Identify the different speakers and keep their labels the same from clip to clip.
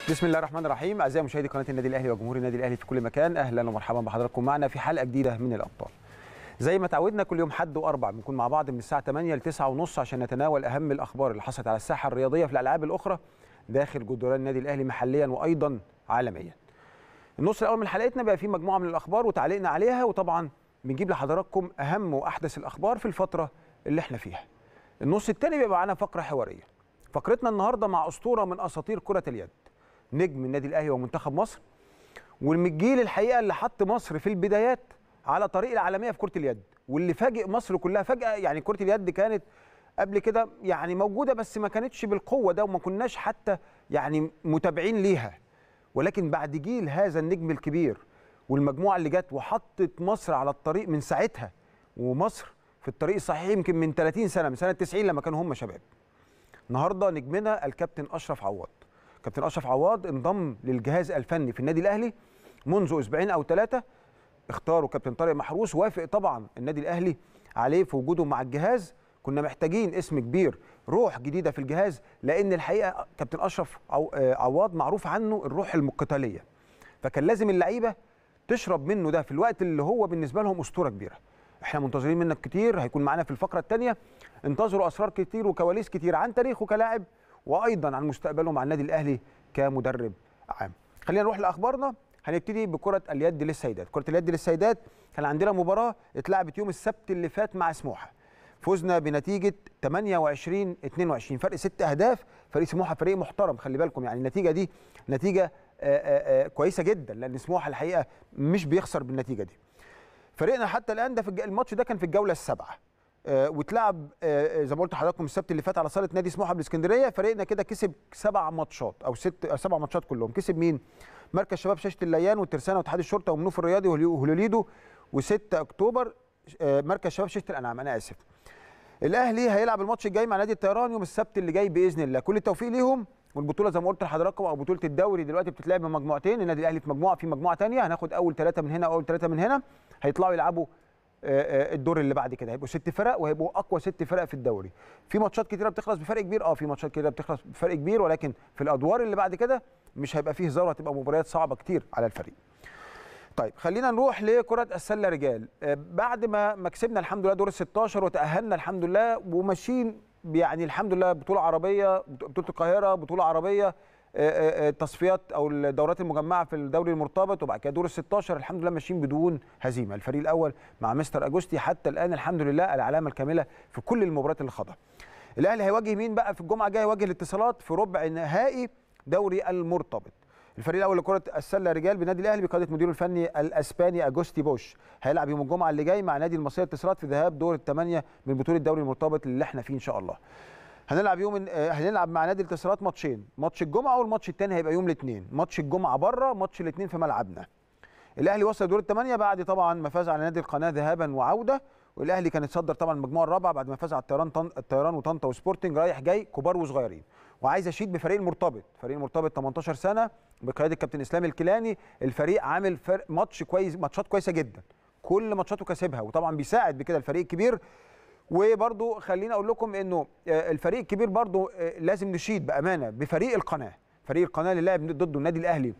Speaker 1: بسم الله الرحمن الرحيم اعزائي مشاهدي قناه النادي الاهلي وجمهور النادي الاهلي في كل مكان اهلا ومرحبا بحضراتكم معنا في حلقه جديده من الابطال زي ما تعودنا كل يوم حد واربع بنكون مع بعض من الساعه 8 ل 9 ونص عشان نتناول اهم الاخبار اللي حصلت على الساحه الرياضيه في الالعاب الاخرى داخل جدران النادي الاهلي محليا وايضا عالميا النص الاول من حلقتنا بقى فيه مجموعه من الاخبار وتعليقنا عليها وطبعا بنجيب لحضراتكم اهم واحدث الاخبار في الفتره اللي احنا فيها النص الثاني بيبقى معانا فقره حواريه فقرتنا النهارده مع اسطوره من اساطير كره اليد نجم النادي الاهلي ومنتخب مصر ومن الجيل الحقيقه اللي حط مصر في البدايات على طريق العالميه في كره اليد واللي فاجئ مصر كلها فجاه يعني كره اليد كانت قبل كده يعني موجوده بس ما كانتش بالقوه ده وما كناش حتى يعني متابعين ليها ولكن بعد جيل هذا النجم الكبير والمجموعه اللي جت وحطت مصر على الطريق من ساعتها ومصر في الطريق الصحيح يمكن من 30 سنه من سنه 90 لما كانوا هم شباب النهارده نجمنا الكابتن اشرف عواد كابتن اشرف عواد انضم للجهاز الفني في النادي الاهلي منذ اسبوعين او ثلاثه اختاروا كابتن طارق محروس وافق طبعا النادي الاهلي عليه في وجوده مع الجهاز كنا محتاجين اسم كبير روح جديده في الجهاز لان الحقيقه كابتن اشرف عواد معروف عنه الروح القتاليه فكان لازم اللعيبه تشرب منه ده في الوقت اللي هو بالنسبه لهم اسطوره كبيره احنا منتظرين منك كتير هيكون معانا في الفقره الثانيه انتظروا اسرار كتير وكواليس كتير عن تاريخه كلاعب وايضا عن مستقبله مع النادي الاهلي كمدرب عام خلينا نروح لاخبارنا هنبتدي بكره اليد للسيدات كره اليد للسيدات كان عندنا مباراه اتلعبت يوم السبت اللي فات مع سموحه فزنا بنتيجه 28 22 فرق ست اهداف فريق سموحه فريق محترم خلي بالكم يعني النتيجه دي نتيجه آآ آآ كويسه جدا لان سموحه الحقيقه مش بيخسر بالنتيجه دي فريقنا حتى الان ده في الماتش ده كان في الجوله السابعه آه واتلعب آه زي ما قلت لحضراتكم السبت اللي فات على صاله نادي سموحه بالاسكندريه فريقنا كده كسب سبع ماتشات او ست آه سبع ماتشات كلهم كسب مين؟ مركز شباب شاشه الليان والترسانه واتحاد الشرطه ومنوف الرياضي وهولوليدو و6 اكتوبر مركز شباب شاشه الانعام انا اسف. الاهلي هيلعب الماتش الجاي مع نادي الطيران يوم السبت اللي جاي باذن الله كل التوفيق ليهم والبطوله زي ما قلت لحضراتكم او بطوله الدوري دلوقتي بتتلعب بمجموعتين النادي الاهلي في مجموعه في مجموعه ثانيه هناخد اول ثلاثه من هنا اول ثلاثه من هنا هيطلعوا يلعبوا الدور اللي بعد كده هيبقوا ست فرق وهيبقوا اقوى ست فرق في الدوري في ماتشات كتيره بتخلص بفرق كبير اه في ماتشات كتيره بتخلص بفرق كبير ولكن في الادوار اللي بعد كده مش هيبقى فيه هزار هتبقى مباريات صعبه كتير على الفريق طيب خلينا نروح لكره السله رجال بعد ما ما كسبنا الحمد لله دور ال 16 وتاهلنا الحمد لله وماشيين يعني الحمد لله بطوله عربيه بطوله القاهره بطوله عربيه التصفيات او الدورات المجمعه في الدوري المرتبط وبعد كده دور ال 16 الحمد لله ماشيين بدون هزيمه الفريق الاول مع مستر اجوستي حتى الان الحمد لله العلامه الكامله في كل المباريات اللي خاضها الاهلي هيواجه مين بقى في الجمعه الجايه هيواجه الاتصالات في ربع نهائي دوري المرتبط الفريق الاول لكره السله رجال بنادي الاهلي بقياده مديره الفني الاسباني اجوستي بوش هيلعب يوم الجمعه اللي جاي مع نادي المصريه الاتصالات في ذهاب دور الثمانيه من بطوله الدوري المرتبط اللي احنا فيه ان شاء الله هنلعب يوم هنلعب مع نادي الاتصالات ماتشين ماتش الجمعه والماتش الثاني هيبقى يوم الاثنين ماتش الجمعه بره ماتش الاثنين في ملعبنا الاهلي وصل دور الثمانيه بعد طبعا ما فاز على نادي القناه ذهابا وعوده والاهلي كان اتصدر طبعا المجموعه الرابعه بعد ما فاز على الطيران طن... الطيران وطنطا وسبورتنج رايح جاي كبار وصغيرين وعايز اشيد بفريق المرتبط فريق المرتبط 18 سنه بقياده الكابتن اسلام الكيلاني الفريق عامل فرق ماتش كويس ماتشات كويسه جدا كل ماتشاته كسبها وطبعا بيساعد بكده الفريق الكبير وبرضو خليني اقول لكم انه الفريق الكبير برضو لازم نشيد بامانه بفريق القناه فريق القناه اللي لعب ضده النادي الاهلي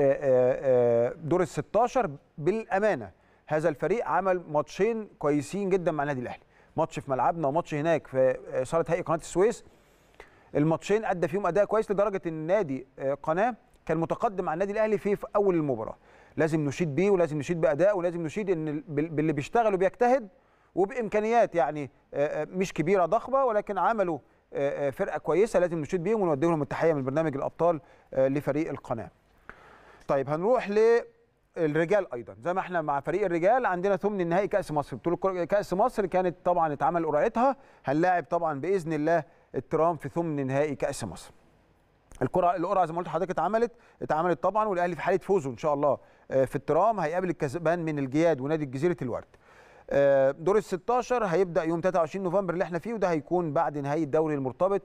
Speaker 1: دور ال 16 بالامانه هذا الفريق عمل ماتشين كويسين جدا مع النادي الاهلي ماتش في ملعبنا وماتش هناك في صاله هيئه قناه السويس الماتشين ادى فيهم اداء كويس لدرجه ان نادي قناه كان متقدم مع النادي الاهلي في, في اول المباراه لازم نشيد بيه ولازم نشيد باداء ولازم نشيد ان باللي بيشتغل وبيجتهد وبامكانيات يعني مش كبيره ضخمه ولكن عملوا فرقه كويسه لازم نشيد بيهم ونودي لهم التحيه من برنامج الابطال لفريق القناه. طيب هنروح للرجال ايضا زي ما احنا مع فريق الرجال عندنا ثمن النهائي كاس مصر بطوله كاس مصر كانت طبعا اتعمل قرعتها هنلاعب طبعا باذن الله الترام في ثمن نهائي كاس مصر. القرعه القرعه زي ما قلت لحضرتك اتعملت اتعملت طبعا والاهلي في حاله فوزه ان شاء الله في الترام هيقابل الكسبان من الجياد ونادي جزيره الورد. دور ال 16 هيبدا يوم 23 نوفمبر اللي احنا فيه وده هيكون بعد نهايه الدوري المرتبط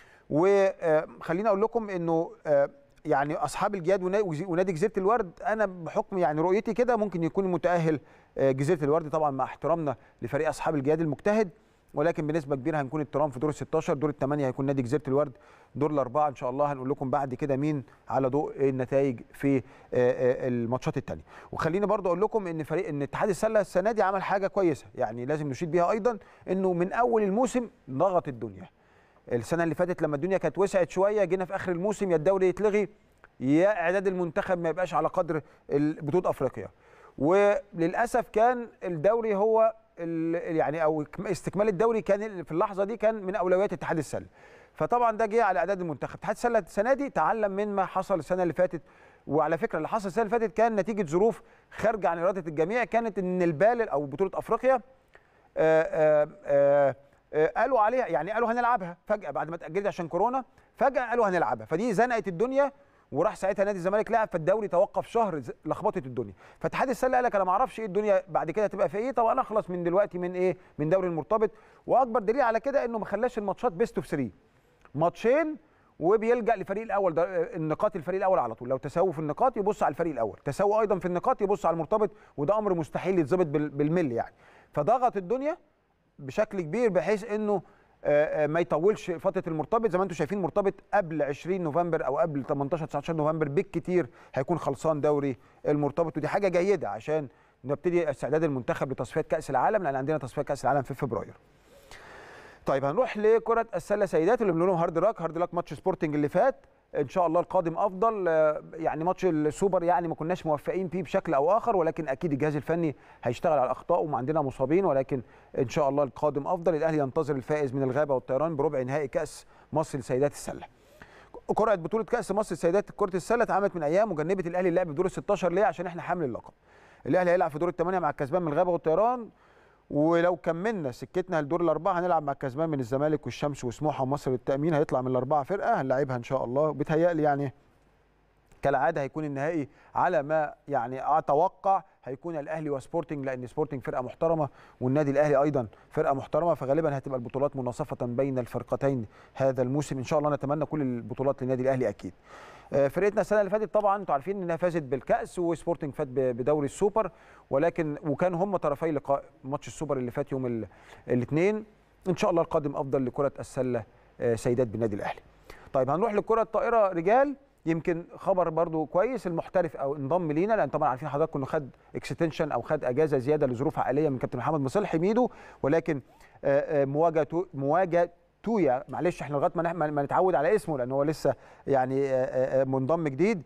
Speaker 1: وخليني اقول لكم انه يعني اصحاب الجياد ونادي جزيره الورد انا بحكم يعني رؤيتي كده ممكن يكون متاهل جزيره الورد طبعا مع احترامنا لفريق اصحاب الجياد المجتهد ولكن بنسبه كبيره هنكون الترام في دور ال 16 دور الثمانيه هيكون نادي جزيره الورد دور الاربعه ان شاء الله هنقول لكم بعد كده مين على ضوء النتائج في الماتشات الثانيه وخليني برضو اقول لكم ان فريق ان اتحاد السله السنه دي عمل حاجه كويسه يعني لازم نشيد بيها ايضا انه من اول الموسم ضغط الدنيا السنه اللي فاتت لما الدنيا كانت وسعت شويه جينا في اخر الموسم يا الدوري يتلغي يا اعداد المنتخب ما يبقاش على قدر بطوله افريقيا وللاسف كان الدوري هو يعني او استكمال الدوري كان في اللحظه دي كان من اولويات اتحاد السله فطبعا ده جه على اعداد المنتخب اتحاد السله السنه دي تعلم من ما حصل السنه اللي فاتت وعلى فكره اللي حصل السنه اللي فاتت كان نتيجه ظروف خارجه عن اراده الجميع كانت ان البال او بطوله افريقيا آآ آآ قالوا عليها يعني قالوا هنلعبها فجاه بعد ما اتاجلت عشان كورونا فجاه قالوا هنلعبها فدي زنقت الدنيا وراح ساعتها نادي الزمالك لعب فالدوري توقف شهر لخبطت الدنيا فاتحاد السله قال لك انا ما اعرفش ايه الدنيا بعد كده هتبقى في ايه طب انا اخلص من دلوقتي من ايه من دوري المرتبط واكبر دليل على كده انه ما خلاش الماتشات بيست اوف 3 ماتشين وبيلجا للفريق الاول ده النقاط الفريق الاول على طول لو تساووا في النقاط يبص على الفريق الاول تساووا ايضا في النقاط يبص على المرتبط وده امر مستحيل يتظبط بالملي يعني فضغط الدنيا بشكل كبير بحيث انه ما يطولش فتره المرتبط زي ما انتم شايفين مرتبط قبل 20 نوفمبر او قبل 18 19 نوفمبر بالكتير هيكون خلصان دوري المرتبط ودي حاجه جيده عشان نبتدي استعداد المنتخب لتصفيات كاس العالم لان عندنا تصفيات كاس العالم في فبراير. طيب هنروح لكره السله سيدات اللي بنقول لهم هارد راك هارد راك ماتش سبورتنج اللي فات ان شاء الله القادم افضل يعني ماتش السوبر يعني ما كناش موفقين فيه بشكل او اخر ولكن اكيد الجهاز الفني هيشتغل على الاخطاء وما عندنا مصابين ولكن ان شاء الله القادم افضل الاهلي ينتظر الفائز من الغابه والطيران بربع نهائي كاس مصر لسيدات السله قرعه بطوله كاس مصر لسيدات كره السله اتعملت من ايام وجنبت الاهلي اللعب في دور ال 16 ليه عشان احنا حامل اللقب الاهلي هيلعب في دور الثمانيه مع الكسبان من الغابه والطيران ولو كملنا سكتنا لدور الاربعه هنلعب مع الكسبان من الزمالك والشمس وسموحه ومصر للتامين هيطلع من الاربعه فرقه هنلعبها ان شاء الله بتهيألي يعني كالعاده هيكون النهائي على ما يعني اتوقع هيكون الاهلي وسبورتنج لان سبورتنج فرقه محترمه والنادي الاهلي ايضا فرقه محترمه فغالبا هتبقى البطولات مناصفه بين الفرقتين هذا الموسم ان شاء الله نتمنى كل البطولات للنادي الاهلي اكيد فرقتنا السنه اللي فاتت طبعا انتوا عارفين انها فازت بالكاس وسبورتنج فات بدوري السوبر ولكن وكان هم طرفي لقاء ماتش السوبر اللي فات يوم الاثنين ان شاء الله القادم افضل لكره السله سيدات بالنادي الاهلي طيب هنروح للكره الطائره رجال يمكن خبر برضو كويس المحترف او انضم لينا لان طبعا عارفين حضراتكم انه خد اكستنشن او خد اجازه زياده لظروف عائليه من كابتن محمد مصلحي ميدو ولكن مواجهه مواجهه تويا معلش احنا لغايه ما ما نتعود على اسمه لان هو لسه يعني منضم جديد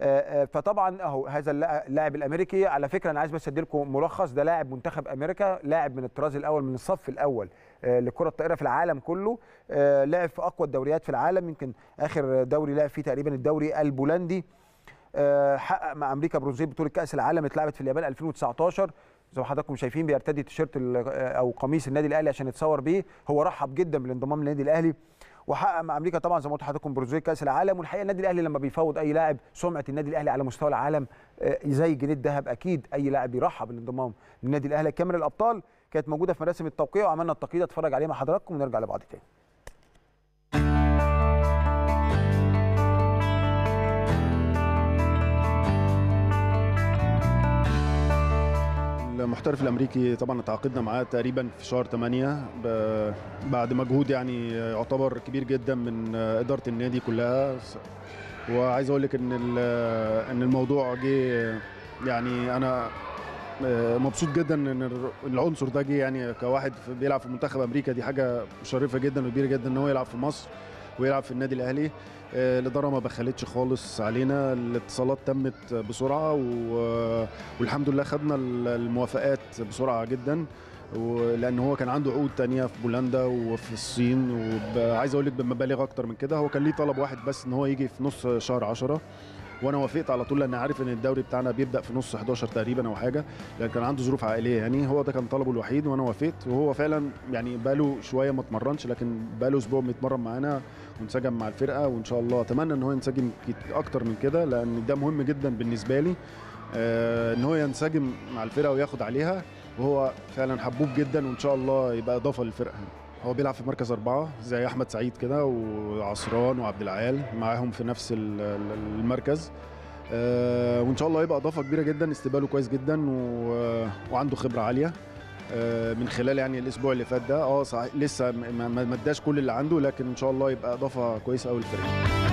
Speaker 1: فطبعا اهو هذا اللاعب الامريكي على فكره انا عايز بس ادي لكم ملخص ده لاعب منتخب امريكا لاعب من الطراز الاول من الصف الاول لكره الطائره في العالم كله لعب في اقوى الدوريات في العالم يمكن اخر دوري لعب فيه تقريبا الدوري البولندي حقق مع امريكا برونزيه بطوله كاس العالم اتلعبت في اليابان 2019 زي ما حضراتكم شايفين بيرتدي تيشيرت او قميص النادي الاهلي عشان يتصور بيه هو رحب جدا بالانضمام للنادي الاهلي وحقق مع امريكا طبعا زي ما قلت لحضراتكم برونزيه كاس العالم والحقيقه النادي الاهلي لما بيفاوض اي لاعب سمعه النادي الاهلي على مستوى العالم زي جنيه الذهب اكيد اي لاعب بيرحب بالانضمام للنادي الاهلي كاميرا الابطال كانت موجوده في مراسم التوقيع وعملنا التقييد اتفرج عليه مع حضراتكم ونرجع لبعض تاني
Speaker 2: المحترف الامريكي طبعا تعاقدنا معاه تقريبا في شهر 8 بعد مجهود يعني يعتبر كبير جدا من اداره النادي كلها وعايز اقول لك ان ان الموضوع جه يعني انا مبسوط جدا ان العنصر ده جه يعني كواحد بيلعب في منتخب امريكا دي حاجه مشرفه جدا وكبيره جدا ان هو يلعب في مصر ويلعب في النادي الاهلي الاداره ما بخلتش خالص علينا الاتصالات تمت بسرعه والحمد لله خدنا الموافقات بسرعه جدا لان هو كان عنده عقود تانية في بولندا وفي الصين وعايز اقول لك بمبالغ اكتر من كده هو كان ليه طلب واحد بس ان هو يجي في نص شهر 10 وانا وافقت على طول لان عارف ان الدوري بتاعنا بيبدا في نص 11 تقريبا او حاجه لان كان عنده ظروف عائليه يعني هو ده كان طلبه الوحيد وانا وافقت وهو فعلا يعني بقاله شويه ما اتمرنش لكن بقاله اسبوع بيتمرن معانا وانسجم مع الفرقه وان شاء الله اتمنى ان هو ينسجم اكتر من كده لان ده مهم جدا بالنسبه لي آه ان هو ينسجم مع الفرقه وياخد عليها وهو فعلا حبوب جدا وان شاء الله يبقى اضافه للفرقه هو بيلعب في مركز أربعة زي أحمد سعيد كده وعصران وعبد العال معاهم في نفس المركز أه وإن شاء الله يبقى إضافة كبيرة جدا استقباله كويس جدا و... وعنده خبرة عالية آه، من خلال يعني الاسبوع اللي فات ده اه صحيح لسه ما ما- ما اداش كل اللي عنده لكن ان شاء الله يبقى اضافه كويسه قوي للفريق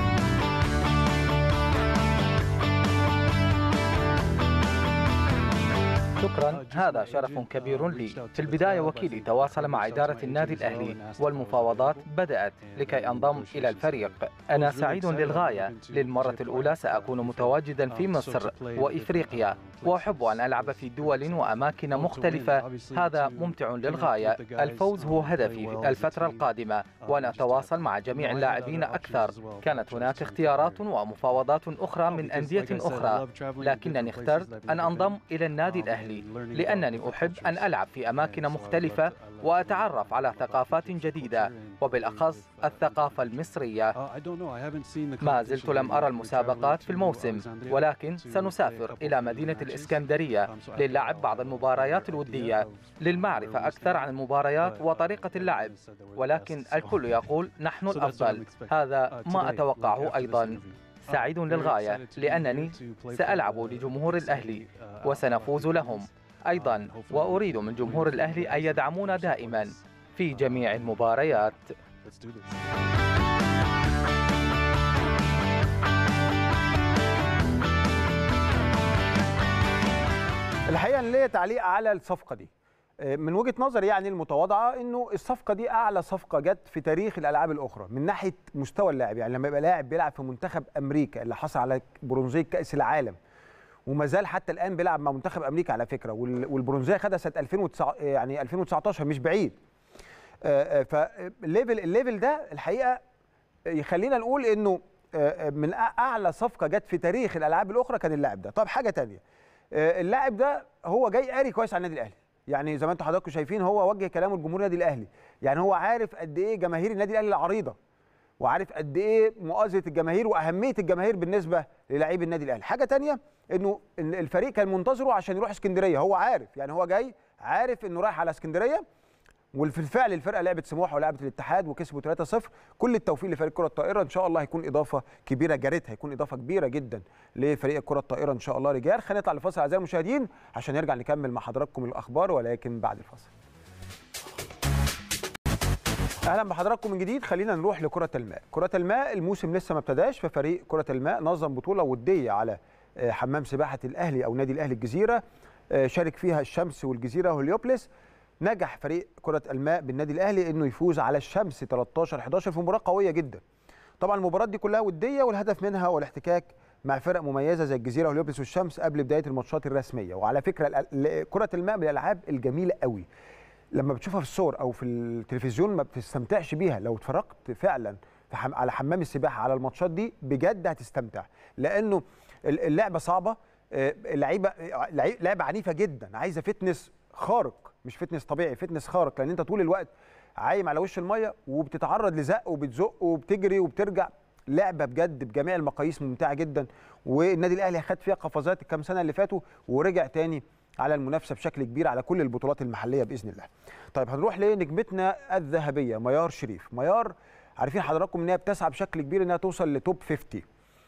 Speaker 3: شكرا هذا شرف كبير لي في البداية وكيلي تواصل مع إدارة النادي الأهلي والمفاوضات بدأت لكي أنضم إلى الفريق أنا سعيد للغاية للمرة الأولى سأكون متواجدا في مصر وإفريقيا وأحب أن ألعب في دول وأماكن مختلفة هذا ممتع للغاية الفوز هو هدفي في الفترة القادمة وأنا أتواصل مع جميع اللاعبين أكثر كانت هناك اختيارات ومفاوضات أخرى من أندية أخرى لكنني اخترت أن أنضم إلى النادي الأهلي لأنني أحب أن ألعب في أماكن مختلفة وأتعرف على ثقافات جديدة وبالأخص الثقافة المصرية ما زلت لم أرى المسابقات في الموسم ولكن سنسافر إلى مدينة الإسكندرية للعب بعض المباريات الودية للمعرفة أكثر عن المباريات وطريقة اللعب ولكن الكل يقول نحن الأفضل هذا ما أتوقعه أيضا سعيد للغاية لأنني سألعب لجمهور الأهلي وسنفوز لهم أيضا وأريد من جمهور الأهلي أن يدعمونا دائما في جميع المباريات
Speaker 1: الحقيقه أنا ليا تعليق على الصفقه دي آه، من وجهه نظري يعني المتواضعه انه الصفقه دي اعلى صفقه جت في تاريخ الالعاب الاخرى من ناحيه مستوى اللاعب يعني لما يبقى لاعب بيلعب في منتخب امريكا اللي حصل على برونزيه كاس العالم وما زال حتى الان بيلعب مع منتخب امريكا على فكره وال- والبرونزيه خدها سنه 2009 يعني 2019 مش بعيد آه، آه، فالليفل الليفل ده الحقيقه يخلينا نقول انه آه، آه، من أع- اعلى صفقه جت في تاريخ الالعاب الاخرى كان اللاعب ده طب حاجه تانية آه، اللاعب ده هو جاي قاري كويس على النادي الاهلي يعني زي ما انتم حضراتكم شايفين هو وجه كلامه لجمهور النادي الاهلي يعني هو عارف قد ايه جماهير النادي الاهلي العريضه وعارف قد ايه مؤازره الجماهير واهميه الجماهير بالنسبه للاعيب النادي الاهلي حاجه تانية انه ال- الفريق كان منتظره عشان يروح اسكندريه هو عارف يعني هو جاي عارف انه رايح على اسكندريه وفي الفعل الفرقه لعبت سموحه ولعبت الاتحاد وكسبوا 3-0 كل التوفيق لفريق كره الطائره ان شاء الله هيكون اضافه كبيره جارتها هيكون اضافه كبيره جدا لفريق كره الطائره ان شاء الله رجال خلينا نطلع لفاصل اعزائي المشاهدين عشان نرجع نكمل مع حضراتكم الاخبار ولكن بعد الفاصل اهلا بحضراتكم من جديد خلينا نروح لكره الماء كره الماء الموسم لسه ما ابتداش ففريق كره الماء نظم بطوله وديه على آه، حمام سباحه الاهلي او نادي الاهلي الجزيره آه، شارك فيها الشمس والجزيره وهليوبلس نجح فريق كره الماء بالنادي الاهلي انه يفوز على الشمس 13 11 في مباراه قويه جدا طبعا المباريات دي كلها وديه والهدف منها هو الاحتكاك مع فرق مميزه زي الجزيره وهليوبلس والشمس قبل بدايه الماتشات الرسميه وعلى فكره الأ- ال- كره الماء من الالعاب الجميله قوي لما بتشوفها في الصور او في التلفزيون ما بتستمتعش بيها لو اتفرجت فعلا في حم... على حمام السباحه على الماتشات دي بجد هتستمتع لانه ال- اللعبه صعبه آه، اللعيبه لعي- لعبه عنيفه جدا عايزه فتنس خارق مش فتنس طبيعي فتنس خارق لان انت طول الوقت عايم على وش الميه وبتتعرض لزق وبتزق وبتجري وبترجع لعبه بجد بجميع المقاييس ممتعه جدا والنادي الاهلي خد فيها قفزات الكام سنه اللي فاتوا ورجع تاني على المنافسه بشكل كبير على كل البطولات المحليه باذن الله. طيب هنروح لنجمتنا الذهبيه ميار شريف، ميار عارفين حضراتكم ان هي بتسعى بشكل كبير انها توصل لتوب 50.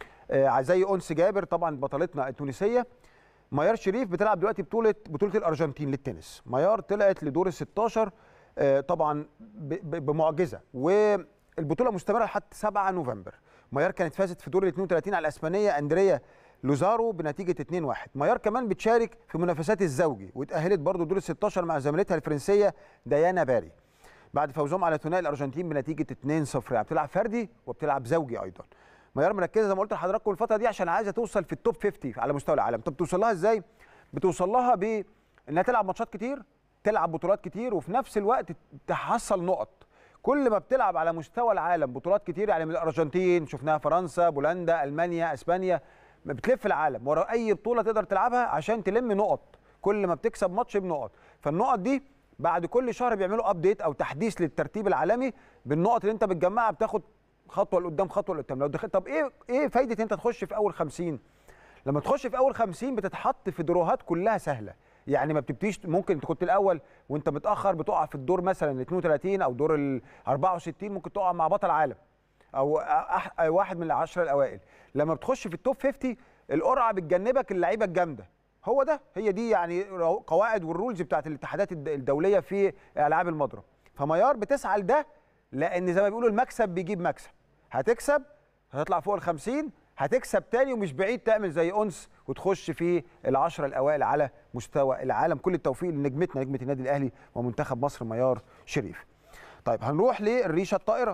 Speaker 1: آه زي انس جابر طبعا بطلتنا التونسيه ميار شريف بتلعب دلوقتي بطوله بطوله الارجنتين للتنس ميار طلعت لدور ال 16 آه، طبعا ب- ب- بمعجزه والبطوله مستمره لحد 7 نوفمبر ميار كانت فازت في دور ال 32 على الاسبانيه اندريا لوزارو بنتيجه 2-1 ميار كمان بتشارك في منافسات الزوجي واتاهلت برضو دور ال 16 مع زميلتها الفرنسيه ديانا باري بعد فوزهم على ثنائي الارجنتين بنتيجه 2-0 يعني بتلعب فردي وبتلعب زوجي ايضا ميار مركزه زي ما قلت لحضراتكم الفتره دي عشان عايزه توصل في التوب 50 على مستوى العالم طب توصل لها ازاي بتوصل لها بانها تلعب ماتشات كتير تلعب بطولات كتير وفي نفس الوقت تحصل نقط كل ما بتلعب على مستوى العالم بطولات كتير يعني من الارجنتين شفناها فرنسا بولندا المانيا اسبانيا بتلف العالم ورا اي بطوله تقدر تلعبها عشان تلم نقط كل ما بتكسب ماتش بنقط فالنقط دي بعد كل شهر بيعملوا ابديت او تحديث للترتيب العالمي بالنقط اللي انت بتجمعها بتاخد خطوه لقدام خطوه لقدام لو دخلت طب ايه ايه فايده انت تخش في اول 50 لما تخش في اول 50 بتتحط في دروهات كلها سهله يعني ما بتبتديش ممكن انت كنت الاول وانت متاخر بتقع في الدور مثلا ال 32 او دور ال 64 ممكن تقع مع بطل عالم او أح... واحد من العشره الاوائل لما بتخش في التوب 50 القرعه بتجنبك اللعيبه الجامده هو ده هي دي يعني قواعد والرولز بتاعت الاتحادات الدوليه في العاب المضرب فميار بتسعى لده لان زي ما بيقولوا المكسب بيجيب مكسب هتكسب هتطلع فوق ال 50 هتكسب تاني ومش بعيد تعمل زي انس وتخش في العشره الاوائل على مستوى العالم كل التوفيق لنجمتنا نجمه النادي الاهلي ومنتخب مصر ميار شريف طيب هنروح للريشه الطائره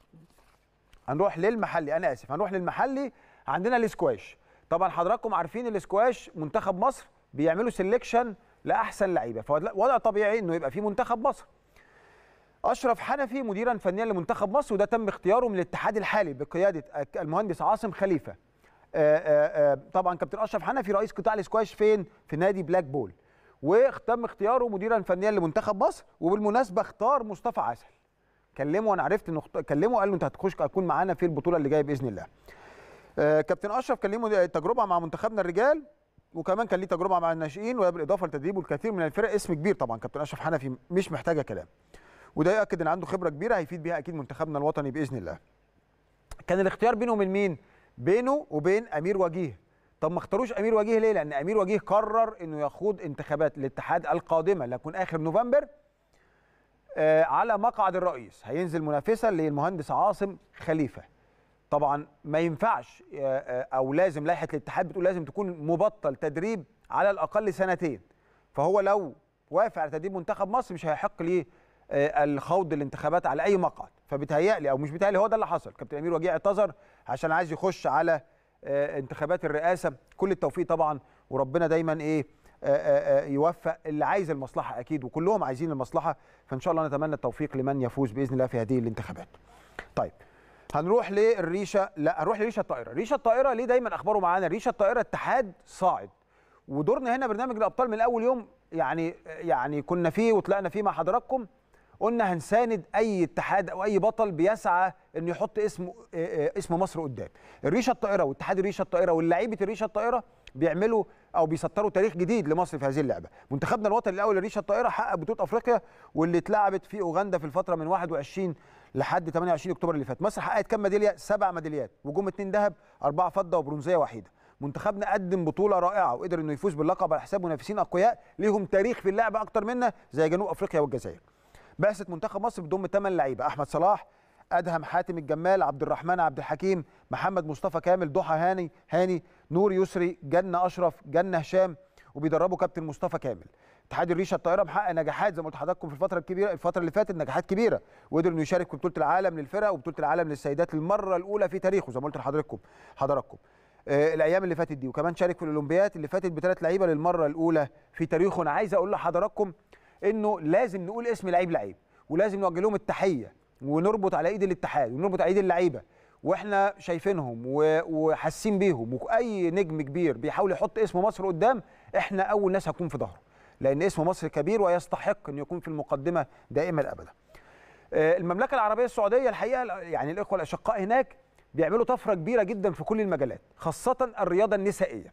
Speaker 1: هنروح للمحلي انا اسف هنروح للمحلي عندنا الاسكواش طبعا حضراتكم عارفين الاسكواش منتخب مصر بيعملوا سيلكشن لاحسن لعيبه فوضع طبيعي انه يبقى في منتخب مصر اشرف حنفي مديرا فنيا لمنتخب مصر وده تم اختياره من الاتحاد الحالي بقياده المهندس عاصم خليفه آآ آآ طبعا كابتن اشرف حنفي رئيس قطاع الاسكواش فين في نادي بلاك بول وتم اختياره مديرا فنيا لمنتخب مصر وبالمناسبه اختار مصطفى عسل كلمه وانا عرفت انه كلمه قال له انت هتخش هتكون معانا في البطوله اللي جايه باذن الله كابتن اشرف كان ليه تجربه مع منتخبنا الرجال وكمان كان ليه تجربه مع الناشئين وده بالاضافه لتدريبه الكثير من الفرق اسم كبير طبعا كابتن اشرف حنفي مش محتاجه كلام وده ياكد ان عنده خبره كبيره هيفيد بيها اكيد منتخبنا الوطني باذن الله كان الاختيار بينه وبين مين بينه وبين امير وجيه طب ما اختاروش امير وجيه ليه لان امير وجيه قرر انه يخوض انتخابات الاتحاد القادمه اللي هتكون اخر نوفمبر آه على مقعد الرئيس هينزل منافسا للمهندس عاصم خليفه طبعا ما ينفعش او لازم لائحه الاتحاد بتقول لازم تكون مبطل تدريب على الاقل سنتين فهو لو وافق على تدريب منتخب مصر مش هيحق ليه الخوض الانتخابات على اي مقعد فبيتهيألي او مش بيتهيألي هو ده اللي حصل كابتن امير وجيه اعتذر عشان عايز يخش على انتخابات الرئاسه كل التوفيق طبعا وربنا دايما ايه يوفق اللي عايز المصلحه اكيد وكلهم عايزين المصلحه فان شاء الله نتمنى التوفيق لمن يفوز باذن الله في هذه الانتخابات طيب هنروح للريشه لا هنروح لريشه الطائره ريشه الطائره ليه دايما اخباره معانا ريشه الطائره اتحاد صاعد ودورنا هنا برنامج الابطال من اول يوم يعني يعني كنا فيه وطلعنا فيه مع حضراتكم قلنا هنساند اي اتحاد او اي بطل بيسعى انه يحط اسم اسم مصر قدام الريشه الطائره واتحاد الريشه الطائره واللعيبه الريشه الطائره بيعملوا او بيسطروا تاريخ جديد لمصر في هذه اللعبه منتخبنا الوطني الاول للريشه الطائره حقق بطوله افريقيا واللي اتلعبت في اوغندا في الفتره من 21 لحد 28 اكتوبر اللي فات مصر حققت كام ميداليه سبع ميداليات وجم اثنين ذهب اربعه فضه وبرونزيه وحيده منتخبنا قدم بطوله رائعه وقدر انه يفوز باللقب على حساب منافسين اقوياء ليهم تاريخ في اللعبه اكتر منا زي جنوب افريقيا والجزائر بعثه منتخب مصر بتضم 8 لعيبه احمد صلاح ادهم حاتم الجمال عبد الرحمن عبد الحكيم محمد مصطفى كامل ضحى هاني هاني نور يسري جنه اشرف جنه هشام وبيدربوا كابتن مصطفى كامل اتحاد الريشه الطائره محقق نجاحات زي ما قلت لحضراتكم في الفتره الكبيره الفتره اللي فاتت نجاحات كبيره وقدر انه يشارك في بطوله العالم للفرق وبطوله العالم للسيدات للمره الاولى في تاريخه زي ما قلت لحضراتكم حضراتكم آه الايام اللي فاتت دي وكمان شارك في الاولمبياد اللي فاتت بثلاث لعيبه للمره الاولى في تاريخه انا عايز اقول لحضراتكم انه لازم نقول اسم لعيب لعيب ولازم نوجه لهم التحيه ونربط على ايد الاتحاد ونربط على ايد اللعيبه واحنا شايفينهم وحاسين بيهم واي نجم كبير بيحاول يحط اسم مصر قدام احنا اول ناس هنكون في ظهره لان اسم مصر كبير ويستحق ان يكون في المقدمه دائما ابدا المملكه العربيه السعوديه الحقيقه يعني الاخوه الاشقاء هناك بيعملوا طفره كبيره جدا في كل المجالات خاصه الرياضه النسائيه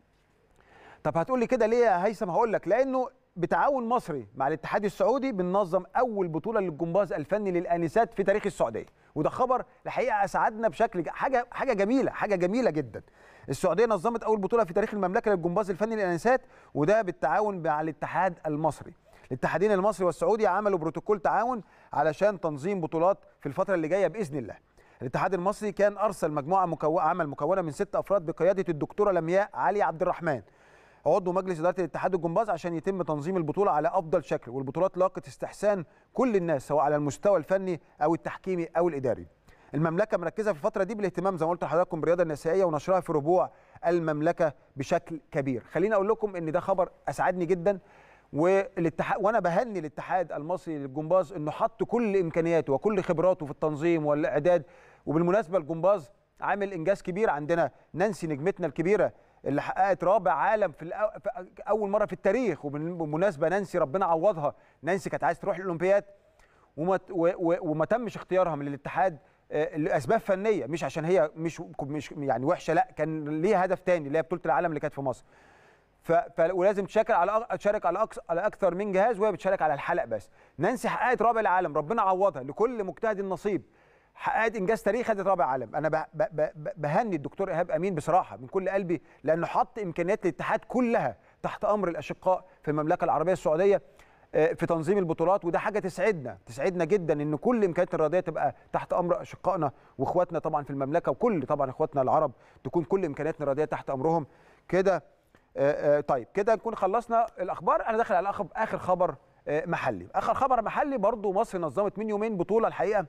Speaker 1: طب هتقول لي كده ليه يا هيثم هقول لك لانه بتعاون مصري مع الاتحاد السعودي بننظم اول بطوله للجمباز الفني للانسات في تاريخ السعوديه وده خبر الحقيقه اسعدنا بشكل حاجه حاجه جميله حاجه جميله جدا السعوديه نظمت اول بطوله في تاريخ المملكه للجمباز الفني للانسات وده بالتعاون مع الاتحاد المصري الاتحادين المصري والسعودي عملوا بروتوكول تعاون علشان تنظيم بطولات في الفتره اللي جايه باذن الله الاتحاد المصري كان ارسل مجموعه مكو... عمل مكونه من ست افراد بقياده الدكتوره لمياء علي عبد الرحمن عضو مجلس اداره الاتحاد الجمباز عشان يتم تنظيم البطوله على افضل شكل والبطولات لاقت استحسان كل الناس سواء على المستوى الفني او التحكيمي او الاداري المملكه مركزه في الفتره دي بالاهتمام زي ما قلت لحضراتكم بالرياضه النسائيه ونشرها في ربوع المملكه بشكل كبير خليني اقول لكم ان ده خبر اسعدني جدا والاتحاد وانا بهني الاتحاد المصري للجمباز انه حط كل امكانياته وكل خبراته في التنظيم والاعداد وبالمناسبه الجمباز عامل انجاز كبير عندنا نانسي نجمتنا الكبيره اللي حققت رابع عالم في, الأو... في اول مره في التاريخ وبالمناسبه نانسي ربنا عوضها نانسي كانت عايزه تروح الاولمبياد وما و... و... وما تمش اختيارها من الاتحاد لاسباب فنيه مش عشان هي مش مش يعني وحشه لا كان ليها هدف تاني اللي هي بطوله العالم اللي كانت في مصر ف... ف... ولازم تشارك على تشارك على أكس... على اكثر من جهاز وهي بتشارك على الحلق بس نانسي حققت رابع العالم ربنا عوضها لكل مجتهد نصيب حققت انجاز تاريخي خدت رابع عالم انا ب... ب... ب... بهني الدكتور ايهاب امين بصراحه من كل قلبي لانه حط امكانيات الاتحاد كلها تحت امر الاشقاء في المملكه العربيه السعوديه في تنظيم البطولات وده حاجه تسعدنا تسعدنا جدا ان كل الامكانيات الرياضيه تبقى تحت امر اشقائنا واخواتنا طبعا في المملكه وكل طبعا اخواتنا العرب تكون كل امكانياتنا الرياضيه تحت امرهم كده طيب كده نكون خلصنا الاخبار انا داخل على اخر خبر محلي اخر خبر محلي برضو مصر نظمت من يومين بطوله الحقيقه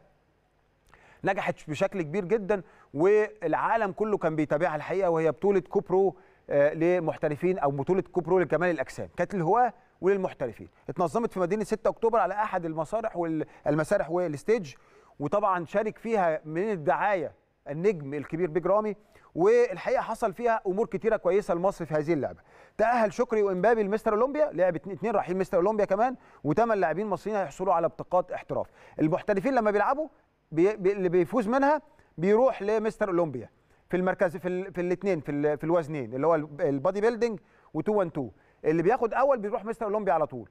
Speaker 1: نجحت بشكل كبير جدا والعالم كله كان بيتابعها الحقيقه وهي بطوله كوبرو لمحترفين او بطوله كوبرو لكمال الاجسام كانت للهواه وللمحترفين اتنظمت في مدينه 6 اكتوبر على احد المسارح والمسارح والستيج وطبعا شارك فيها من الدعايه النجم الكبير بيج رامي والحقيقه حصل فيها امور كتيره كويسه لمصر في هذه اللعبه تاهل شكري وامبابي لمستر اولمبيا لعب اثنين رايحين مستر اولمبيا كمان وثمان لاعبين مصريين هيحصلوا على بطاقات احتراف المحترفين لما بيلعبوا بي بي اللي بيفوز منها بيروح لمستر اولمبيا في المركز في ال في الاثنين في, ال في الوزنين اللي هو البادي بيلدينج و2 1 2 اللي بياخد اول بيروح مستر اولمبيا على طول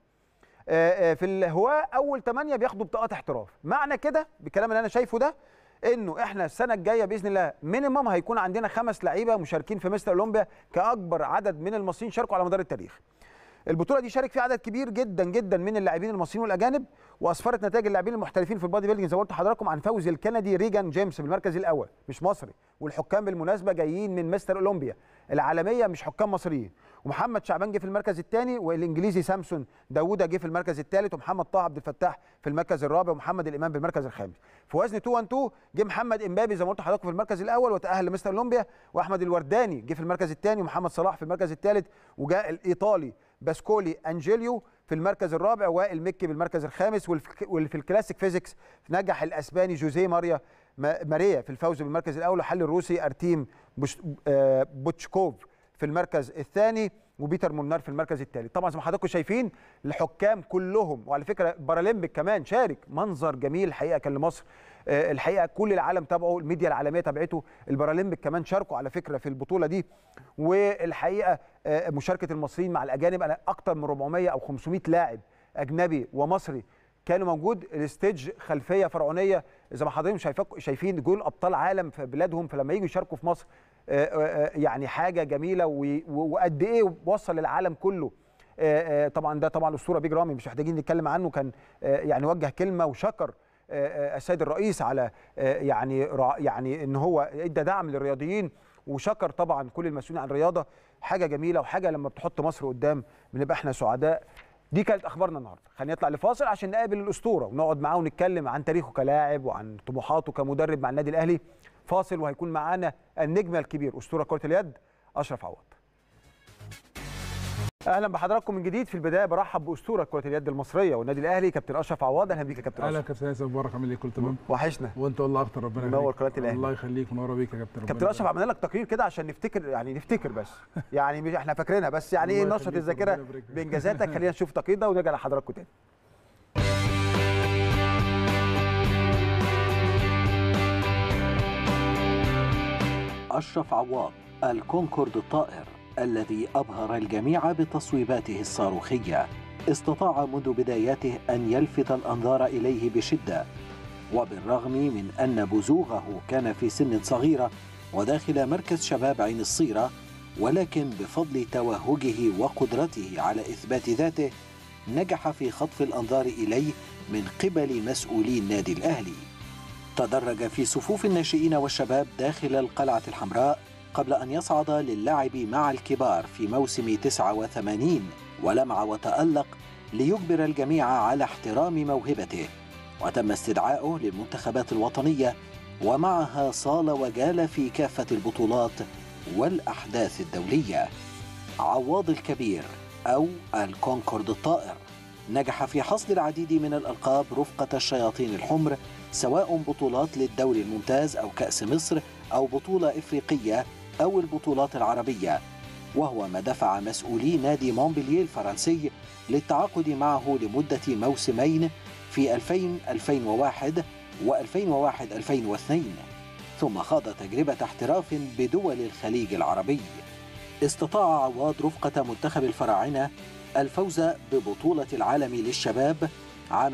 Speaker 1: في الهواء اول ثمانيه بياخدوا بطاقات احتراف معنى كده بالكلام اللي انا شايفه ده انه احنا السنه الجايه باذن الله مينيمم هيكون عندنا خمس لعيبه مشاركين في مستر اولمبيا كاكبر عدد من المصريين شاركوا على مدار التاريخ البطوله دي شارك فيها عدد كبير جدا جدا من اللاعبين المصريين والاجانب واسفرت نتائج اللاعبين المحترفين في البادي بيلدينج زي ما قلت لحضراتكم عن فوز الكندي ريجان جيمس بالمركز الاول مش مصري والحكام بالمناسبه جايين من مستر اولمبيا العالميه مش حكام مصريين ومحمد شعبان جه في المركز الثاني والانجليزي سامسون داوودة جه في المركز الثالث ومحمد طه عبد الفتاح في المركز الرابع ومحمد الامام بالمركز الخامس في وزن 2 1 2 جه محمد امبابي زي ما قلت لحضراتكم في المركز الاول وتاهل لمستر اولمبيا واحمد الورداني جه في المركز الثاني ومحمد صلاح في المركز الثالث وجاء الايطالي باسكولي انجيليو في المركز الرابع وائل مكي بالمركز الخامس واللي في الكلاسيك فيزيكس نجح الاسباني جوزيه ماريا ماريا في الفوز بالمركز الاول وحل الروسي ارتيم بوتشكوف في المركز الثاني وبيتر مولنار في المركز الثالث طبعا زي ما حضراتكم شايفين الحكام كلهم وعلى فكره بارالمبيك كمان شارك منظر جميل الحقيقه كان لمصر الحقيقه كل العالم تابعه الميديا العالميه تابعته البارالمبيك كمان شاركوا على فكره في البطوله دي والحقيقه مشاركه المصريين مع الاجانب انا اكثر من 400 او 500 لاعب اجنبي ومصري كانوا موجود الستيج خلفيه فرعونيه زي ما حضراتكم شايفين دول ابطال عالم في بلادهم فلما يجوا يشاركوا في مصر يعني حاجه جميله وقد ايه وصل للعالم كله طبعا ده طبعا الاسطوره بيج رامي مش محتاجين نتكلم عنه كان يعني وجه كلمه وشكر السيد الرئيس على يعني يعني ان هو ادى دعم للرياضيين وشكر طبعا كل المسؤولين عن الرياضه حاجه جميله وحاجه لما بتحط مصر قدام بنبقى احنا سعداء دي كانت اخبارنا النهارده خلينا نطلع لفاصل عشان نقابل الاسطوره ونقعد معاه ونتكلم عن تاريخه كلاعب وعن طموحاته كمدرب مع النادي الاهلي فاصل وهيكون معانا النجم الكبير اسطوره كره اليد اشرف عوض اهلا بحضراتكم من جديد في البدايه برحب باسطوره كره اليد المصريه والنادي الاهلي كابتن اشرف عواد اهلا بيك يا كابتن
Speaker 4: اهلا
Speaker 1: اشرف
Speaker 4: كابتن ياسر مبارك عامل ايه كل تمام
Speaker 1: وحشنا
Speaker 4: وانت والله اكتر ربنا
Speaker 1: منور قناه الاهلي
Speaker 4: الله يخليك منور بيك يا كابتن
Speaker 1: كابتن اشرف عملنا لك تقرير كده عشان نفتكر يعني نفتكر بس يعني مش احنا فاكرينها بس يعني ايه نشط الذاكره بانجازاتك خلينا نشوف التقرير ده ونرجع لحضراتكم تاني
Speaker 5: أشرف عواض الكونكورد الطائر الذي أبهر الجميع بتصويباته الصاروخية استطاع منذ بداياته أن يلفت الأنظار إليه بشدة وبالرغم من أن بزوغه كان في سن صغيرة وداخل مركز شباب عين الصيرة ولكن بفضل توهجه وقدرته على إثبات ذاته نجح في خطف الأنظار إليه من قبل مسؤولي النادي الأهلي تدرج في صفوف الناشئين والشباب داخل القلعة الحمراء قبل أن يصعد للعب مع الكبار في موسم 89 ولمع وتألق ليجبر الجميع على احترام موهبته وتم استدعائه للمنتخبات الوطنية ومعها صال وجال في كافة البطولات والأحداث الدولية عواض الكبير أو الكونكورد الطائر نجح في حصد العديد من الألقاب رفقة الشياطين الحمر سواء بطولات للدوري الممتاز أو كأس مصر أو بطولة إفريقية أو البطولات العربية وهو ما دفع مسؤولي نادي مونبلييه الفرنسي للتعاقد معه لمدة موسمين في 2000-2001 و2001-2002 ثم خاض تجربة احتراف بدول الخليج العربي استطاع عواد رفقة منتخب الفراعنة الفوز ببطولة العالم للشباب عام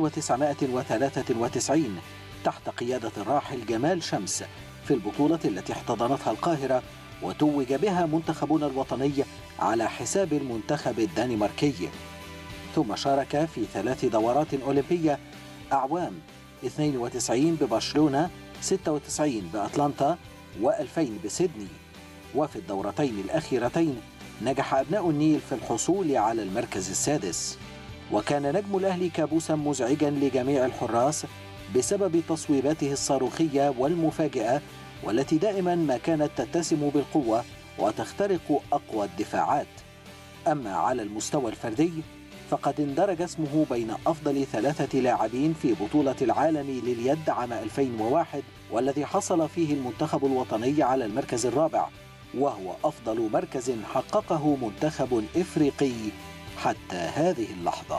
Speaker 5: 1993 تحت قيادة الراحل جمال شمس في البطولة التي احتضنتها القاهرة وتوج بها منتخبنا الوطني على حساب المنتخب الدنماركي ثم شارك في ثلاث دورات أولمبية أعوام 92 ببرشلونة 96 بأتلانتا و2000 بسيدني وفي الدورتين الأخيرتين نجح أبناء النيل في الحصول على المركز السادس وكان نجم الأهلي كابوسا مزعجا لجميع الحراس بسبب تصويباته الصاروخية والمفاجئة والتي دائما ما كانت تتسم بالقوة وتخترق أقوى الدفاعات أما على المستوى الفردي فقد اندرج اسمه بين أفضل ثلاثة لاعبين في بطولة العالم لليد عام 2001 والذي حصل فيه المنتخب الوطني على المركز الرابع وهو أفضل مركز حققه منتخب إفريقي حتى هذه اللحظة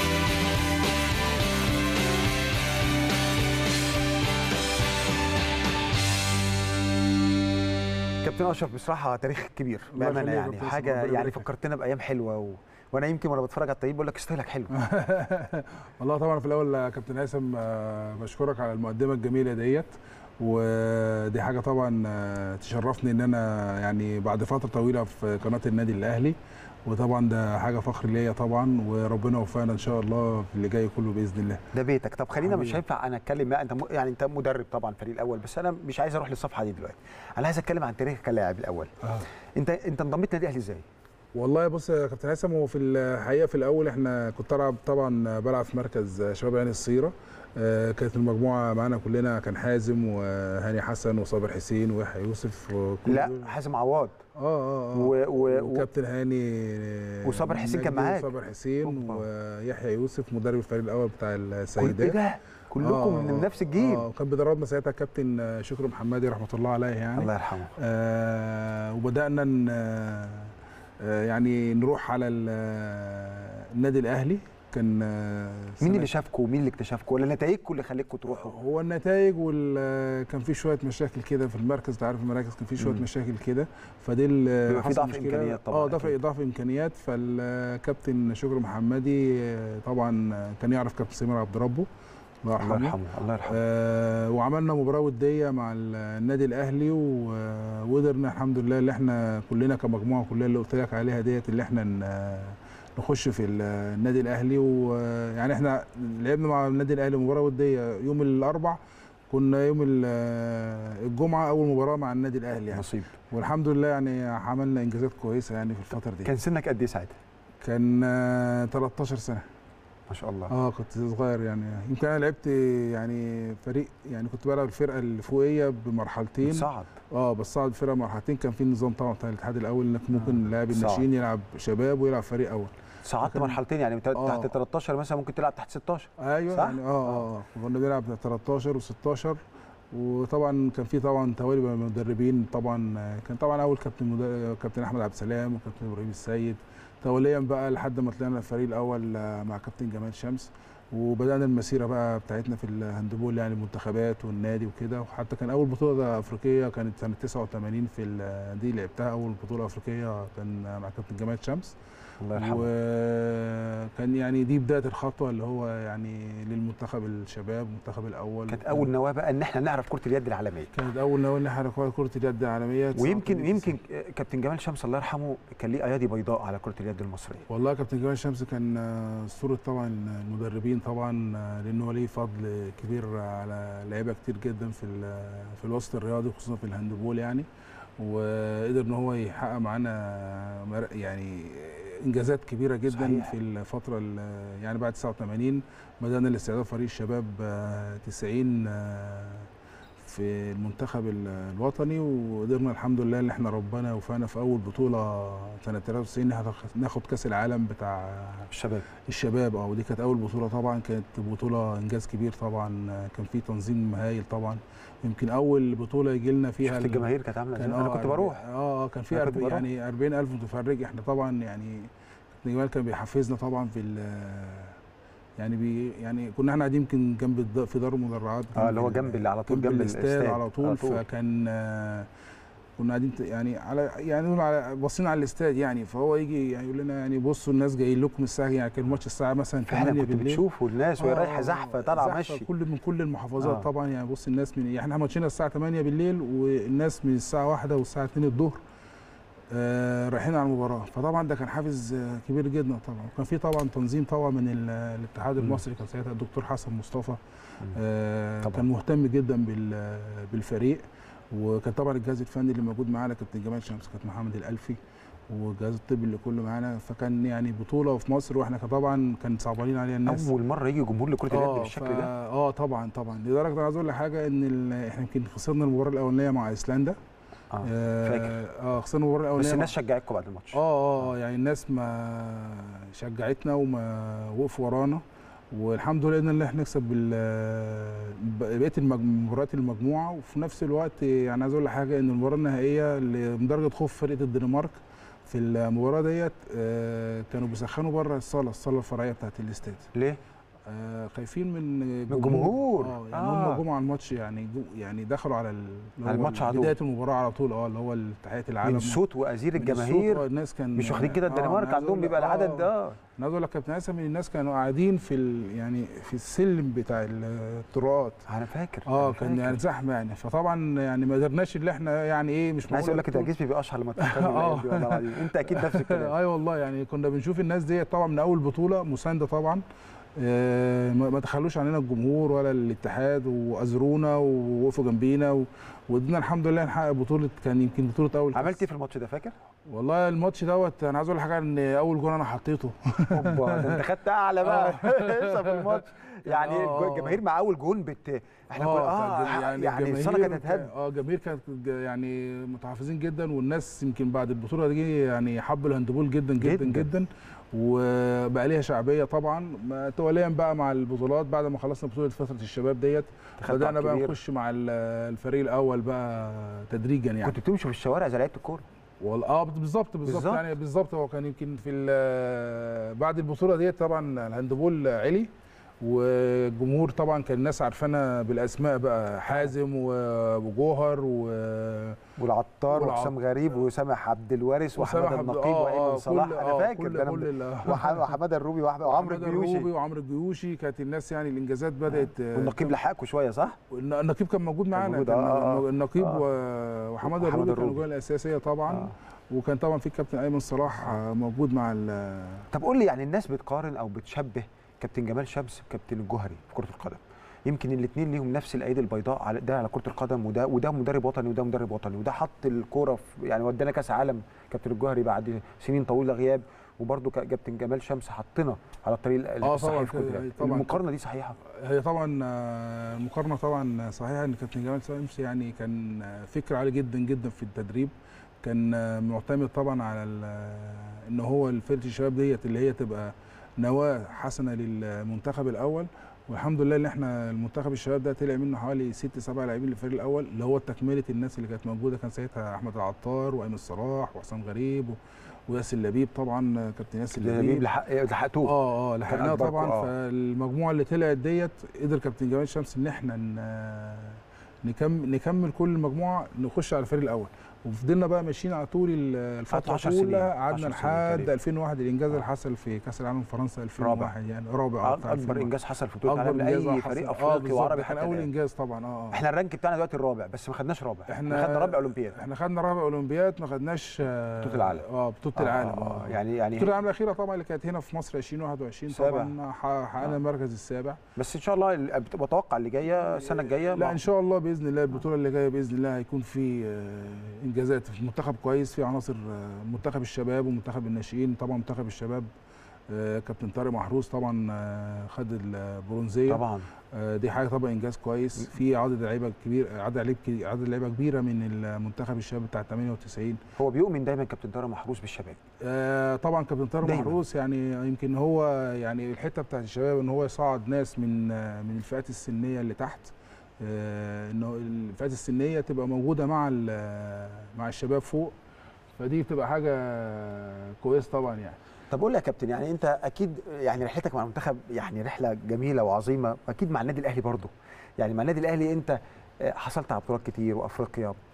Speaker 1: كابتن اشرف بصراحه تاريخ كبير
Speaker 4: الله
Speaker 1: بامانه
Speaker 4: يخليك يا
Speaker 1: يعني
Speaker 4: كابتن
Speaker 1: حاجه
Speaker 4: ربنا
Speaker 1: يعني
Speaker 4: يبارك لك.
Speaker 1: فكرتنا بايام حلوه و... وانا يمكن وانا بتفرج على الطيب بقول لك ستايلك حلو
Speaker 4: والله طبعا في الاول يا كابتن هيثم آه، بشكرك على المقدمه الجميله ديت ودي حاجه طبعا آه، تشرفني ان انا يعني بعد فتره طويله في قناه النادي الاهلي وطبعا ده حاجه فخر ليا طبعا وربنا يوفقنا ان شاء الله في اللي جاي كله باذن الله
Speaker 1: ده بيتك طب خلينا مش
Speaker 4: حبيبي.
Speaker 1: هينفع انا اتكلم بقى انت م... يعني انت مدرب طبعا الفريق الاول بس انا مش عايز اروح للصفحه دي دلوقتي انا عايز اتكلم عن تاريخك كلاعب الاول
Speaker 4: آه.
Speaker 1: انت انت انضميت نادي الاهلي ازاي
Speaker 4: والله بص يا كابتن هيثم هو في الحقيقه في الاول احنا كنت العب طبعا بلعب في مركز شباب عين الصيره آه، كانت المجموعه معانا كلنا كان حازم وهاني حسن وصابر حسين ويحيى يوسف وكل
Speaker 1: لا
Speaker 4: دول.
Speaker 1: حازم عواد
Speaker 4: اه اه اه
Speaker 1: و... و... و...
Speaker 4: وكابتن هاني
Speaker 1: وصابر حسين كان
Speaker 4: نجدي
Speaker 1: معاك؟
Speaker 4: وصابر حسين
Speaker 1: أوبا.
Speaker 4: ويحيى يوسف مدرب الفريق الاول بتاع
Speaker 1: كل ايه
Speaker 4: السيدات
Speaker 1: ده كلكم
Speaker 4: آه،
Speaker 1: من نفس الجيل
Speaker 4: اه وكان بيدربنا ساعتها الكابتن شكري محمدي رحمه الله عليه يعني
Speaker 1: الله يرحمه
Speaker 4: آه وبدانا ن- آه يعني نروح على ال- آه، النادي الاهلي كان آه،
Speaker 1: مين
Speaker 4: سنة-
Speaker 1: اللي شافكم ومين اللي اكتشفكم ولا نتائجكم اللي خلتكم تروحوا
Speaker 4: هو النتائج وال كان في شويه مشاكل كده في المركز انت عارف المراكز كان في شويه
Speaker 1: مم.
Speaker 4: مشاكل كده فدي ال-
Speaker 1: بيبقى في
Speaker 4: حصل
Speaker 1: ضعف
Speaker 4: مشكلة.
Speaker 1: إمكانيات طبعاً
Speaker 4: اه ضعف
Speaker 1: أكيد.
Speaker 4: ضعف امكانيات فالكابتن شكري محمدي آه، طبعا كان يعرف كابتن سمير عبد ربه الله
Speaker 1: الله
Speaker 4: يرحمه
Speaker 1: يرحمه الله يرحمه
Speaker 4: آه وعملنا مباراه وديه مع النادي الاهلي و- وقدرنا الحمد لله اللي احنا كلنا كمجموعه كلها اللي قلت لك عليها ديت اللي احنا ن- نخش في ال- النادي الاهلي ويعني احنا لعبنا مع النادي الاهلي مباراه وديه يوم الاربع كنا يوم ال- الجمعه اول مباراه مع النادي الاهلي يعني
Speaker 1: نصيب
Speaker 4: والحمد لله يعني عملنا انجازات كويسه يعني في الفتره دي
Speaker 1: كان سنك قد ايه ساعتها
Speaker 4: كان آه، 13 سنه
Speaker 1: ما شاء الله
Speaker 4: اه كنت صغير يعني يمكن انا لعبت يعني فريق يعني كنت بلعب الفرقه اللي فوقيه بمرحلتين
Speaker 1: صعد
Speaker 4: اه بس صعد الفرقه مرحلتين كان في نظام طبعا بتاع الاتحاد الاول انك ممكن لاعب
Speaker 1: صعب.
Speaker 4: الناشئين يلعب شباب ويلعب فريق اول
Speaker 1: صعدت
Speaker 4: فكان-
Speaker 1: مرحلتين يعني
Speaker 4: آه.
Speaker 1: تحت 13 مثلا ممكن تلعب تحت 16
Speaker 4: ايوه
Speaker 1: صح؟
Speaker 4: يعني اه اه اه كنا بنلعب 13 و16 وطبعا كان في طبعا توالي بين المدربين طبعا آه، كان طبعا اول كابتن مد... كابتن احمد عبد السلام وكابتن ابراهيم السيد توليا بقى لحد ما طلعنا الفريق الاول آه، مع كابتن جمال شمس وبدانا المسيره بقى بتاعتنا في الهاندبول يعني المنتخبات والنادي وكده وحتى كان اول بطوله افريقيه كانت سنه 89 في ال- دي لعبتها اول بطوله افريقيه كان مع كابتن جمال شمس
Speaker 1: الله يرحمه
Speaker 4: وكان يعني دي بدايه الخطوه اللي هو يعني للمنتخب الشباب المنتخب الاول
Speaker 1: كانت اول نواه بقى ان احنا نعرف كره اليد العالميه
Speaker 4: كانت اول نواه ان احنا كره اليد العالميه
Speaker 1: ويمكن
Speaker 4: 89.
Speaker 1: يمكن كابتن جمال شمس الله يرحمه كان ليه ايادي بيضاء على كره اليد المصريه
Speaker 4: والله كابتن جمال شمس كان آه، اسطوره طبعا المدربين طبعا آه، لانه هو ليه فضل كبير على لعيبه كتير جدا في ال- في الوسط الرياضي خصوصا في الهاندبول يعني وقدر ان هو يحقق معانا مر- يعني انجازات كبيره جدا
Speaker 1: صحيح.
Speaker 4: صحيح. في الفتره ال- يعني بعد 89 بدانا الاستعداد فريق الشباب آه، 90 آه، في المنتخب ال- الوطني وقدرنا الحمد لله ان احنا ربنا وفقنا في اول بطوله سنه 93 ناخد- ناخد كاس العالم بتاع
Speaker 1: الشباب
Speaker 4: الشباب اه ودي كانت اول بطوله طبعا كانت بطوله انجاز كبير طبعا آه، كان في تنظيم هايل طبعا يمكن اول بطوله يجي لنا فيها
Speaker 1: شفت
Speaker 4: ال-
Speaker 1: الجماهير كانت عامله
Speaker 4: كان
Speaker 1: ازاي انا
Speaker 4: آه
Speaker 1: كنت
Speaker 4: أربع-
Speaker 1: بروح
Speaker 4: اه آه، كان في
Speaker 1: أنا كنت
Speaker 4: أرب...
Speaker 1: بروح.
Speaker 4: يعني 40000 متفرج احنا طبعا يعني كابتن جمال كان بيحفزنا طبعا في ال- يعني بي يعني كنا احنا قاعدين يمكن جنب الد- في دار المدرعات
Speaker 1: اه اللي هو
Speaker 4: ال-
Speaker 1: جنب اللي على طول
Speaker 4: جنب
Speaker 1: جنب
Speaker 4: الاستاد على طول
Speaker 1: على طول.
Speaker 4: فكان آه، كنا قاعدين ت- يعني على يعني نقول على باصين على الاستاد يعني فهو يجي يعني يقول لنا يعني بصوا الناس جايين لكم الساعه يعني كان الماتش الساعه مثلا
Speaker 1: فعلا
Speaker 4: 8
Speaker 1: كنت
Speaker 4: بالليل
Speaker 1: بتشوفوا الناس وهي
Speaker 4: آه،
Speaker 1: رايحه زحفه طالعه
Speaker 4: زحفة
Speaker 1: مشي
Speaker 4: كل من كل المحافظات
Speaker 1: آه.
Speaker 4: آه. طبعا يعني بص الناس من يعني احنا ماتشنا الساعه 8 بالليل والناس من الساعه 1 والساعه 2 الظهر آه رايحين على المباراه فطبعا ده كان حافز آه، كبير جدا طبعا وكان في طبعا تنظيم طبعا من ال- الاتحاد
Speaker 1: مم.
Speaker 4: المصري كان ساعتها الدكتور حسن مصطفى آه
Speaker 1: طبعاً.
Speaker 4: كان مهتم جدا بال- بالفريق وكان طبعا الجهاز الفني اللي موجود معانا كابتن جمال شمس كابتن محمد الالفي والجهاز الطبي اللي كله معانا فكان يعني بطوله في مصر واحنا كان طبعا كان صعبانين عليها الناس
Speaker 1: اول مره يجي جمهور لكره اليد
Speaker 4: اه
Speaker 1: بالشكل
Speaker 4: ف-
Speaker 1: ده
Speaker 4: اه طبعا طبعا لدرجه انا عايز اقول لك حاجه ان ال- احنا يمكن خسرنا المباراه الاولانيه مع ايسلندا
Speaker 1: اه
Speaker 4: اه,
Speaker 1: فاكر.
Speaker 4: آه خسرنا المباراه الاولانيه
Speaker 1: بس
Speaker 4: مع-
Speaker 1: الناس شجعتكم بعد الماتش
Speaker 4: اه اه آه، يعني الناس ما شجعتنا وما وقفوا ورانا والحمد لله قدرنا ان احنا نكسب بال- بقيه المج- مباريات المجموعه وفي نفس الوقت يعني عايز اقول لك حاجه ان المباراه النهائيه اللي من درجه خوف فرقه الدنمارك في المباراه ديت آه، كانوا بيسخنوا بره الصاله الصاله الفرعيه بتاعت الاستاد
Speaker 1: ليه؟
Speaker 4: آه، خايفين من
Speaker 1: الجمهور.
Speaker 4: اه يعني
Speaker 1: آه.
Speaker 4: هم جم على الماتش يعني جو يعني دخلوا على ال- اللي
Speaker 1: على
Speaker 4: هو
Speaker 1: الماتش على طول.
Speaker 4: بدايه المباراه على طول اه اللي هو تحيه العالم
Speaker 1: من صوت وازير
Speaker 4: من الصوت،
Speaker 1: الجماهير
Speaker 4: آه، الناس كان
Speaker 1: مش واخدين كده
Speaker 4: آه،
Speaker 1: الدنمارك
Speaker 4: أنا عايز
Speaker 1: عندهم
Speaker 4: أقول لك-
Speaker 1: بيبقى العدد
Speaker 4: آه،
Speaker 1: ده
Speaker 4: انا عايز اقول لك كابتن هيثم ان الناس كانوا قاعدين في ال يعني في السلم بتاع الطرقات
Speaker 1: انا فاكر
Speaker 4: اه
Speaker 1: أنا
Speaker 4: كان
Speaker 1: فاكر.
Speaker 4: يعني زحمه يعني فطبعا يعني ما قدرناش اللي احنا يعني ايه مش
Speaker 1: انا عايز اقول لك انت
Speaker 4: معقولة
Speaker 1: جسمي بيبقى اشهر لما تفكرني
Speaker 4: آه.
Speaker 1: بالأيام دي والله العظيم انت اكيد نفس الكلام
Speaker 4: اي والله يعني كنا بنشوف الناس ديت طبعا من اول بطوله مسانده طبعا آه، ما ما تخلوش علينا الجمهور ولا الاتحاد وازرونا ووقفوا جنبينا و- وقدرنا الحمد لله نحقق بطوله كان يمكن بطوله اول كأس.
Speaker 1: عملت ايه في الماتش ده فاكر؟
Speaker 4: والله الماتش دوت انا عايز اقول لك حاجه ان اول جول انا حطيته
Speaker 1: اوبا ده انت خدت اعلى بقى لسه في الماتش يعني
Speaker 4: آه، آه.
Speaker 1: الجماهير مع اول جون بت احنا كنا اه
Speaker 4: كان
Speaker 1: يعني, الصاله كانت
Speaker 4: الجماهير
Speaker 1: هتهد
Speaker 4: اه الجماهير كانت ج- يعني متحفزين جدا والناس يمكن بعد البطوله دي يعني حبوا الهاندبول جدا جدا
Speaker 1: جداً.
Speaker 4: جدا, جدا وبقى ليها شعبيه طبعا ما- توليا بقى مع البطولات بعد ما خلصنا بطوله فتره الشباب ديت
Speaker 1: دخلت
Speaker 4: بدانا
Speaker 1: على
Speaker 4: بقى
Speaker 1: الكبير.
Speaker 4: نخش مع ال- الفريق الاول بقى تدريجا يعني
Speaker 1: كنت بتمشي في الشوارع زي لعيبه الكوره
Speaker 4: والله اه بالظبط بالظبط
Speaker 1: بالظبط.
Speaker 4: يعني بالظبط هو كان يمكن في ال- بعد البطوله ديت طبعا الهاندبول علي والجمهور طبعا كان الناس عارفانا بالاسماء بقى حازم و- وجوهر و
Speaker 1: والعطار
Speaker 4: والعط-
Speaker 1: وحسام غريب وسامح عبد الوارث
Speaker 4: وسامح
Speaker 1: واحمد
Speaker 4: عبد-
Speaker 1: النقيب
Speaker 4: آه،
Speaker 1: وايمن
Speaker 4: آه،
Speaker 1: صلاح
Speaker 4: كل-
Speaker 1: انا
Speaker 4: آه،
Speaker 1: فاكر
Speaker 4: كل
Speaker 1: ده أنا
Speaker 4: كل ال-
Speaker 1: وح- وحماده الروبي وأحمد- وعمرو
Speaker 4: محمد الروبي
Speaker 1: الجيوشي
Speaker 4: وعمرو الجيوشي كانت الناس يعني الانجازات بدات آه،
Speaker 1: والنقيب لحقكم شويه صح؟
Speaker 4: الن- النقيب كان موجود معانا
Speaker 1: موجود،
Speaker 4: كان
Speaker 1: آه، آه.
Speaker 4: النقيب
Speaker 1: آه.
Speaker 4: و- وحماده
Speaker 1: وحمادة
Speaker 4: الروبي كانوا
Speaker 1: الروبي.
Speaker 4: الجوله الاساسيه طبعا
Speaker 1: آه.
Speaker 4: وكان طبعا في الكابتن ايمن صلاح آه، موجود مع ال-
Speaker 1: طب قول لي يعني الناس بتقارن او بتشبه كابتن جمال شمس بكابتن الجوهري في كره القدم يمكن الاثنين ليهم نفس الايدي البيضاء على ده على كره القدم وده وده مدرب وطني وده مدرب وطني وده حط الكوره في يعني ودانا كاس عالم كابتن الجوهري بعد سنين طويله غياب وبرده كابتن جمال شمس حطنا على الطريق
Speaker 4: آه،
Speaker 1: الصحيح
Speaker 4: طبعاً
Speaker 1: في كرة
Speaker 4: كده،
Speaker 1: اليد.
Speaker 4: طبعاً.
Speaker 1: المقارنه دي صحيحه
Speaker 4: هي طبعا آه، المقارنه طبعا صحيحه ان كابتن جمال شمس يعني كان آه، فكر عالي جدا جدا في التدريب كان آه، معتمد طبعا على ال- آه، ان هو فرقه الشباب ديت اللي هي تبقى نواه حسنه للمنتخب الاول والحمد لله ان احنا المنتخب الشباب ده طلع منه حوالي ست سبع لاعبين للفريق الاول اللي هو تكمله الناس اللي كانت موجوده كان ساعتها احمد العطار وايمن صلاح وحسام غريب و- وياسر لبيب طبعا آه، كابتن ياسر
Speaker 1: لبيب
Speaker 4: لبيب
Speaker 1: لحق لحقتوه
Speaker 4: اه اه لحقناها
Speaker 1: أكبر
Speaker 4: طبعا
Speaker 1: آه.
Speaker 4: فالمجموعه اللي طلعت ديت قدر كابتن جمال شمس ان احنا ن- نكمل نكمل كل المجموعه نخش على الفريق الاول وفضلنا بقى ماشيين على طول ال- الفتره
Speaker 1: 10 سنين.
Speaker 4: كلها
Speaker 1: 10
Speaker 4: قعدنا
Speaker 1: سنين
Speaker 4: لحد
Speaker 1: تقريبا.
Speaker 4: 2001 الانجاز اللي
Speaker 1: آه.
Speaker 4: حصل في كاس العالم فرنسا 2001 يعني رابع آه، بتاع
Speaker 1: اكبر
Speaker 4: 2001.
Speaker 1: انجاز حصل في بطوله
Speaker 4: اكبر
Speaker 1: العالم
Speaker 4: انجاز
Speaker 1: لاي
Speaker 4: حصل.
Speaker 1: فريق
Speaker 4: آه،
Speaker 1: افريقي
Speaker 4: بالظبط.
Speaker 1: وعربي
Speaker 4: كان
Speaker 1: حتى
Speaker 4: اول
Speaker 1: الآن.
Speaker 4: انجاز طبعا اه آه.
Speaker 1: احنا الرانك بتاعنا دلوقتي الرابع بس ما خدناش رابع احنا خدنا رابع اولمبياد
Speaker 4: احنا خدنا رابع اولمبياد ما خدناش آه،
Speaker 1: بطولة العالم.
Speaker 4: اه بطوله العالم اه
Speaker 1: يعني يعني
Speaker 4: بطوله العالم الاخيره طبعا اللي كانت هنا في مصر 2021
Speaker 1: سابع.
Speaker 4: طبعا ح- حققنا
Speaker 1: آه.
Speaker 4: المركز السابع
Speaker 1: بس ان شاء الله ال- بتوقع اللي جايه السنه الجايه
Speaker 4: لا
Speaker 1: مع-
Speaker 4: ان شاء الله باذن الله البطوله اللي جايه باذن الله هيكون في آه، انجازات في منتخب كويس في عناصر آه، منتخب الشباب ومنتخب الناشئين طبعا منتخب الشباب آه، كابتن طارق محروس طبعا آه، خد البرونزيه
Speaker 1: طبعا
Speaker 4: آه، دي حاجه طبعا انجاز كويس في عدد لعيبه كبير عدد لعيبه عدد لعيبه كبيره من المنتخب الشباب بتاع 98
Speaker 1: هو بيؤمن دايما كابتن طارق محروس بالشباب
Speaker 4: آه، طبعا كابتن طارق
Speaker 1: دايماً.
Speaker 4: محروس يعني يمكن هو يعني الحته بتاعت الشباب ان هو يصعد ناس من آه، من الفئات السنيه اللي تحت آه، انه الفئات السنيه تبقى موجوده مع ال- مع الشباب فوق فدي بتبقى حاجه كويسه طبعا يعني
Speaker 1: طب قول لي يا كابتن يعني انت اكيد يعني رحلتك مع المنتخب يعني رحله جميله وعظيمه اكيد مع النادي الاهلي برضه يعني مع النادي الاهلي انت آه، حصلت على بطولات كتير وافريقيا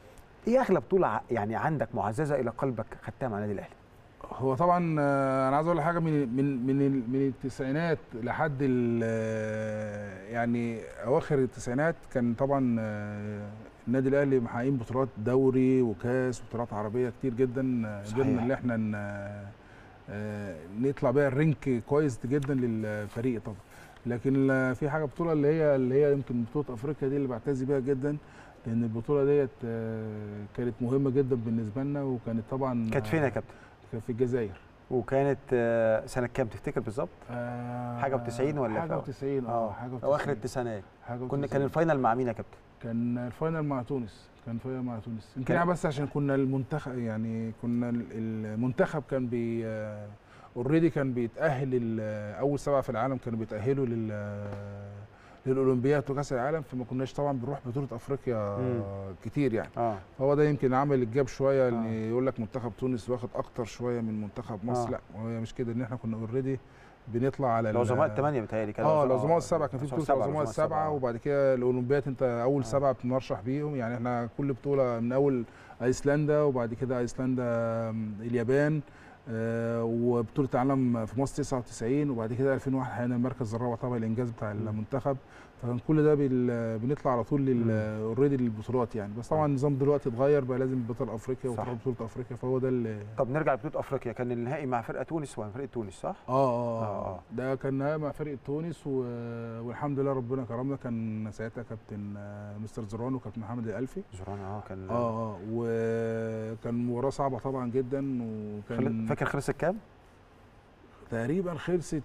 Speaker 1: ايه اغلى بطوله ع- يعني عندك معززه الى قلبك خدتها مع النادي الاهلي
Speaker 4: هو طبعا آه، انا عايز اقول حاجه من من من ال- من التسعينات لحد ال- آه، يعني اواخر التسعينات كان طبعا آه، النادي الاهلي محققين بطولات دوري وكاس وبطولات عربيه كتير جدا آه،
Speaker 1: صحيح.
Speaker 4: قدرنا ان احنا ن- آه، نطلع بيها الرينك كويس جدا للفريق طبعا لكن آه، في حاجه بطوله اللي هي اللي هي يمكن بطوله افريقيا دي اللي بعتز بيها جدا لان البطوله ديت آه، كانت مهمه جدا بالنسبه لنا وكانت طبعا
Speaker 1: كانت فين يا كابتن
Speaker 4: كانت في الجزائر
Speaker 1: وكانت آه، سنه كام تفتكر بالظبط
Speaker 4: آه
Speaker 1: حاجة و90 ولا
Speaker 4: حاجه
Speaker 1: في-
Speaker 4: و90 اه حاجه و90
Speaker 1: اواخر التسعينات
Speaker 4: حاجه
Speaker 1: كنا
Speaker 4: و90.
Speaker 1: كان الفاينل مع مين يا كابتن
Speaker 4: كان الفاينل مع تونس كان فاينل مع تونس يمكن
Speaker 1: كان-
Speaker 4: يعني بس عشان كنا المنتخب يعني كنا ال- المنتخب كان بي اوريدي كان بيتاهل ال- اول سبعه في العالم كانوا بيتاهلوا لل للاولمبياد وكاس العالم فما كناش طبعا بنروح بطوله افريقيا
Speaker 1: مم.
Speaker 4: كتير يعني
Speaker 1: اه
Speaker 4: فهو ده يمكن عامل الجاب شويه ان
Speaker 1: آه.
Speaker 4: يقول لك منتخب تونس واخد اكتر شويه من منتخب مصر
Speaker 1: آه.
Speaker 4: لا هي مش كده ان احنا كنا اوريدي بنطلع على ال-
Speaker 1: العظماء الثمانيه بتهيألي كان
Speaker 4: اه العظماء السبعه كان في بطوله
Speaker 1: السبعة،
Speaker 4: العظماء السبعه وبعد كده الاولمبياد انت اول
Speaker 1: آه.
Speaker 4: سبعه بتنرشح بيهم يعني احنا كل بطوله من اول ايسلندا وبعد كده ايسلندا آم، اليابان آه وبطوله العالم في مصر 99 وبعد كده 2001 حققنا المركز الرابع طبعا الانجاز بتاع
Speaker 1: مم.
Speaker 4: المنتخب فكان كل ده بال- بنطلع على طول
Speaker 1: مم.
Speaker 4: اوريدي للبطولات يعني بس طبعا النظام دلوقتي اتغير بقى لازم بطل افريقيا
Speaker 1: صح.
Speaker 4: وتروح بطوله افريقيا فهو ده اللي
Speaker 1: طب نرجع لبطوله افريقيا كان النهائي مع فرقه تونس ولا فرقه تونس صح؟
Speaker 4: اه اه,
Speaker 1: آه،
Speaker 4: آه.
Speaker 1: آه.
Speaker 4: ده كان نهائي مع فريق تونس و... والحمد لله ربنا كرمنا كان ساعتها كابتن آه، مستر زران وكابتن محمد الالفي
Speaker 1: زوران اه كان
Speaker 4: اه اه وكان مباراه صعبه طبعا جدا
Speaker 1: خل...
Speaker 4: وكان
Speaker 1: فاكر خلصت كام؟
Speaker 4: تقريبا خلصت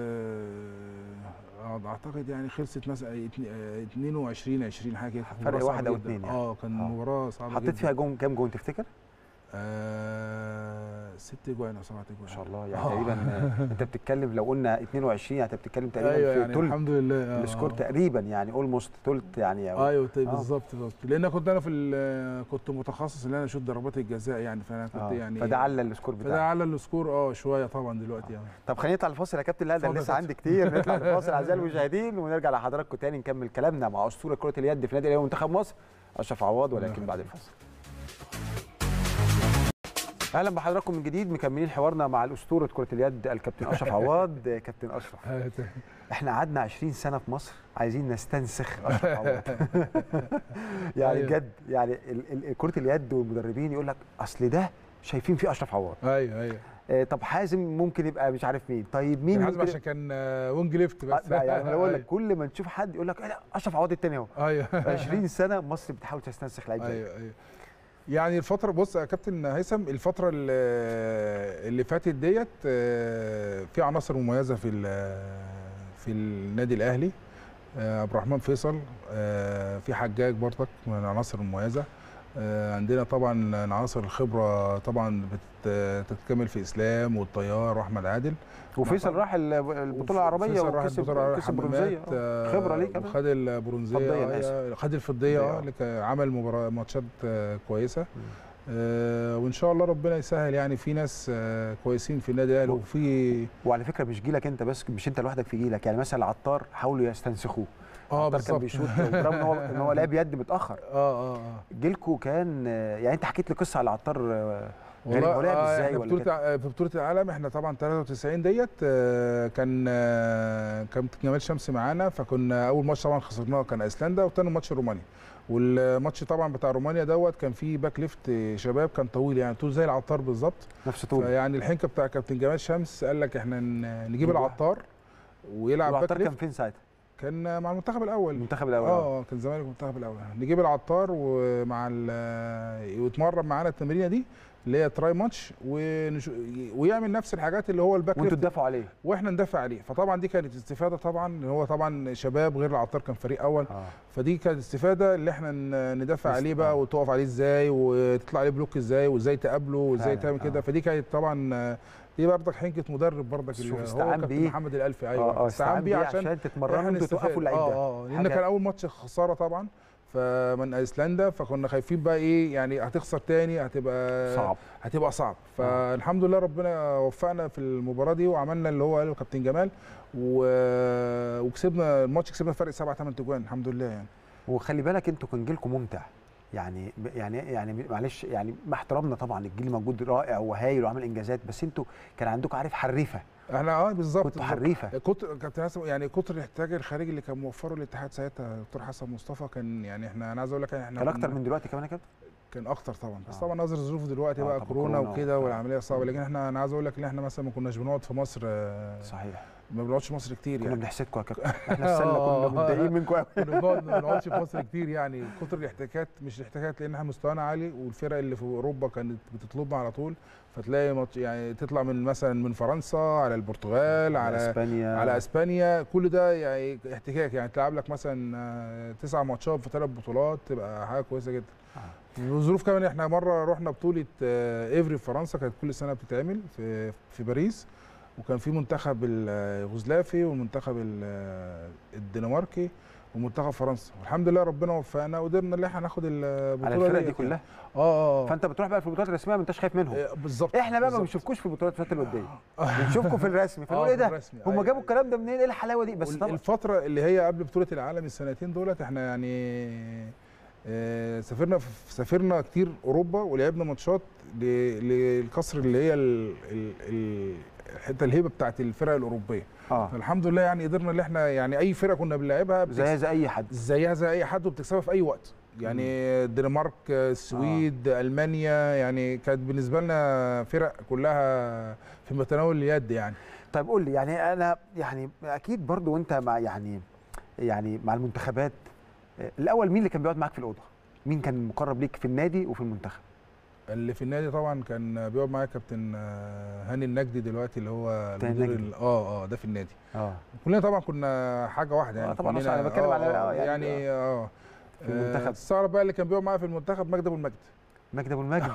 Speaker 4: آه، اعتقد يعني خلصت مثلا اتنين- آه، 22 20 حاجه كده كانت
Speaker 1: فرق
Speaker 4: مباراة
Speaker 1: واحد
Speaker 4: صعبة
Speaker 1: أو
Speaker 4: جداً.
Speaker 1: اتنين يعني.
Speaker 4: اه كان
Speaker 1: آه.
Speaker 4: مباراه صعبه
Speaker 1: حطيت
Speaker 4: جداً.
Speaker 1: فيها جون كام جون تفتكر؟
Speaker 4: آه ست جوان او سبعة
Speaker 1: ما
Speaker 4: جوان
Speaker 1: شاء الله يعني
Speaker 4: آه.
Speaker 1: تقريبا آه، انت بتتكلم لو قلنا 22 يعني انت بتتكلم تقريبا
Speaker 4: ايوه
Speaker 1: في
Speaker 4: يعني
Speaker 1: تلت
Speaker 4: الحمد لله آه،
Speaker 1: السكور
Speaker 4: آه.
Speaker 1: تقريبا يعني اولموست تلت يعني أو
Speaker 4: ايوه طيب
Speaker 1: آه.
Speaker 4: بالظبط بالظبط لان كنت انا في ال- كنت متخصص ان انا اشوط ضربات الجزاء يعني فانا كنت
Speaker 1: آه.
Speaker 4: يعني
Speaker 1: فده على السكور
Speaker 4: فده
Speaker 1: بتاعك
Speaker 4: على السكور اه شويه طبعا دلوقتي يعني
Speaker 1: طب خلينا نطلع الفاصل يا كابتن لا ده
Speaker 4: اتفضل
Speaker 1: لسه
Speaker 4: يا
Speaker 1: عندي كتير نطلع الفاصل اعزائي المشاهدين ونرجع لحضراتكم تاني نكمل كلامنا مع اسطوره كره اليد في نادي الاهلي ومنتخب مصر اشرف عواد ولكن
Speaker 4: يخليك.
Speaker 1: بعد الفاصل اهلا بحضراتكم من جديد مكملين حوارنا مع الاسطوره كره اليد الكابتن اشرف عواد كابتن اشرف احنا قعدنا 20 سنه في مصر عايزين نستنسخ اشرف عواد يعني
Speaker 4: أيوة.
Speaker 1: بجد يعني ال- ال- كره اليد والمدربين يقول لك اصل ده شايفين فيه اشرف عواد
Speaker 4: ايوه ايوه
Speaker 1: آه، طب حازم ممكن يبقى مش عارف مين طيب مين
Speaker 4: كان حازم
Speaker 1: ممكن
Speaker 4: عشان كان آه، وينج ليفت
Speaker 1: آه،
Speaker 4: بس
Speaker 1: لا يعني انا بقول لك
Speaker 4: أيوة.
Speaker 1: كل ما نشوف حد يقول لك إيه لا اشرف عواد التاني اهو
Speaker 4: ايوه
Speaker 1: 20 سنه مصر بتحاول تستنسخ لعيب زيه.
Speaker 4: ايوه ايوه يعني الفترة بص يا كابتن هيثم الفترة اللي اللي فاتت ديت آه، في عناصر مميزة في ال- في النادي الأهلي آه، عبد الرحمن فيصل آه، في حجاج برضك من العناصر المميزة آه، عندنا طبعا عناصر الخبرة طبعا بت- تتكمل في إسلام والطيار وأحمد عادل
Speaker 1: وفيصل راح ال- البطوله العربيه
Speaker 4: فيصل راح
Speaker 1: وكسب
Speaker 4: البطولة العربية
Speaker 1: كسب
Speaker 4: حمامات،
Speaker 1: برونزيه آه.
Speaker 4: آه،
Speaker 1: خبره ليه كمان
Speaker 4: وخد البرونزيه
Speaker 1: فضية، أنا
Speaker 4: آه، خد الفضيه
Speaker 1: فضية،
Speaker 4: اه
Speaker 1: آه.
Speaker 4: اللي كان عمل مباراه ماتشات آه، كويسه آه، وان شاء الله ربنا يسهل يعني في ناس آه، كويسين في النادي الاهلي
Speaker 1: و-
Speaker 4: وفي
Speaker 1: وعلى فكره مش جيلك انت بس مش انت لوحدك في جيلك يعني مثلا العطار حاولوا يستنسخوه
Speaker 4: اه
Speaker 1: العطار كان
Speaker 4: بالظبط
Speaker 1: بيشوط برغم ان هو ان هو لعب يد متاخر
Speaker 4: اه اه اه
Speaker 1: جيلكوا كان آه، يعني انت حكيت لي قصه على العطار آه، غريب هو لعب
Speaker 4: آه،
Speaker 1: ازاي
Speaker 4: إحنا
Speaker 1: ولا
Speaker 4: بطولة
Speaker 1: كده؟
Speaker 4: ع- في بطولة العالم احنا طبعا 93 ديت آه، كان آه، كان جمال شمس معانا فكنا اول ماتش طبعا خسرناه كان ايسلندا وتاني ماتش رومانيا والماتش طبعا بتاع رومانيا دوت كان فيه باك ليفت شباب كان طويل يعني طول زي العطار بالظبط
Speaker 1: نفس طول
Speaker 4: فيعني الحنكه بتاع كابتن جمال شمس قال لك احنا ن- نجيب
Speaker 1: واحد.
Speaker 4: العطار ويلعب باك
Speaker 1: العطار كان
Speaker 4: ليفت
Speaker 1: فين ساعتها؟
Speaker 4: كان مع المنتخب الاول
Speaker 1: المنتخب الاول آه.
Speaker 4: اه كان زمالك المنتخب الاول نجيب العطار ومع ال- ويتمرن معانا التمرينه دي اللي هي تراي ماتش ونش... ويعمل نفس الحاجات اللي هو الباك
Speaker 1: وانتوا
Speaker 4: ليفت
Speaker 1: تدافعوا عليه
Speaker 4: واحنا ندافع عليه فطبعا دي كانت استفاده طبعا إن هو طبعا شباب غير العطار كان فريق اول
Speaker 1: اه
Speaker 4: فدي كانت استفاده اللي احنا ن- ندافع
Speaker 1: بس-
Speaker 4: عليه
Speaker 1: آه.
Speaker 4: بقى وتقف عليه ازاي وتطلع عليه بلوك ازاي وازاي تقابله وازاي
Speaker 1: فعلا،
Speaker 4: تعمل كده
Speaker 1: آه.
Speaker 4: فدي كانت طبعا آه، دي برضك حنكه مدرب برضك
Speaker 1: شوف
Speaker 4: اللي هو
Speaker 1: استعان
Speaker 4: كابتن
Speaker 1: بيه.
Speaker 4: محمد الالفي
Speaker 1: اه
Speaker 4: ايوه
Speaker 1: اه استعان بيه عشان
Speaker 4: إحنا
Speaker 1: تتمرنوا انتوا
Speaker 4: نستفاد.
Speaker 1: توقفوا اللعيب ده
Speaker 4: اه اه لان
Speaker 1: حاجة-
Speaker 4: كان اول ماتش خساره طبعا فمن ايسلندا فكنا خايفين بقى ايه يعني هتخسر تاني هتبقى
Speaker 1: صعب
Speaker 4: هتبقى صعب فالحمد لله ربنا وفقنا في المباراه دي وعملنا اللي هو قاله كابتن جمال و... وكسبنا الماتش كسبنا فرق سبعة ثمان تجوان الحمد لله يعني
Speaker 1: وخلي بالك انتوا كان جيلكم ممتع يعني يعني يعني معلش يعني مع احترامنا طبعا الجيل موجود رائع وهايل وعامل انجازات بس انتوا كان عندكم عارف حريفه
Speaker 4: احنا اه بالظبط
Speaker 1: كنتوا
Speaker 4: بالظبط.
Speaker 1: حريفه
Speaker 4: كتر كابتن حسن يعني كتر الاحتياج الخارجي اللي كان موفره الاتحاد ساعتها دكتور حسن مصطفى كان يعني احنا انا عايز اقول لك احنا
Speaker 1: كان اكتر
Speaker 4: كنا-
Speaker 1: من دلوقتي كمان يا كابتن
Speaker 4: كان اكتر طبعا بس
Speaker 1: آه.
Speaker 4: طبعا نظر الظروف دلوقتي
Speaker 1: آه
Speaker 4: بقى
Speaker 1: طبعا
Speaker 4: كورونا
Speaker 1: كورونا
Speaker 4: وكده
Speaker 1: وبتاع.
Speaker 4: والعمليه صعبه لكن احنا انا عايز اقول لك ان احنا مثلا ما كناش بنقعد في مصر آه،
Speaker 1: صحيح
Speaker 4: ما بنقعدش في مصر كتير
Speaker 1: كنا
Speaker 4: يعني
Speaker 1: بنحسدكم يا كابتن احنا السله كنا
Speaker 4: آه.
Speaker 1: متضايقين منكم قوي
Speaker 4: كنا بنقعد ما بنقعدش في مصر كتير يعني كتر الاحتكاكات مش الاحتكاكات لان احنا مستوانا عالي والفرق اللي في اوروبا كانت بتطلبنا على طول فتلاقي ماتش يعني تطلع من مثلا من فرنسا على البرتغال على
Speaker 1: اسبانيا
Speaker 4: على اسبانيا كل ده يعني احتكاك يعني تلعب لك مثلا آه، تسع ماتشات في ثلاث بطولات تبقى حاجه كويسه جدا والظروف كمان احنا مره رحنا بطوله آه، ايفري في فرنسا كانت كل سنه بتتعمل في في باريس وكان في منتخب اليوغوسلافي والمنتخب ال- الدنماركي ومنتخب فرنسا والحمد لله ربنا وفقنا وقدرنا ان احنا ناخد البطوله
Speaker 1: على الفرق دي
Speaker 4: ديت
Speaker 1: كلها
Speaker 4: اه اه
Speaker 1: فانت بتروح بقى في البطولات الرسميه ما انتش خايف منهم
Speaker 4: آه، بالظبط
Speaker 1: احنا بقى ما
Speaker 4: بالظبط.
Speaker 1: بنشوفكوش في البطولات الفتره الوديه بنشوفكم في الرسمي فنقول
Speaker 4: آه،
Speaker 1: ايه
Speaker 4: في
Speaker 1: ده
Speaker 4: الرسمي.
Speaker 1: هم
Speaker 4: أيوة،
Speaker 1: جابوا
Speaker 4: أيوة.
Speaker 1: الكلام ده منين ايه الحلاوه دي بس
Speaker 4: وال-
Speaker 1: طبعا
Speaker 4: الفترة اللي هي قبل بطولة العالم السنتين دولت احنا يعني آه، سافرنا في- سافرنا كتير اوروبا ولعبنا ماتشات ل- للكسر اللي هي ال- ال- ال- الحته الهيبه بتاعت الفرق الاوروبيه
Speaker 1: اه
Speaker 4: فالحمد لله يعني قدرنا ان احنا يعني اي فرقه كنا بنلعبها بتكسب-
Speaker 1: زي زي اي حد
Speaker 4: زيها زي اي حد وبتكسبها في اي وقت يعني الدنمارك السويد آه. المانيا يعني كانت بالنسبه لنا فرق كلها في متناول اليد يعني
Speaker 1: طيب قول لي يعني انا يعني اكيد برضو وانت مع يعني يعني مع المنتخبات آه، الاول مين اللي كان بيقعد معاك في الاوضه مين كان مقرب ليك في النادي وفي المنتخب
Speaker 4: اللي في النادي طبعا كان بيقعد معايا كابتن آه، هاني النجدي دلوقتي اللي هو
Speaker 1: كابتن
Speaker 4: المدير
Speaker 1: النجدي.
Speaker 4: ال- اه اه ده في النادي
Speaker 1: اه
Speaker 4: كلنا طبعا كنا حاجه واحده يعني
Speaker 1: آه، طبعاً،
Speaker 4: كلنا-
Speaker 1: أنا بتكلم على- آه، يعني-
Speaker 4: يعني اه
Speaker 1: في المنتخب.
Speaker 4: الصعب بقى اللي كان بيقعد معايا في المنتخب مجدي ابو المجد
Speaker 1: مجدي ابو المجد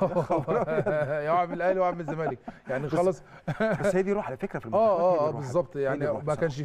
Speaker 4: يقع من الاهلي ويقع من الزمالك يعني خلص
Speaker 1: بس هي دي روح على فكره في المنتخب
Speaker 4: اه
Speaker 1: هي دي
Speaker 4: اه اه
Speaker 1: الروح.
Speaker 4: بالظبط
Speaker 1: هي دي
Speaker 4: يعني
Speaker 1: الروح
Speaker 4: ما كانش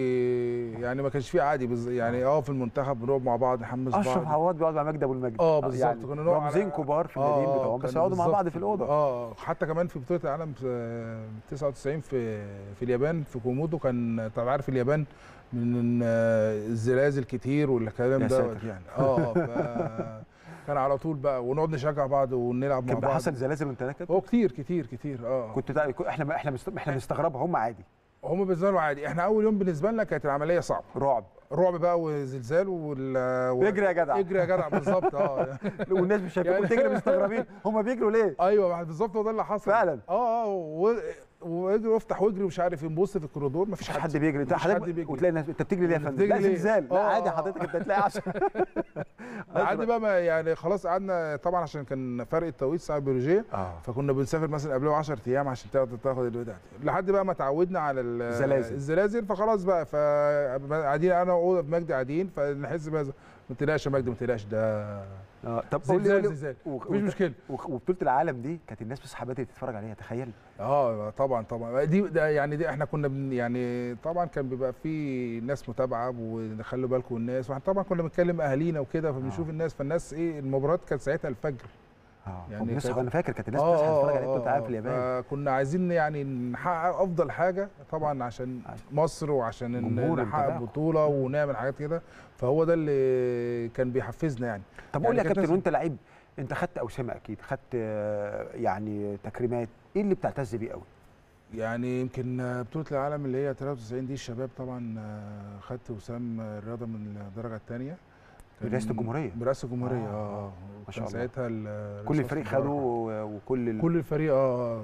Speaker 4: فيه يعني ما كانش فيه عادي بز- يعني اه في المنتخب بنقعد مع بعض نحمس بعض
Speaker 1: اشرف عواد بيقعد مع مجدي ابو المجد
Speaker 4: اه بالظبط
Speaker 1: يعني
Speaker 4: كنا نقعد
Speaker 1: رمزين
Speaker 4: على-
Speaker 1: كبار في
Speaker 4: آه،
Speaker 1: الناديين
Speaker 4: آه،
Speaker 1: بتوعهم بس
Speaker 4: كان
Speaker 1: يقعدوا مع بعض في
Speaker 4: بالظبط.
Speaker 1: الاوضه
Speaker 4: اه حتى كمان في بطوله العالم في 99 في في اليابان في كومودو كان طبعا عارف اليابان من آه، الزلازل كتير والكلام
Speaker 1: يا
Speaker 4: ده
Speaker 1: ساتر.
Speaker 4: يعني اه ف- كان على طول بقى ونقعد نشجع بعض ونلعب مع
Speaker 1: كان
Speaker 4: بعض
Speaker 1: حصل زلازل وانت هناك
Speaker 4: هو كتير كتير كتير اه
Speaker 1: كنت تع- احنا احنا مست- احنا بنستغربها هم عادي
Speaker 4: هم بالنسبه له عادي احنا اول يوم بالنسبه لنا كانت العمليه صعبه
Speaker 1: رعب
Speaker 4: رعب بقى وزلزال وال و-
Speaker 1: اجري يا جدع
Speaker 4: اجري يا جدع بالظبط اه
Speaker 1: والناس مش شايفاكم
Speaker 4: يعني-
Speaker 1: بتجري مستغربين هم بيجروا ليه
Speaker 4: ايوه بالظبط هو ده اللي حصل
Speaker 1: فعلا.
Speaker 4: اه اه و- واجري وافتح واجري مش عارف إيه، نبص في الكوريدور مفيش
Speaker 1: مفيش
Speaker 4: حد
Speaker 1: حد بيجري انت
Speaker 4: مفيش حد
Speaker 1: حضرتك
Speaker 4: بيجري.
Speaker 1: وتلاقي الناس انت بتجري ليه يا
Speaker 4: أنت
Speaker 1: فندم
Speaker 4: بتجري
Speaker 1: لا
Speaker 4: ليه؟
Speaker 1: زلزال لا
Speaker 4: آه،
Speaker 1: عادي
Speaker 4: آه.
Speaker 1: حضرتك انت هتلاقي عشان
Speaker 4: عادي بقى ما يعني خلاص قعدنا طبعا عشان كان فرق التوقيت ساعه بيولوجيه
Speaker 1: اه
Speaker 4: فكنا بنسافر مثلا قبلها 10 ايام عشان تاخد تاخد البتاع دي. لحد بقى ما تعودنا على ال-
Speaker 1: الزلازل.
Speaker 4: الزلازل فخلاص بقى فقاعدين انا واوضه بمجدي قاعدين فنحس بهذا ما تقلقش يا مجدي ما تقلقش ده
Speaker 1: اه طب قول لي
Speaker 4: زلزال
Speaker 1: قول لي
Speaker 4: زلزال
Speaker 1: و-
Speaker 4: مفيش
Speaker 1: و-
Speaker 4: مشكله
Speaker 1: و- وبطوله العالم دي كانت الناس بس حبات تتفرج عليها تخيل
Speaker 4: اه طبعا طبعا دي ده يعني دي احنا كنا بن يعني طبعا كان بيبقى في ناس متابعه وخلوا بالكم الناس واحنا طبعا كنا بنتكلم اهالينا وكده فبنشوف
Speaker 1: آه.
Speaker 4: الناس فالناس ايه المباريات كانت ساعتها الفجر
Speaker 1: اه
Speaker 4: يعني
Speaker 1: يعني
Speaker 4: كانت-
Speaker 1: انا فاكر كانت الناس بتصحى تتفرج على بطوله العالم في اليابان
Speaker 4: فكنا عايزين يعني نحقق افضل حاجه طبعا عشان مصر وعشان إن
Speaker 1: جمهور
Speaker 4: نحقق
Speaker 1: التابع.
Speaker 4: بطوله ونعمل حاجات كده فهو ده اللي كان بيحفزنا يعني
Speaker 1: طب قول لي يا
Speaker 4: كانت
Speaker 1: كابتن
Speaker 4: ناس-
Speaker 1: وانت لعيب انت خدت اوسمه اكيد خدت آه، يعني تكريمات ايه اللي بتعتز بيه قوي
Speaker 4: يعني يمكن بطولة العالم اللي هي 93 دي الشباب طبعا آه، خدت وسام الرياضة من الدرجة الثانية
Speaker 1: برئاسة الجمهورية.
Speaker 4: برئاسة الجمهورية
Speaker 1: آه،
Speaker 4: اه اه
Speaker 1: ما شاء
Speaker 4: كان
Speaker 1: الله.
Speaker 4: ساعتها ال-
Speaker 1: كل
Speaker 4: رئيس
Speaker 1: الفريق
Speaker 4: حسني
Speaker 1: خده
Speaker 4: مبارك.
Speaker 1: و- وكل ال...
Speaker 4: كل الفريق اه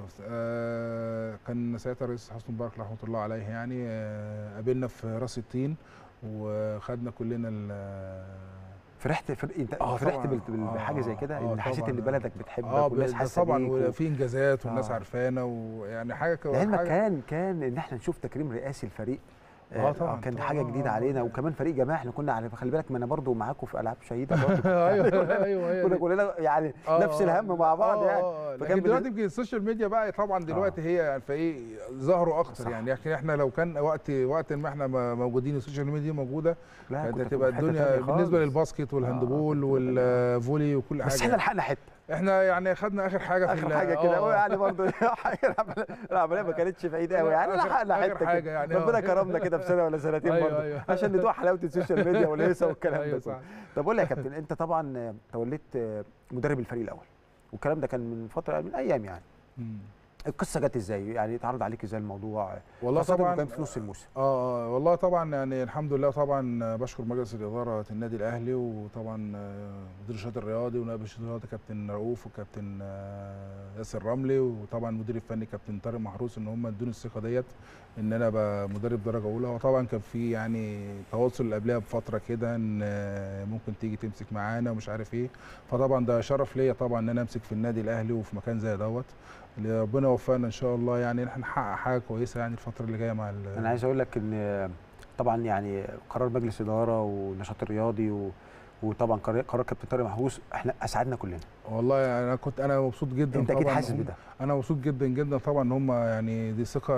Speaker 4: آه، كان ساعتها رئيس حسني مبارك رحمة الله عليه يعني آه، قابلنا في راس التين وخدنا كلنا ال-
Speaker 1: فرحت فر... انت
Speaker 4: آه،
Speaker 1: فرحت
Speaker 4: طبعاً.
Speaker 1: بال- بال-
Speaker 4: آه،
Speaker 1: بحاجه زي كده
Speaker 4: آه،
Speaker 1: ان حسيت ان
Speaker 4: طبعاً.
Speaker 1: بلدك بتحبك
Speaker 4: اه
Speaker 1: والناس
Speaker 4: ده
Speaker 1: حاسه
Speaker 4: طبعا
Speaker 1: بيك و...
Speaker 4: وفي انجازات والناس
Speaker 1: آه.
Speaker 4: عارفانا ويعني حاجه ك-
Speaker 1: لعلمك
Speaker 4: حاجه
Speaker 1: كان كان ان احنا نشوف تكريم رئاسي الفريق
Speaker 4: آه، طبعاً،
Speaker 1: كان
Speaker 4: طبعاً.
Speaker 1: حاجه
Speaker 4: آه،
Speaker 1: جديده
Speaker 4: آه،
Speaker 1: علينا
Speaker 4: آه.
Speaker 1: وكمان فريق جماعه احنا كنا على خلي بالك ما انا برضو معاكم في العاب شهيده برضو
Speaker 4: ايوه ايوه هي
Speaker 1: كنا
Speaker 4: دي.
Speaker 1: كلنا يعني
Speaker 4: آه،
Speaker 1: نفس
Speaker 4: آه،
Speaker 1: الهم مع بعض
Speaker 4: آه،
Speaker 1: يعني
Speaker 4: آه،
Speaker 1: فكان
Speaker 4: لكن
Speaker 1: بالن-
Speaker 4: دلوقتي يمكن السوشيال ميديا بقى طبعا دلوقتي هي يعني فايه ظهروا اكتر
Speaker 1: صح.
Speaker 4: يعني لكن احنا لو كان وقت وقت ما احنا م- موجودين السوشيال ميديا موجوده
Speaker 1: لا
Speaker 4: كانت
Speaker 1: كنت
Speaker 4: هتبقى
Speaker 1: في حتة
Speaker 4: الدنيا
Speaker 1: تانية
Speaker 4: بالنسبه
Speaker 1: خالص.
Speaker 4: للباسكت والهاندبول
Speaker 1: كنت
Speaker 4: والفولي وكل حاجه
Speaker 1: بس احنا
Speaker 4: يعني.
Speaker 1: لحقنا حته
Speaker 4: احنا يعني خدنا اخر حاجه في
Speaker 1: اخر
Speaker 4: ال-
Speaker 1: حاجه كده
Speaker 4: آه.
Speaker 1: هو يعني برضه العمليه ما كانتش بعيد قوي يعني
Speaker 4: آخر-
Speaker 1: لحقنا
Speaker 4: آخر
Speaker 1: حته
Speaker 4: حاجة
Speaker 1: كده
Speaker 4: يعني،
Speaker 1: ربنا
Speaker 4: آه.
Speaker 1: كرمنا كده في سنه ولا سنتين
Speaker 4: أيوة،
Speaker 1: برضه
Speaker 4: أيوة.
Speaker 1: عشان ندوق حلاوه السوشيال ميديا والهيصه والكلام ده
Speaker 4: ايوه
Speaker 1: كله
Speaker 4: صح
Speaker 1: طب قول لي يا كابتن انت طبعا توليت مدرب الفريق الاول والكلام ده كان من فتره من ايام يعني
Speaker 4: مم.
Speaker 1: القصه جت ازاي يعني اتعرض عليك ازاي الموضوع
Speaker 4: والله
Speaker 1: خاصة إنه
Speaker 4: طبعا
Speaker 1: كان في نص الموسم
Speaker 4: اه آه، والله طبعا يعني الحمد لله طبعا بشكر مجلس الاداره النادي الاهلي وطبعا آه، مدير الشاطئ الرياضي ونائب الشاطئ الرياضي كابتن رؤوف وكابتن آه، ياسر رملي وطبعا المدير الفني كابتن طارق محروس ان هم ادوني الثقه ديت ان انا ابقى مدرب درجه اولى وطبعا كان في يعني تواصل قبلها بفتره كده ان آه، ممكن تيجي تمسك معانا ومش عارف ايه فطبعا ده شرف ليا طبعا ان انا امسك في النادي الاهلي وفي مكان زي دوت اللي ربنا يوفقنا ان شاء الله يعني إن احنا نحقق حاجه كويسه يعني الفتره اللي جايه مع ال-
Speaker 1: انا عايز اقول لك ان طبعا يعني قرار مجلس اداره والنشاط الرياضي و... وطبعا قرار قرار كابتن طارق محروس احنا اسعدنا كلنا
Speaker 4: والله يعني انا كنت انا مبسوط جدا
Speaker 1: انت اكيد
Speaker 4: طبعاً
Speaker 1: حاسس
Speaker 4: هم-
Speaker 1: بده
Speaker 4: انا مبسوط جدا جدا طبعا ان هم يعني دي ثقه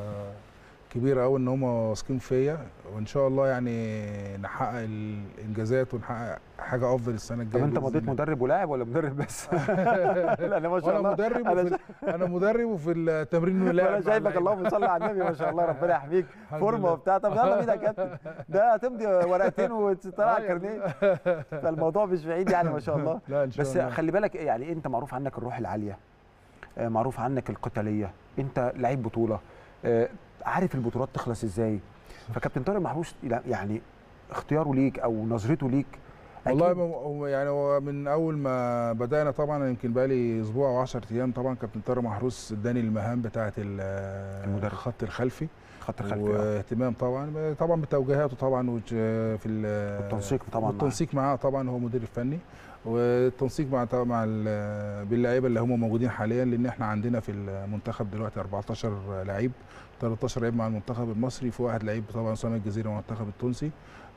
Speaker 4: كبيره قوي ان هم واثقين فيا وان شاء الله يعني نحقق الانجازات ونحقق حاجه افضل السنه
Speaker 1: طب
Speaker 4: الجايه
Speaker 1: انت
Speaker 4: بإذن
Speaker 1: مضيت
Speaker 4: الله.
Speaker 1: مدرب ولاعب ولا مدرب بس؟ لا انا ما شاء
Speaker 4: وانا
Speaker 1: الله
Speaker 4: مدرب
Speaker 1: انا
Speaker 4: وفي انا مدرب وفي التمرين ولاعب
Speaker 1: انا
Speaker 4: مع
Speaker 1: شايفك
Speaker 4: اللعيبة.
Speaker 1: اللهم صل على النبي ما شاء الله ربنا يحميك
Speaker 4: الحمد
Speaker 1: فورمه
Speaker 4: لله.
Speaker 1: وبتاع طب يلا بينا يا كابتن ده هتمضي ورقتين وتطلع
Speaker 4: آه
Speaker 1: على
Speaker 4: يا
Speaker 1: الكارنيه فالموضوع مش بعيد يعني ما شاء الله
Speaker 4: لا ان شاء
Speaker 1: بس
Speaker 4: الله
Speaker 1: خلي بالك يعني انت معروف عنك الروح العاليه آه، معروف عنك القتاليه انت لعيب بطوله آه، عارف البطولات تخلص ازاي فكابتن طارق محروس يعني اختياره ليك او نظرته ليك
Speaker 4: والله
Speaker 1: أكيد
Speaker 4: ما- هو يعني هو من اول ما بدانا طبعا يمكن بقى لي اسبوع او 10 ايام طبعا كابتن طارق محروس اداني المهام بتاعه ال-
Speaker 1: المدرب.
Speaker 4: الخط الخلفي
Speaker 1: خط الخلفي آه.
Speaker 4: واهتمام طبعا طبعا بتوجيهاته طبعا وج- في ال-
Speaker 1: والتنسيق طبعا معاه.
Speaker 4: والتنسيق معاه طبعا هو مدير الفني والتنسيق مع طبعا مع ال- باللعيبه اللي هم موجودين حاليا لان احنا عندنا في المنتخب دلوقتي 14 لعيب 13 لعيب مع المنتخب المصري في واحد لعيب طبعا اسامه الجزيره مع المنتخب التونسي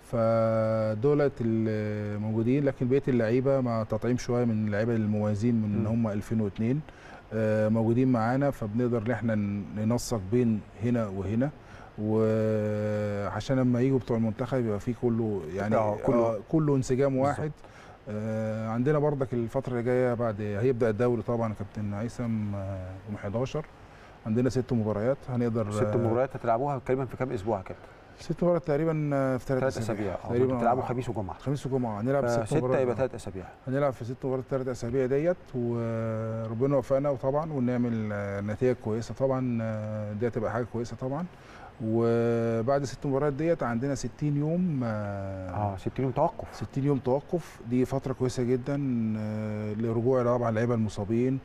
Speaker 4: فدولت الموجودين لكن بقيه اللعيبه مع تطعيم شويه من اللعيبه المميزين من
Speaker 1: مم.
Speaker 4: هم 2002 آه، موجودين معانا فبنقدر ان احنا ننسق بين هنا وهنا وعشان لما يجوا بتوع المنتخب يبقى فيه كله يعني
Speaker 1: آه، كله.
Speaker 4: آه، كله انسجام
Speaker 1: بالظبط.
Speaker 4: واحد آه، عندنا برضك الفترة اللي جاية بعد هيبدأ الدوري طبعا يا كابتن هيثم آه، يوم 11 عندنا ست مباريات هنقدر
Speaker 1: ست
Speaker 4: آه،
Speaker 1: مباريات هتلعبوها تقريبا في كام اسبوع يا كابتن؟
Speaker 4: ست مباريات تقريبا آه، في ثلاث
Speaker 1: ثلاث اسابيع آه،
Speaker 4: تقريبا
Speaker 1: بتلعبوا
Speaker 4: آه،
Speaker 1: خميس وجمعه
Speaker 4: خميس وجمعة هنلعب ست
Speaker 1: فستة
Speaker 4: مباريات
Speaker 1: يبقى
Speaker 4: آه.
Speaker 1: ثلاث اسابيع
Speaker 4: هنلعب في ست مباريات ثلاث اسابيع ديت وربنا يوفقنا وطبعا ونعمل آه، نتائج كويسه طبعا آه، دي هتبقى حاجه كويسه طبعا وبعد ست مباريات ديت عندنا 60 يوم
Speaker 1: اه 60 يوم توقف
Speaker 4: 60 يوم توقف دي فتره كويسه جدا آه، لرجوع طبعا اللعيبه المصابين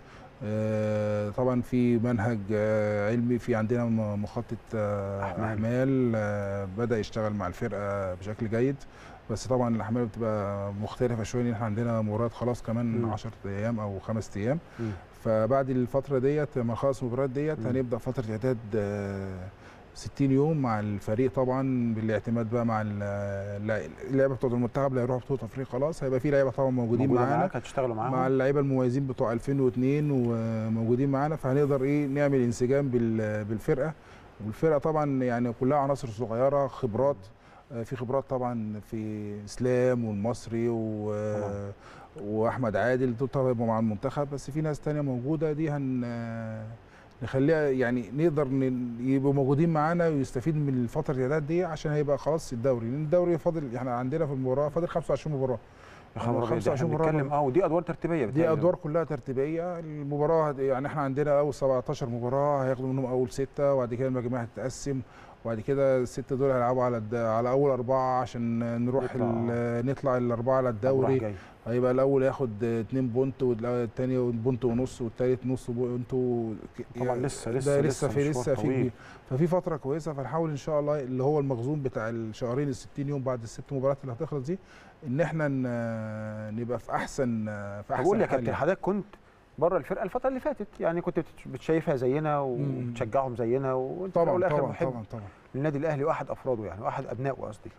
Speaker 4: آه، طبعا في منهج آه، علمي في عندنا م- مخطط آه،
Speaker 1: أحمال.
Speaker 4: احمال آه، بدا يشتغل مع الفرقه بشكل جيد بس طبعا الاحمال بتبقى مختلفه شويه لان احنا عندنا مباريات خلاص كمان
Speaker 1: مم.
Speaker 4: 10 ايام او خمس ايام
Speaker 1: مم.
Speaker 4: فبعد الفتره ديت لما نخلص المباريات ديت
Speaker 1: مم.
Speaker 4: هنبدا فتره اعداد آه، 60 يوم مع الفريق طبعا بالاعتماد بقى مع ال- الل- اللعيبه بتوع المنتخب اللي هيروحوا بطوله افريقيا خلاص هيبقى في لعيبه طبعا موجودين
Speaker 1: موجودة
Speaker 4: معانا
Speaker 1: معاك هتشتغلوا معاهم
Speaker 4: مع اللعيبه المميزين بتوع 2002 وموجودين معانا فهنقدر ايه نعمل انسجام بال- بالفرقه والفرقه طبعا يعني كلها عناصر صغيره خبرات آه، في خبرات طبعا في اسلام والمصري و
Speaker 1: طبعاً.
Speaker 4: واحمد عادل دول طبعا يبقوا مع المنتخب بس في ناس تانية موجوده دي هن آه، نخليها يعني نقدر ن- يبقوا موجودين معانا ويستفيد من الفتره الاعداد دي عشان هيبقى خلاص الدوري لان الدوري فاضل احنا عندنا في المباراه فاضل 25 مباراه
Speaker 1: يا خبر أبيض، ده
Speaker 4: 25
Speaker 1: احنا
Speaker 4: مباراة
Speaker 1: بنتكلم اه ودي ادوار ترتيبيه
Speaker 4: دي
Speaker 1: بتهيألي.
Speaker 4: ادوار كلها ترتيبيه المباراه هت- يعني احنا عندنا اول 17 مباراه هياخدوا منهم اول سته وبعد كده المجاميع هتتقسم وبعد كده السته دول هيلعبوا على الد... على اول اربعه عشان نروح
Speaker 1: نطلع.
Speaker 4: ال... نطلع الاربعه على
Speaker 1: راح
Speaker 4: الدوري
Speaker 1: جاي.
Speaker 4: هيبقى الاول ياخد 2 بونت والثاني بونت ونص والثالث نص بونت و...
Speaker 1: طبعا
Speaker 4: يعني
Speaker 1: لسه
Speaker 4: ده
Speaker 1: لسه
Speaker 4: لسه في
Speaker 1: مشوار
Speaker 4: لسه في
Speaker 1: طويل.
Speaker 4: كبير. ففي فتره كويسه فنحاول ان شاء الله اللي هو المخزون بتاع الشهرين ال 60 يوم بعد الست مباريات اللي هتخلص دي ان احنا ن- نبقى في احسن في
Speaker 1: طب
Speaker 4: احسن
Speaker 1: قول لي يا
Speaker 4: حال
Speaker 1: كابتن
Speaker 4: يعني.
Speaker 1: حضرتك كنت بره الفرقه الفتره اللي فاتت يعني كنت بتش- بتشايفها زينا
Speaker 4: مم.
Speaker 1: وبتشجعهم زينا وانت في الأول
Speaker 4: طبعا
Speaker 1: والآخر
Speaker 4: طبعا
Speaker 1: محب
Speaker 4: طبعا طبعا
Speaker 1: للنادي الاهلي واحد افراده يعني واحد ابنائه قصدي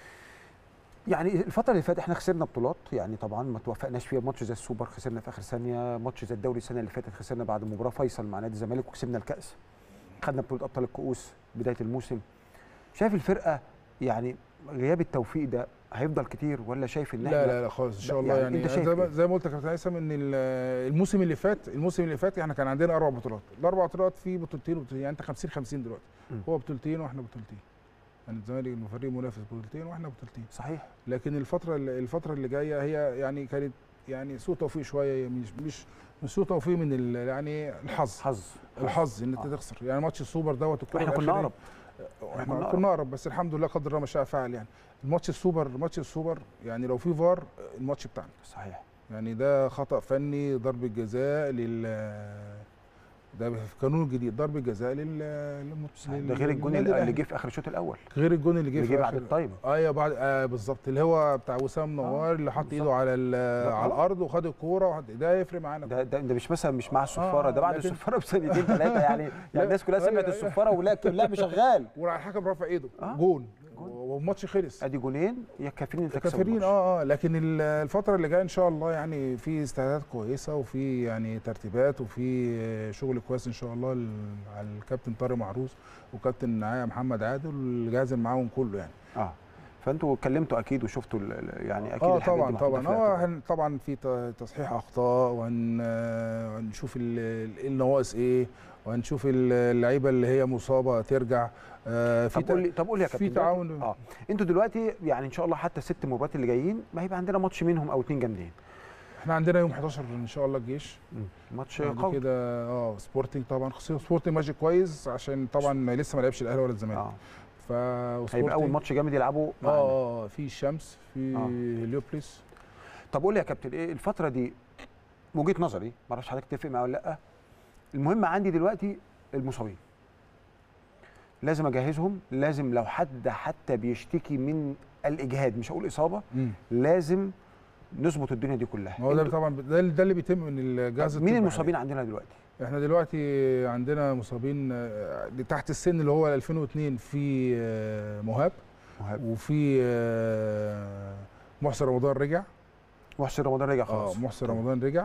Speaker 1: يعني الفتره اللي فاتت احنا خسرنا بطولات يعني طبعا ما توفقناش فيها ماتش زي السوبر خسرنا في اخر ثانيه ماتش زي الدوري السنه اللي فاتت خسرنا بعد مباراه فيصل مع نادي الزمالك وكسبنا الكاس خدنا بطوله ابطال الكؤوس بدايه الموسم شايف الفرقه يعني غياب التوفيق ده هيفضل كتير ولا شايف ان
Speaker 4: لا
Speaker 1: احنا
Speaker 4: لا لا خالص ان شاء
Speaker 1: لا،
Speaker 4: الله
Speaker 1: يعني
Speaker 4: يعني,
Speaker 1: أنت شايف
Speaker 4: زي ما
Speaker 1: إيه؟
Speaker 4: زي ما قلت يا كابتن هيثم ان ال- الموسم اللي فات الموسم اللي فات احنا كان عندنا اربع بطولات الاربع بطولات في بطولتين وبطولتين يعني انت 50 50 دلوقتي
Speaker 1: م.
Speaker 4: هو بطولتين واحنا بطولتين يعني الزمالك فريق منافس بطولتين واحنا بطولتين
Speaker 1: صحيح
Speaker 4: لكن الفتره اللي الفتره اللي جايه هي يعني كانت يعني سوء توفيق شويه مش مش مش سوء توفيق من ال- يعني الحظ
Speaker 1: حظ
Speaker 4: الحظ ان انت
Speaker 1: آه.
Speaker 4: تخسر يعني ماتش السوبر دوت الكره
Speaker 1: احنا كنا
Speaker 4: الأخيرة-
Speaker 1: اقرب
Speaker 4: احنا
Speaker 1: كنا
Speaker 4: كنا اقرب بس الحمد لله قدر الله ما شاء فعل يعني الماتش السوبر ماتش السوبر يعني لو في فار الماتش بتاعنا
Speaker 1: صحيح
Speaker 4: يعني ده خطا فني ضربه جزاء لل ده في قانون جديد ضربه جزاء لل للمت-
Speaker 1: ده غير الجون
Speaker 4: للنادي
Speaker 1: اللي
Speaker 4: الأهلي.
Speaker 1: جه في اخر الشوط الاول
Speaker 4: غير الجون اللي جه
Speaker 1: اللي
Speaker 4: في
Speaker 1: جه بعد
Speaker 4: آخر-
Speaker 1: التايم
Speaker 4: ايوه بعد آه بالظبط اللي هو بتاع وسام نوار اللي حط ايده
Speaker 1: بالظبط.
Speaker 4: على ال-
Speaker 1: ده
Speaker 4: على
Speaker 1: آه.
Speaker 4: الارض وخد الكوره وحط ده يفرق معانا
Speaker 1: ده ده, ده مش مثلا مش مع الصفاره
Speaker 4: آه،
Speaker 1: ده بعد
Speaker 4: لكن-
Speaker 1: الصفاره بسنتين ثلاثه يعني يعني الناس كلها
Speaker 4: أيوة،
Speaker 1: سمعت
Speaker 4: أيوة.
Speaker 1: الصفاره ولكن اللعب شغال
Speaker 4: وراح الحكم رافع ايده
Speaker 1: آه.
Speaker 4: جون
Speaker 1: جون.
Speaker 4: والماتش خلص
Speaker 1: ادي جونين يا كافيين انت تكسب
Speaker 4: كافرين
Speaker 1: الماتش.
Speaker 4: اه اه لكن ال- الفتره اللي جايه ان شاء الله يعني في استعدادات كويسه وفي يعني ترتيبات وفي شغل كويس ان شاء الله ال- على الكابتن طارق معروس وكابتن معايا محمد عادل والجهاز اللي معاهم كله يعني
Speaker 1: اه فانتوا اتكلمتوا اكيد وشفتوا ال- ال- يعني اكيد
Speaker 4: اه
Speaker 1: الحاجات دي
Speaker 4: طبعا
Speaker 1: محطوطة
Speaker 4: طبعا
Speaker 1: في
Speaker 4: هو
Speaker 1: الاعتبار.
Speaker 4: هن- طبعا في ت- تصحيح اخطاء وهن- آه، وهنشوف ال- ال- النواقص ايه وهنشوف ال- اللعيبه اللي هي مصابه ترجع آه، في
Speaker 1: طب قول لي طب قول لي يا
Speaker 4: في
Speaker 1: كابتن دلوقتي-
Speaker 4: تعاون.
Speaker 1: اه انتوا دلوقتي يعني ان شاء الله حتى الست مباريات اللي جايين ما هيبقى عندنا ماتش منهم او اتنين جامدين
Speaker 4: احنا عندنا يوم 11 ان شاء الله الجيش
Speaker 1: ماتش
Speaker 4: بعد
Speaker 1: قوي
Speaker 4: كده اه سبورتنج طبعا خصوصا سبورتنج ماشي كويس عشان طبعا لسه ما لعبش الاهلي ولا الزمالك
Speaker 1: اه
Speaker 4: ف
Speaker 1: هيبقى اول ماتش جامد يلعبوا
Speaker 4: اه
Speaker 1: معانا
Speaker 4: اه في الشمس في
Speaker 1: آه.
Speaker 4: هليوبلس
Speaker 1: طب قول لي يا كابتن ايه الفتره دي وجهه نظري ما اعرفش حضرتك تتفق معايا ولا لا المهم عندي دلوقتي المصابين لازم اجهزهم لازم لو حد حتى بيشتكي من الاجهاد مش هقول اصابه لازم نظبط الدنيا دي كلها
Speaker 4: ما هو ده
Speaker 1: انتوا-
Speaker 4: طبعا ده, ده اللي بيتم من الجهاز
Speaker 1: مين
Speaker 4: الطبي
Speaker 1: المصابين عندنا دلوقتي
Speaker 4: حالياً. احنا دلوقتي عندنا مصابين آه، تحت السن اللي هو 2002 في آه، مهاب
Speaker 1: مهاب
Speaker 4: وفي آه، محسن رمضان رجع
Speaker 1: محسن رمضان رجع
Speaker 4: اه
Speaker 1: خلاص
Speaker 4: محسن رمضان رجع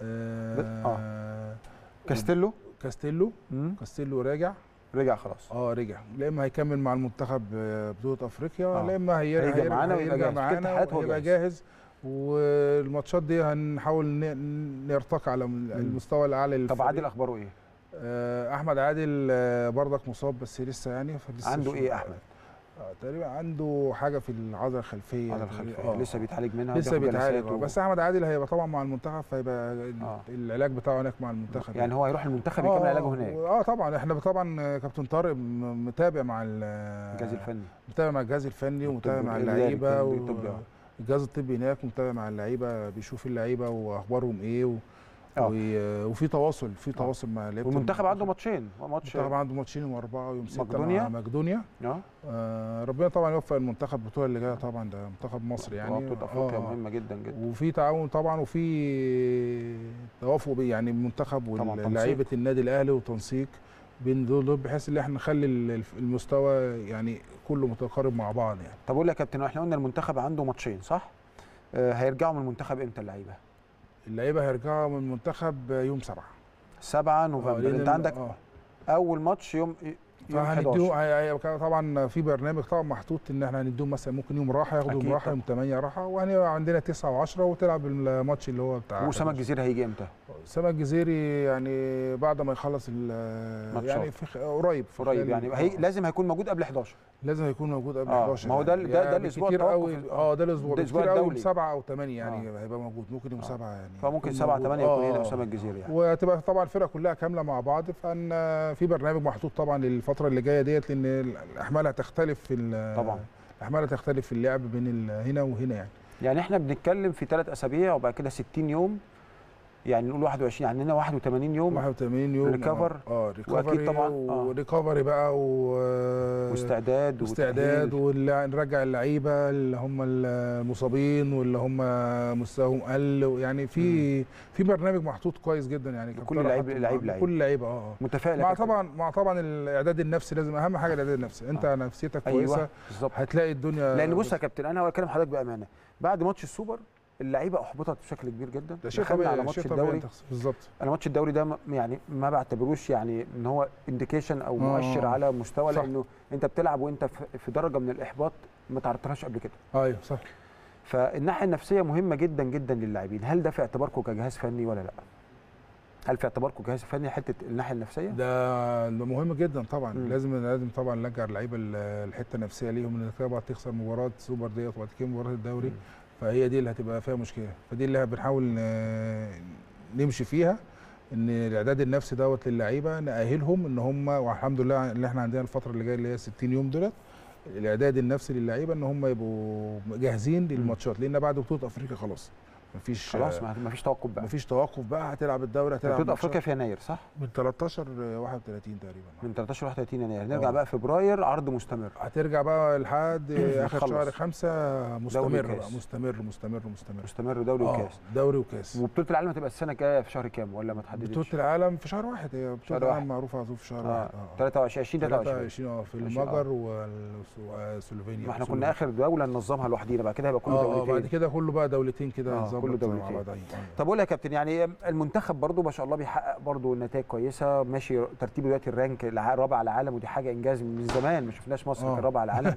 Speaker 4: آه
Speaker 1: آه. كاستيلو
Speaker 4: كاستيلو
Speaker 1: مم.
Speaker 4: كاستيلو راجع
Speaker 1: رجع خلاص
Speaker 4: اه رجع لا اما هيكمل مع المنتخب آه، بطوله افريقيا
Speaker 1: آه.
Speaker 4: لا اما هي
Speaker 1: هيرجع معانا ويبقى
Speaker 4: هيرجع
Speaker 1: جاهز. في كل
Speaker 4: معانا
Speaker 1: الحالات هو
Speaker 4: وهيبقى
Speaker 1: جاهز.
Speaker 4: جاهز والماتشات دي هنحاول ن- نرتقي على المستوى الاعلى
Speaker 1: طب
Speaker 4: للفريق.
Speaker 1: عادل اخباره ايه
Speaker 4: آه، احمد عادل آه، برضك مصاب بس لسه يعني فلسه
Speaker 1: عنده
Speaker 4: شو-
Speaker 1: ايه احمد
Speaker 4: آه، تقريبا عنده حاجه في العضله الخلفيه
Speaker 1: على الخلفيه
Speaker 4: آه.
Speaker 1: لسه بيتعالج منها
Speaker 4: لسه
Speaker 1: وبياخد
Speaker 4: بيتعالج
Speaker 1: جلسات
Speaker 4: آه،
Speaker 1: و-
Speaker 4: بس احمد عادل هيبقى طبعا مع المنتخب فيبقى ال-
Speaker 1: آه.
Speaker 4: العلاج بتاعه هناك مع المنتخب
Speaker 1: يعني هو هيروح المنتخب يكمل علاجه هناك
Speaker 4: اه طبعا احنا طبعا آه، كابتن طارق م- متابع مع ال-
Speaker 1: الجهاز الفني
Speaker 4: متابع مع الجهاز الفني ومتابع
Speaker 1: والطب
Speaker 4: مع
Speaker 1: الإداري
Speaker 4: اللعيبه
Speaker 1: كان
Speaker 4: و-
Speaker 1: بالطب، آه.
Speaker 4: الجهاز الطبي هناك ومتابع مع اللعيبه بيشوف اللعيبه واخبارهم ايه و...
Speaker 1: آه.
Speaker 4: و- وفي تواصل في تواصل مع لعيبه
Speaker 1: والمنتخب عنده ماتشين هو ماتش
Speaker 4: المنتخب عنده ماتشين يوم اربعه ويوم سته
Speaker 1: مقدونيا؟
Speaker 4: مع مقدونيا
Speaker 1: اه
Speaker 4: آه ربنا طبعا يوفق المنتخب البطوله اللي جايه طبعا ده منتخب مصر يعني
Speaker 1: بطوله افريقيا
Speaker 4: آه.
Speaker 1: مهمه جدا جدا
Speaker 4: وفي تعاون طبعا وفي توافق بي- يعني المنتخب
Speaker 1: طبعاً تنسيق.
Speaker 4: ولاعيبه النادي الاهلي وتنسيق بين دول دول بحيث ان احنا نخلي ال- المستوى يعني كله متقارب مع بعض يعني
Speaker 1: طب اقول لك يا كابتن احنا قلنا المنتخب عنده ماتشين صح؟ آه هيرجعوا من المنتخب امتى اللعيبه؟
Speaker 4: اللعيبه هيرجعوا من المنتخب يوم سبعة
Speaker 1: 7
Speaker 4: آه،
Speaker 1: نوفمبر
Speaker 4: لأن
Speaker 1: انت
Speaker 4: ال-
Speaker 1: عندك
Speaker 4: اه
Speaker 1: اول ماتش يوم يوم
Speaker 4: فهنديهم
Speaker 1: 11
Speaker 4: هي- هي- طبعا في برنامج طبعا محطوط ان احنا هنديهم مثلا ممكن يوم راحه ياخدوا
Speaker 1: أكيد
Speaker 4: يوم راحه
Speaker 1: طبعاً.
Speaker 4: يوم 8 راحه وهنبقى عندنا 9 و10 وتلعب الماتش اللي هو بتاع
Speaker 1: وسما الجزيره هيجي امتى؟
Speaker 4: سما الجزيري يعني بعد ما يخلص ال-
Speaker 1: ماتشات.
Speaker 4: يعني في خ- قريب في
Speaker 1: قريب
Speaker 4: خلال-
Speaker 1: يعني
Speaker 4: آه.
Speaker 1: هي لازم هيكون موجود قبل 11
Speaker 4: لازم يكون موجود قبل
Speaker 1: آه،
Speaker 4: 11
Speaker 1: ما هو ده-
Speaker 4: يعني.
Speaker 1: ده- ده
Speaker 4: يعني
Speaker 1: الأسبوع
Speaker 4: كتير
Speaker 1: التوقف
Speaker 4: قوي
Speaker 1: ال-
Speaker 4: اه ده الاسبوع
Speaker 1: ده الأسبوع
Speaker 4: كتير قوي
Speaker 1: الدولي.
Speaker 4: 7 او 8 يعني
Speaker 1: آه.
Speaker 4: هيبقى موجود ممكن يوم
Speaker 1: آه.
Speaker 4: 7 يعني
Speaker 1: فممكن
Speaker 4: يكون
Speaker 1: 7
Speaker 4: موجود.
Speaker 1: 8 يكون هنا
Speaker 4: آه.
Speaker 1: اسامه الجزيري يعني
Speaker 4: وهتبقى طبعا الفرقه كلها كامله مع بعض فان في برنامج محطوط طبعا للفتره اللي جايه ديت لان الاحمال هتختلف في ال-
Speaker 1: طبعا
Speaker 4: الاحمال هتختلف في اللعب بين ال- هنا وهنا يعني
Speaker 1: يعني احنا بنتكلم في ثلاث اسابيع وبعد كده 60 يوم يعني نقول 21 يعني هنا 81 يوم
Speaker 4: 81 يوم
Speaker 1: ريكفر.
Speaker 4: اه ريكفري
Speaker 1: وأكيد طبعاً، آه.
Speaker 4: وريكفري بقى و
Speaker 1: واستعداد
Speaker 4: واستعداد
Speaker 1: وتأهيل.
Speaker 4: ونرجع اللعيبه اللي هم المصابين واللي هم مستواهم قل يعني في في برنامج محطوط كويس جدا يعني كابتن
Speaker 1: كل
Speaker 4: طارق
Speaker 1: لعيب-
Speaker 4: حاطه
Speaker 1: لعيب-
Speaker 4: مع-
Speaker 1: لعيب.
Speaker 4: كل لعيبه اه اه
Speaker 1: متفائل يا
Speaker 4: مع
Speaker 1: كابتن؟
Speaker 4: طبعا مع طبعا الاعداد النفسي لازم اهم حاجه الاعداد النفسي انت
Speaker 1: آه.
Speaker 4: نفسيتك كويسه
Speaker 1: ايوه بالظبط
Speaker 4: هتلاقي الدنيا
Speaker 1: لان بص يا كابتن انا هكلم حضرتك بامانه بعد ماتش السوبر اللعيبه احبطت بشكل كبير جدا
Speaker 4: ده شيء
Speaker 1: دخلنا
Speaker 4: طبيعي
Speaker 1: على ماتش
Speaker 4: شيء طبيعي
Speaker 1: الدوري
Speaker 4: تخسر. بالظبط
Speaker 1: انا ماتش الدوري ده م- يعني ما بعتبروش يعني ان هو انديكيشن او
Speaker 4: آه.
Speaker 1: مؤشر على مستوى
Speaker 4: صح.
Speaker 1: لانه انت بتلعب وانت في- في درجه من الاحباط ما تعرضتلهاش قبل كده
Speaker 4: ايوه صح
Speaker 1: فالناحيه النفسيه مهمه جدا جدا للاعبين هل ده في اعتباركم كجهاز فني ولا لا هل في اعتباركم جهاز فني حته الناحيه النفسيه
Speaker 4: ده ده مهم جدا طبعا
Speaker 1: مم.
Speaker 4: لازم لازم طبعا نرجع اللعيبه ال- الحته النفسيه ليهم ان طبعا تخسر مباراه سوبر ديت وبعد كده مباراه الدوري
Speaker 1: مم.
Speaker 4: فهي دي اللي هتبقى فيها مشكله فدي اللي بنحاول ن- نمشي فيها ان الاعداد النفسي دوت للعيبه ناهلهم ان هم والحمد لله اللي احنا عندنا الفتره اللي جايه اللي هي 60 يوم دولت الاعداد النفسي للعيبه ان هم يبقوا جاهزين للماتشات لان بعد بطوله افريقيا خلاص مفيش
Speaker 1: خلاص ما ما فيش توقف بقى
Speaker 4: مفيش توقف بقى هتلعب الدوري هتلعب
Speaker 1: بطوله
Speaker 4: ماتشات
Speaker 1: افريقيا في يناير صح
Speaker 4: من 13 ل 31 تقريبا
Speaker 1: من 13 ل 31 يناير نرجع
Speaker 4: آه.
Speaker 1: بقى فبراير عرض مستمر
Speaker 4: هترجع بقى لحد اخر
Speaker 1: نخلص.
Speaker 4: شهر خمسة مستمر
Speaker 1: وكاس.
Speaker 4: بقى مستمر مستمر مستمر
Speaker 1: مستمر دوري
Speaker 4: آه،
Speaker 1: وكاس
Speaker 4: دوري وكاس
Speaker 1: وبطوله العالم هتبقى السنه الجايه في شهر كام ولا ما تحددش
Speaker 4: بطولة العالم في شهر واحد هي
Speaker 1: شهر
Speaker 4: بطولة
Speaker 1: واحد.
Speaker 4: العالم معروفة على طول في شهر
Speaker 1: اه
Speaker 4: واحد اه
Speaker 1: 23 20 23
Speaker 4: 23 اه في
Speaker 1: 20 آه.
Speaker 4: المجر وال- وسلوفينيا
Speaker 1: ما احنا
Speaker 4: سلوفينيا.
Speaker 1: كنا اخر دوله ننظمها لوحدينا بعد كده هيبقى كله
Speaker 4: اه آه، بعد
Speaker 1: دولتين
Speaker 4: كده كله بقى دولتين كده
Speaker 1: آه،
Speaker 4: نظبط
Speaker 1: كله
Speaker 4: مع
Speaker 1: دولتين.
Speaker 4: بعض أيوة.
Speaker 1: طب قول يا كابتن يعني المنتخب برضو ما شاء الله بيحقق برضو نتائج كويسه ماشي ترتيبه دلوقتي الرانك الع- الرابع على العالم ودي حاجه انجاز من زمان ما شفناش مصر
Speaker 4: آه.
Speaker 1: كان رابع على العالم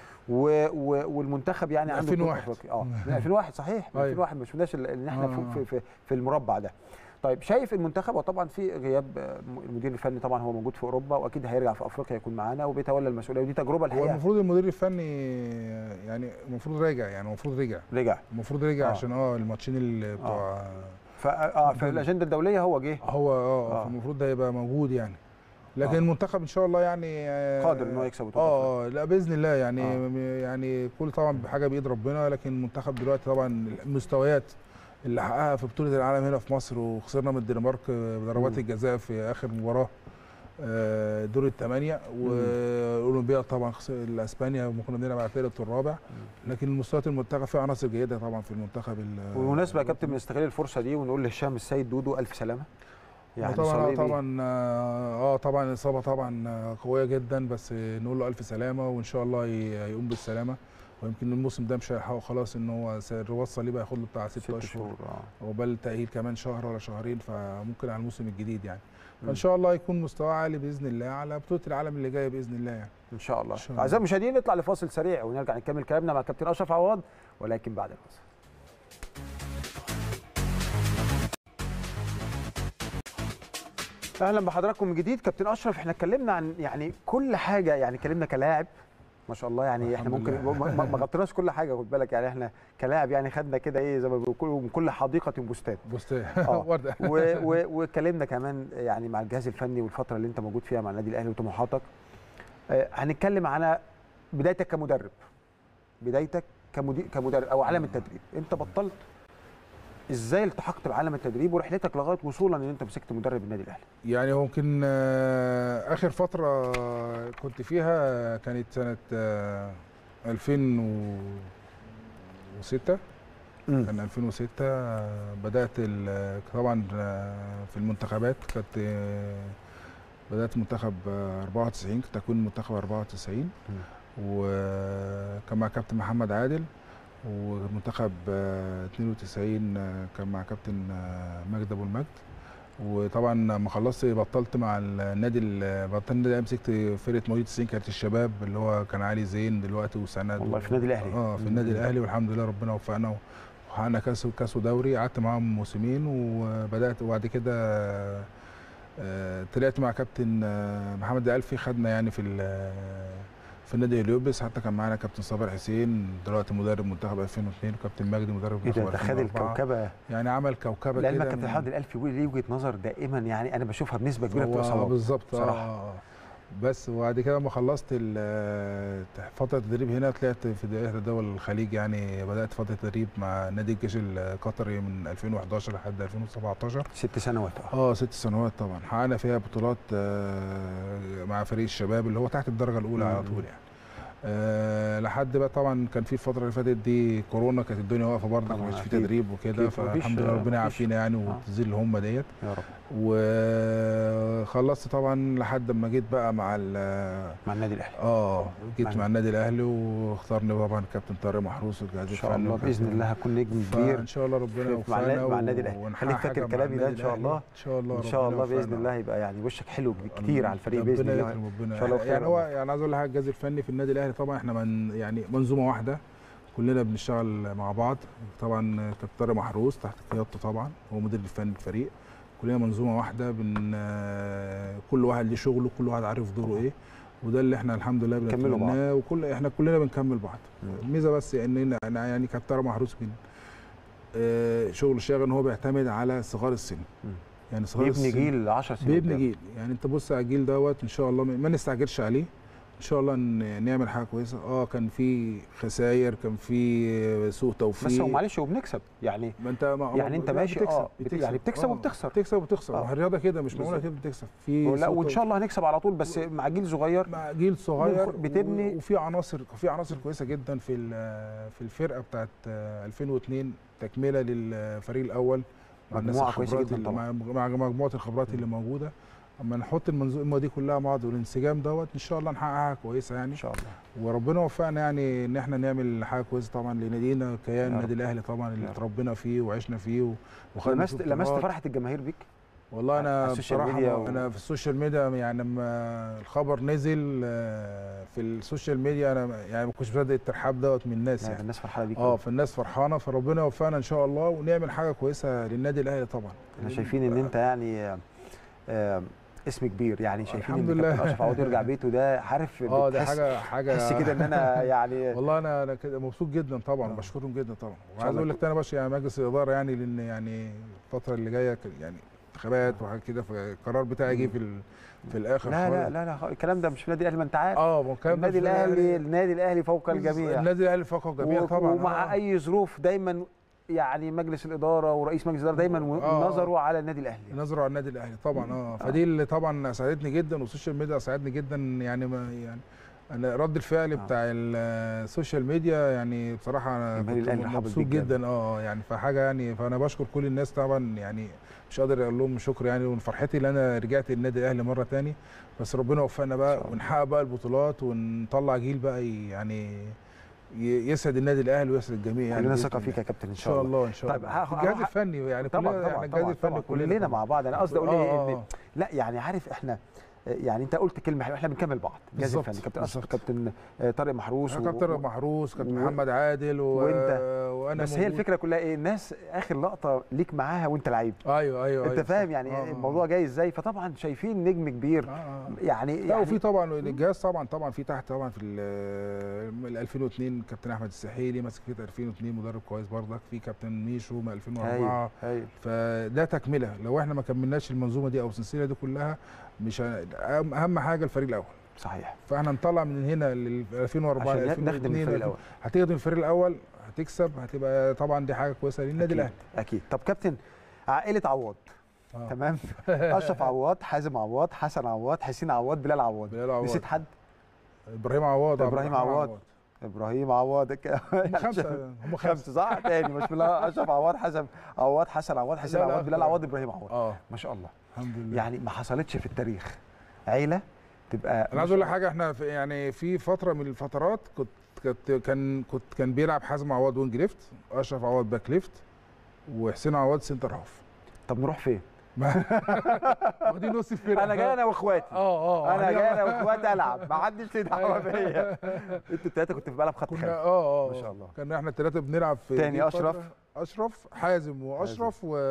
Speaker 1: و و والمنتخب يعني
Speaker 4: من
Speaker 1: عنده بطولة
Speaker 4: 2001.
Speaker 1: أفريقيا. اه من 2001 صحيح من
Speaker 4: أيوة.
Speaker 1: 2001 ما شفناش ال- ان احنا
Speaker 4: آه،
Speaker 1: فوق
Speaker 4: آه.
Speaker 1: في, في, في المربع ده طيب شايف المنتخب وطبعا في غياب آه، المدير الفني طبعا هو موجود في اوروبا واكيد هيرجع في افريقيا يكون معانا وبيتولى المسؤوليه ودي تجربه
Speaker 4: هو
Speaker 1: الحقيقه
Speaker 4: المفروض المدير الفني يعني المفروض راجع يعني المفروض رجع
Speaker 1: رجع
Speaker 4: المفروض رجع
Speaker 1: آه.
Speaker 4: عشان اه الماتشين اللي بتوع
Speaker 1: ف اه في الاجنده الدوليه هو جه
Speaker 4: هو اه,
Speaker 1: آه.
Speaker 4: آه. المفروض ده يبقى موجود يعني لكن
Speaker 1: آه.
Speaker 4: آه. المنتخب ان شاء الله يعني آه،
Speaker 1: قادر إن هو يكسب بطولة
Speaker 4: اه آه، لا باذن الله يعني
Speaker 1: آه.
Speaker 4: آه. يعني كل طبعا بحاجه بايد ربنا لكن المنتخب دلوقتي طبعا المستويات اللي حققها في بطوله العالم هنا في مصر وخسرنا من الدنمارك آه، بضربات
Speaker 1: مم.
Speaker 4: الجزاء في اخر مباراه آه، دور الثمانيه والاولمبياد طبعا خسر اسبانيا وما كنا بنلعب على الثالث والرابع لكن المستويات المنتخب فيها عناصر جيده طبعا في المنتخب ال-
Speaker 1: وبالمناسبه يا كابتن نستغل الفرصه دي ونقول لهشام السيد دودو الف سلامه
Speaker 4: يعني
Speaker 1: صلي
Speaker 4: طبعا
Speaker 1: بيه.
Speaker 4: طبعا اه طبعا الاصابه طبعا آه، قويه جدا بس نقول له الف سلامه وان شاء الله ي- يقوم بالسلامه ويمكن الموسم ده مش هيلحقه خلاص ان هو س- الرباط الصليبي هياخد له بتاع ست
Speaker 1: ست
Speaker 4: اشهر
Speaker 1: شهور اه
Speaker 4: وبال التاهيل كمان شهر ولا شهرين فممكن على الموسم الجديد يعني
Speaker 1: مم.
Speaker 4: فان شاء الله يكون مستواه عالي باذن الله على بطوله العالم اللي جايه باذن الله يعني
Speaker 1: ان شاء الله
Speaker 4: إن شاء الله.
Speaker 1: اعزائي المشاهدين نطلع لفاصل سريع ونرجع نكمل كلامنا مع كابتن اشرف عواد ولكن بعد الفاصل اهلا بحضراتكم من جديد كابتن اشرف احنا اتكلمنا عن يعني كل حاجه يعني اتكلمنا كلاعب ما شاء الله يعني احنا
Speaker 4: الحمد
Speaker 1: ممكن
Speaker 4: لله.
Speaker 1: ما- ما ما غطيناش كل حاجه خد بالك يعني احنا كلاعب يعني خدنا كده ايه زي ما بيقولوا من كل حديقه بستان
Speaker 4: بص
Speaker 1: آه.
Speaker 4: ورده
Speaker 1: و- و- واتكلمنا كمان يعني مع الجهاز الفني والفتره اللي انت موجود فيها مع النادي الاهلي وطموحاتك آه، هنتكلم على بدايتك كمدرب بدايتك كمدير كمدرب او عالم التدريب انت بطلت ازاي التحقت بعالم التدريب ورحلتك لغايه وصولا ان انت مسكت مدرب النادي الاهلي
Speaker 4: يعني ممكن آه، اخر فتره كنت فيها كانت سنه آه، 2006 كان 2006 آه، بدات ال- طبعا آه، في المنتخبات كانت آه، بدات منتخب آه، 94 كنت تكوين منتخب 94 وكان مع كابتن محمد عادل ومنتخب آه، 92 آه، كان مع كابتن آه، مجدي ابو المجد وطبعا لما خلصت بطلت مع النادي ال- بطلت النادي مسكت فرقه مواليد 90 كانت الشباب اللي هو كان علي زين دلوقتي وسند
Speaker 1: والله في النادي الاهلي
Speaker 4: اه في النادي الاهلي والحمد لله ربنا وفقنا وحققنا كاس كاس ودوري قعدت معاهم موسمين وبدات وبعد كده آه، طلعت مع كابتن آه، محمد الفي خدنا يعني في ال- في النادي اليوبس حتى كان معانا كابتن صابر حسين دلوقتي مدرب منتخب 2002 وكابتن مجدي مدرب
Speaker 1: ايه ده
Speaker 4: منتخب
Speaker 1: ده خد
Speaker 4: 2004
Speaker 1: الكوكبه
Speaker 4: يعني عمل كوكبه
Speaker 1: لعلمك
Speaker 4: كده
Speaker 1: كابتن
Speaker 4: من-
Speaker 1: محمد الالفي ليه وجهه نظر دائما يعني انا بشوفها بنسبه كبيره بتبقى
Speaker 4: هو
Speaker 1: صواب
Speaker 4: بالظبط
Speaker 1: بصراحة.
Speaker 4: آه. بس وبعد كده لما خلصت ال- فتره التدريب هنا طلعت في دائره دول الخليج يعني بدات فتره تدريب مع نادي الجيش القطري من 2011 لحد 2017
Speaker 1: ست سنوات اه
Speaker 4: اه ست سنوات طبعا حققنا فيها بطولات آه، مع فريق الشباب اللي هو تحت الدرجه الاولى على
Speaker 1: مم.
Speaker 4: طول يعني أه لحد بقى طبعا كان في الفتره اللي فاتت دي كورونا كانت الدنيا واقفه برضه ما
Speaker 1: طبعاً
Speaker 4: كانش في
Speaker 1: أكيد.
Speaker 4: تدريب وكده
Speaker 1: أكيد، مفيش-
Speaker 4: فالحمد لله ربنا
Speaker 1: مفيش-
Speaker 4: يعافينا يعني
Speaker 1: آه.
Speaker 4: وتزيل الهمه ديت
Speaker 1: يا رب
Speaker 4: وخلصت طبعا لحد ما جيت بقى مع
Speaker 1: مع النادي الاهلي
Speaker 4: اه جيت
Speaker 1: مع
Speaker 4: مع النادي الاهلي واختارني طبعا الكابتن طارق محروس والجهاز
Speaker 1: ان شاء
Speaker 4: الفني
Speaker 1: الله باذن الله هكون نجم كبير
Speaker 4: ان شاء الله ربنا
Speaker 1: في- مع
Speaker 4: يوفقنا
Speaker 1: النادي- مع النادي الأهلي.
Speaker 4: ونحقق
Speaker 1: خليك فاكر
Speaker 4: حاجة مع
Speaker 1: كلامي ده
Speaker 4: النادي
Speaker 1: إن شاء
Speaker 4: الأهلي.
Speaker 1: الله.
Speaker 4: ان شاء الله
Speaker 1: ان شاء
Speaker 4: ربنا
Speaker 1: الله باذن
Speaker 4: يوفقنا.
Speaker 1: الله يبقى يعني وشك حلو كتير على الفريق باذن
Speaker 4: ربنا
Speaker 1: الله
Speaker 4: يكرم ربنا
Speaker 1: إن شاء الله
Speaker 4: يعني
Speaker 1: خير.
Speaker 4: هو يعني عايز اقول لحضرتك الجهاز الفني في النادي الاهلي طبعا احنا من يعني منظومه واحده كلنا بنشتغل مع بعض طبعا كابتن طارق محروس تحت قيادته طبعا هو مدير الفني الفريق كلنا منظومه واحده بن آه، كل واحد ليه شغله كل واحد عارف دوره ايه وده اللي احنا الحمد لله
Speaker 1: بنكملوا بعض.
Speaker 4: بنتمناه وكل احنا كلنا بنكمل بعض
Speaker 1: مم.
Speaker 4: الميزه بس ان إن- يعني كابتن طارق محروس من آه، شغل شاغل ان هو بيعتمد على صغار السن
Speaker 1: مم.
Speaker 4: يعني صغار
Speaker 1: بيبني
Speaker 4: السن
Speaker 1: جيل 10 سنين
Speaker 4: بيبني
Speaker 1: قدام.
Speaker 4: جيل يعني انت بص على الجيل دوت ان شاء الله ما نستعجلش عليه ان شاء الله ن- نعمل حاجه كويسه اه كان في خسائر كان في سوء توفيق
Speaker 1: بس هو معلش وبنكسب يعني
Speaker 4: ما انت ما
Speaker 1: يعني انت
Speaker 4: لا،
Speaker 1: ماشي
Speaker 4: بتكسب
Speaker 1: اه بت- يعني بتكسب
Speaker 4: آه،
Speaker 1: وبتخسر.
Speaker 4: بتكسب وبتخسر
Speaker 1: آه.
Speaker 4: آه. الرياضه كده مش معقوله
Speaker 1: بالظبط.
Speaker 4: كده بتكسب في
Speaker 1: لا
Speaker 4: سوء
Speaker 1: وان شاء الله هنكسب على طول بس مع جيل صغير
Speaker 4: مع جيل صغير
Speaker 1: ممكن بتبني-
Speaker 4: و- وفي عناصر في عناصر كويسه جدا في ال- في الفرقه بتاعت آه، 2002 تكمله للفريق الاول مع الناس
Speaker 1: مجموعة كويسة
Speaker 4: الخبرات
Speaker 1: جدا
Speaker 4: اللي-
Speaker 1: طبعا.
Speaker 4: مع مع مجموعه الخبرات اللي موجوده اما نحط المنظومه دي كلها مع بعض والانسجام دوت ان شاء الله نحقق حاجه كويسه يعني
Speaker 1: ان شاء الله
Speaker 4: وربنا وفقنا يعني ان احنا نعمل حاجه كويسه طبعا لنادينا كيان
Speaker 1: يا رب.
Speaker 4: النادي الاهلي طبعا اللي
Speaker 1: يا رب.
Speaker 4: اتربينا فيه وعشنا فيه و- وخدنا
Speaker 1: لمست
Speaker 4: فيه
Speaker 1: لمست
Speaker 4: بطولات.
Speaker 1: فرحه الجماهير بيك
Speaker 4: والله
Speaker 1: على
Speaker 4: انا
Speaker 1: السوشيال
Speaker 4: بصراحه
Speaker 1: ميديا
Speaker 4: و...
Speaker 1: و-
Speaker 4: انا في السوشيال ميديا يعني لما الخبر نزل آه، في السوشيال ميديا انا يعني ما كنتش مصدق الترحاب دوت من الناس
Speaker 1: لا،
Speaker 4: يعني
Speaker 1: الناس فرحانه بيك
Speaker 4: اه فالناس فرحانه فربنا يوفقنا ان شاء الله ونعمل حاجه كويسه للنادي الاهلي طبعا
Speaker 1: احنا شايفين ان انت يعني آه، آه، اسم كبير يعني شايفين
Speaker 4: الحمد
Speaker 1: ان
Speaker 4: لله.
Speaker 1: كابتن اشرف عوض يرجع بيته ده عارف
Speaker 4: اه ده
Speaker 1: بتحس-
Speaker 4: حاجه حاجه
Speaker 1: تحس كده ان انا يعني
Speaker 4: والله انا انا كده مبسوط جدا طبعا
Speaker 1: آه.
Speaker 4: بشكرهم جدا طبعا
Speaker 1: شاء
Speaker 4: وعايز
Speaker 1: الله
Speaker 4: اقول لك تاني باش يعني مجلس الاداره يعني لان يعني الفتره اللي جايه ك- يعني انتخابات وحاجات كده فالقرار بتاعي جه في ال- في الاخر
Speaker 1: لا لا
Speaker 4: خالص.
Speaker 1: لا لا الكلام ده مش في النادي الاهلي ما انت عارف
Speaker 4: اه ما هو الكلام ده
Speaker 1: النادي
Speaker 4: في
Speaker 1: الاهلي النادي الاهلي فوق الجميع
Speaker 4: النادي الاهلي فوق الجميع
Speaker 1: و-
Speaker 4: طبعا
Speaker 1: ومع
Speaker 4: آه.
Speaker 1: اي ظروف دايما يعني مجلس الاداره ورئيس مجلس الاداره دايما
Speaker 4: آه.
Speaker 1: نظروا على النادي الاهلي
Speaker 4: نظروا على النادي الاهلي طبعا اه فدي اللي طبعا اسعدتني جدا والسوشيال ميديا اسعدني جدا يعني ما يعني انا رد الفعل
Speaker 1: آه.
Speaker 4: بتاع السوشيال ميديا يعني بصراحه انا
Speaker 1: جماهير
Speaker 4: كنت
Speaker 1: الأهلي حابب
Speaker 4: مبسوط
Speaker 1: بيك جامد.
Speaker 4: جدا اه يعني فحاجه يعني فانا بشكر كل الناس طبعا يعني مش قادر اقول لهم شكر يعني وفرحتي ان انا رجعت النادي الاهلي مره تاني بس ربنا وفقنا
Speaker 1: إن
Speaker 4: بقى
Speaker 1: شاء الله.
Speaker 4: ونحقق بقى البطولات ونطلع جيل بقى ي- يعني ي- يسعد النادي الاهلي ويسعد الجميع يعني
Speaker 1: كلنا
Speaker 4: بإذن
Speaker 1: ثقه فيك
Speaker 4: الله.
Speaker 1: يا كابتن ان
Speaker 4: ان
Speaker 1: شاء
Speaker 4: شاء
Speaker 1: الله
Speaker 4: الله ان شاء
Speaker 1: طيب
Speaker 4: الله
Speaker 1: ه-
Speaker 4: الجهاز
Speaker 1: هروح-
Speaker 4: الفني يعني
Speaker 1: طبعا
Speaker 4: كلنا
Speaker 1: طبعا
Speaker 4: احنا
Speaker 1: طبعا,
Speaker 4: الجهاز الفني
Speaker 1: طبعا كلنا
Speaker 4: طبعاً.
Speaker 1: مع بعض انا قصدي اقول
Speaker 4: آه،
Speaker 1: ايه
Speaker 4: آه،
Speaker 1: ان
Speaker 4: آه.
Speaker 1: لا يعني عارف احنا يعني انت قلت كلمه حلوه احنا بنكمل بعض الجهاز
Speaker 4: بالظبط،
Speaker 1: الفني كابتن اشرف
Speaker 4: بالظبط.
Speaker 1: كابتن آه، طارق محروس و-
Speaker 4: كابتن طارق
Speaker 1: و-
Speaker 4: محروس كابتن
Speaker 1: و-
Speaker 4: محمد عادل و...
Speaker 1: وأنت.
Speaker 4: وانا
Speaker 1: بس هي
Speaker 4: موجود.
Speaker 1: الفكره كلها ايه الناس اخر لقطه ليك معاها وانت لعيب
Speaker 4: ايوه ايوه
Speaker 1: انت
Speaker 4: أيوة
Speaker 1: فاهم
Speaker 4: صح.
Speaker 1: يعني
Speaker 4: آه، آه.
Speaker 1: الموضوع جاي ازاي فطبعا شايفين نجم كبير
Speaker 4: آه، آه.
Speaker 1: يعني
Speaker 4: لا
Speaker 1: يعني
Speaker 4: وفي طبعا الجهاز طبعا طبعا في تحت طبعا في ال- ال 2002 كابتن احمد السحيلي ماسك في 2002 مدرب كويس برضك في كابتن ميشو من 2004
Speaker 1: هايل هايل
Speaker 4: فده تكمله لو احنا ما كملناش المنظومه دي او السلسله دي كلها مش ه- أهم- اهم حاجه الفريق الاول
Speaker 1: صحيح
Speaker 4: فاحنا نطلع من هنا لل 2004
Speaker 1: عشان
Speaker 4: ل
Speaker 1: نخدم
Speaker 4: 2002
Speaker 1: الفريق الاول
Speaker 4: هتخدم الفريق الاول هتكسب هتبقى طبعا دي حاجه كويسه للنادي
Speaker 1: أكيد،
Speaker 4: الاهلي
Speaker 1: اكيد طب كابتن عائله عواد
Speaker 4: آه.
Speaker 1: تمام اشرف عواد حازم عواد حسن عواد حسين عواد بلال عواد
Speaker 4: بلال عواد
Speaker 1: نسيت حد
Speaker 4: ابراهيم عواد عبد
Speaker 1: إبراهيم
Speaker 4: الرحمن
Speaker 1: عواد. ابراهيم عواد
Speaker 4: هم خمسه هم خمسه
Speaker 1: خمسه صح تاني مش بالله اشرف عواد حسن عواد حسن عواد حسين
Speaker 4: لا، لا،
Speaker 1: عواد بلال
Speaker 4: لا.
Speaker 1: عواد ابراهيم عواد
Speaker 4: اه
Speaker 1: ما شاء الله
Speaker 4: الحمد لله
Speaker 1: يعني ما حصلتش في التاريخ عيله تبقى
Speaker 4: انا عايز اقول لك حاجه احنا في يعني في فتره من الفترات كنت كنت كان كنت كان بيلعب حازم عواد وينج ليفت اشرف عواد باك ليفت وحسين عواد سنتر هاف
Speaker 1: طب نروح فين؟
Speaker 4: ودي نص الفرقه
Speaker 1: انا جاي انا واخواتي
Speaker 4: اه اه
Speaker 1: انا جاي انا واخواتي العب ما حدش ليه دعوه بيا انتوا الثلاثه كنتوا في ملعب خط
Speaker 4: كنا
Speaker 1: خلف
Speaker 4: اه اه
Speaker 1: ما شاء الله.
Speaker 4: كنا احنا الثلاثه بنلعب في
Speaker 1: تاني
Speaker 4: دي
Speaker 1: أشرف.
Speaker 4: فترة. اشرف حازم واشرف و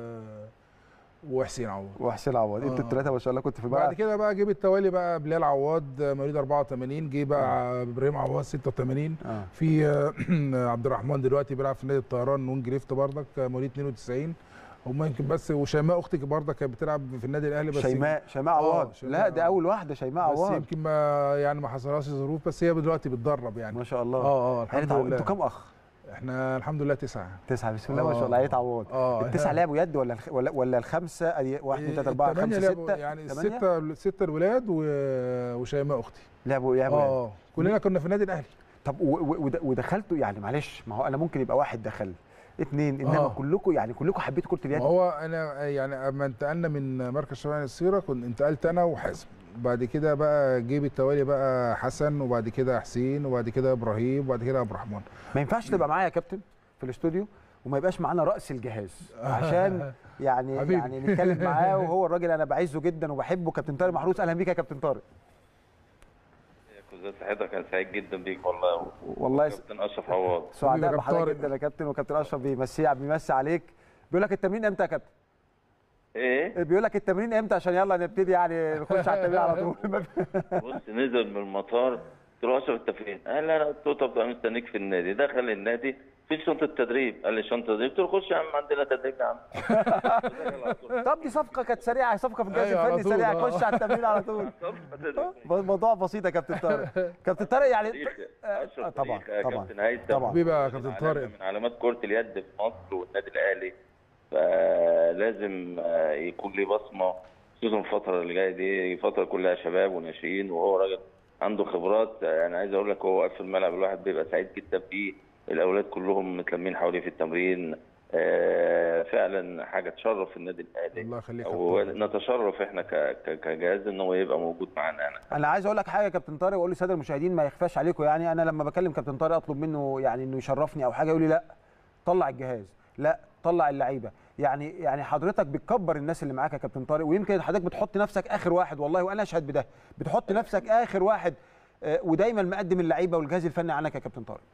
Speaker 4: وحسين عواد
Speaker 1: وحسين عواد انتوا
Speaker 4: آه.
Speaker 1: الثلاثه ما شاء الله كنتوا في
Speaker 4: بعد
Speaker 1: الملعب
Speaker 4: كده بقى جه بالتوالي بقى بلال عواد مواليد 84 جه بقى ابراهيم عواد 86
Speaker 1: اه
Speaker 4: في آه، عبد الرحمن دلوقتي بيلعب في نادي الطيران وينج ليفت بردك آه، مواليد 92 هم يمكن بس وشيماء اختي برضك كانت بتلعب في النادي الاهلي بس
Speaker 1: شيماء شيماء
Speaker 4: آه،
Speaker 1: عواد
Speaker 4: شيماء
Speaker 1: لا ده
Speaker 4: آه.
Speaker 1: اول واحده شيماء
Speaker 4: بس
Speaker 1: عواد
Speaker 4: يمكن ما يعني ما حصلهاش ظروف بس هي دلوقتي بتدرب يعني
Speaker 1: ما شاء الله
Speaker 4: اه اه الحمد
Speaker 1: عيله عواد
Speaker 4: لله
Speaker 1: انتوا كام اخ؟
Speaker 4: احنا الحمد لله تسعه
Speaker 1: تسعه بسم الله ما شاء
Speaker 4: آه.
Speaker 1: الله عيله عواد
Speaker 4: اه
Speaker 1: التسعه لعبوا يد ولا الخ... ولا ولا الخمسه ادي واحد اثنين ثلاثه اربعه
Speaker 4: التمانية
Speaker 1: خمسه
Speaker 4: لعبوا
Speaker 1: سته
Speaker 4: يعني
Speaker 1: تمانية؟
Speaker 4: السته السته الولاد و- وشيماء اختي
Speaker 1: لعبوا لعبوا يد.
Speaker 4: اه اه كلنا كنا في النادي الاهلي
Speaker 1: طب و- و- ود- ودخلتوا يعني معلش ما هو انا ممكن يبقى واحد دخل اتنين انما
Speaker 4: آه.
Speaker 1: كلكم يعني كلكم حبيتوا كره اليد
Speaker 4: ما هو انا يعني اما انتقلنا من مركز شباب الصغيره كنت انتقلت انا وحازم بعد كده بقى جه بالتوالي بقى حسن وبعد كده حسين وبعد كده ابراهيم وبعد كده عبد الرحمن
Speaker 1: ما ينفعش تبقى معايا يا كابتن في الاستوديو وما يبقاش معانا راس الجهاز عشان يعني
Speaker 4: حبيبي.
Speaker 1: يعني نتكلم معاه وهو الراجل انا بعزه جدا وبحبه كابتن طارق محروس اهلا بيك يا كابتن طارق
Speaker 6: ازي صحتك انا سعيد جدا بيك والله
Speaker 1: والله س-
Speaker 6: كابتن اشرف عوض
Speaker 1: سعداء
Speaker 4: كابتن
Speaker 1: بحضرتك
Speaker 4: طارق.
Speaker 1: جدا يا كابتن وكابتن اشرف بيمسي بيمسي عليك بيقول لك التمرين امتى يا كابتن؟
Speaker 6: ايه
Speaker 1: بيقول لك التمرين امتى عشان يلا نبتدي يعني نخش على التمرين على طول
Speaker 6: بص نزل من المطار قلت له اشرف انت فين؟ قال لي انا قلت له طب انا مستنيك في النادي دخل النادي في شنطه تدريب قال لي شنطه تدريب قلت له خش يا عم عندنا تدريب يا عم
Speaker 1: طب دي صفقه كانت سريعه صفقه في الجهاز
Speaker 4: أيوة، على
Speaker 1: الفني
Speaker 4: طول،
Speaker 1: سريعه
Speaker 4: آه.
Speaker 1: خش على التمرين على طول موضوع بسيط يا كابتن طارق كابتن طارق يعني آه،
Speaker 6: اشرف
Speaker 1: طبعا
Speaker 6: تاريخ يا
Speaker 1: طبعا
Speaker 6: كابتن هيثم
Speaker 1: طبعا
Speaker 4: حبيبي يا كابتن
Speaker 6: علامة
Speaker 4: طارق
Speaker 6: من علامات كرة اليد في مصر والنادي الأهلي فلازم آه، يكون ليه بصمة خصوصا الفترة اللي جاية دي فترة كلها شباب وناشئين وهو راجل عنده خبرات آه، أنا عايز أقول لك هو واقف في الملعب الواحد بيبقى سعيد جدا فيه الأولاد كلهم متلمين حواليه في التمرين آه، فعلا حاجة تشرف النادي الأهلي
Speaker 4: الله يخليك يا كابتن طارق.
Speaker 6: ونتشرف احنا ك- ك- كجهاز ان هو يبقى موجود معانا انا
Speaker 1: انا عايز اقول لك حاجه يا كابتن طارق واقول للساده المشاهدين ما يخفاش عليكم يعني انا لما بكلم كابتن طارق اطلب منه يعني انه يشرفني او حاجه يقول لي لا طلع الجهاز لا طلع اللعيبه يعني يعني حضرتك بتكبر الناس اللي معاك يا كابتن طارق ويمكن حضرتك بتحط نفسك اخر واحد والله وانا اشهد بده بتحط نفسك اخر واحد آه، ودايما مقدم اللعيبه والجهاز الفني عنك يا كابتن طارق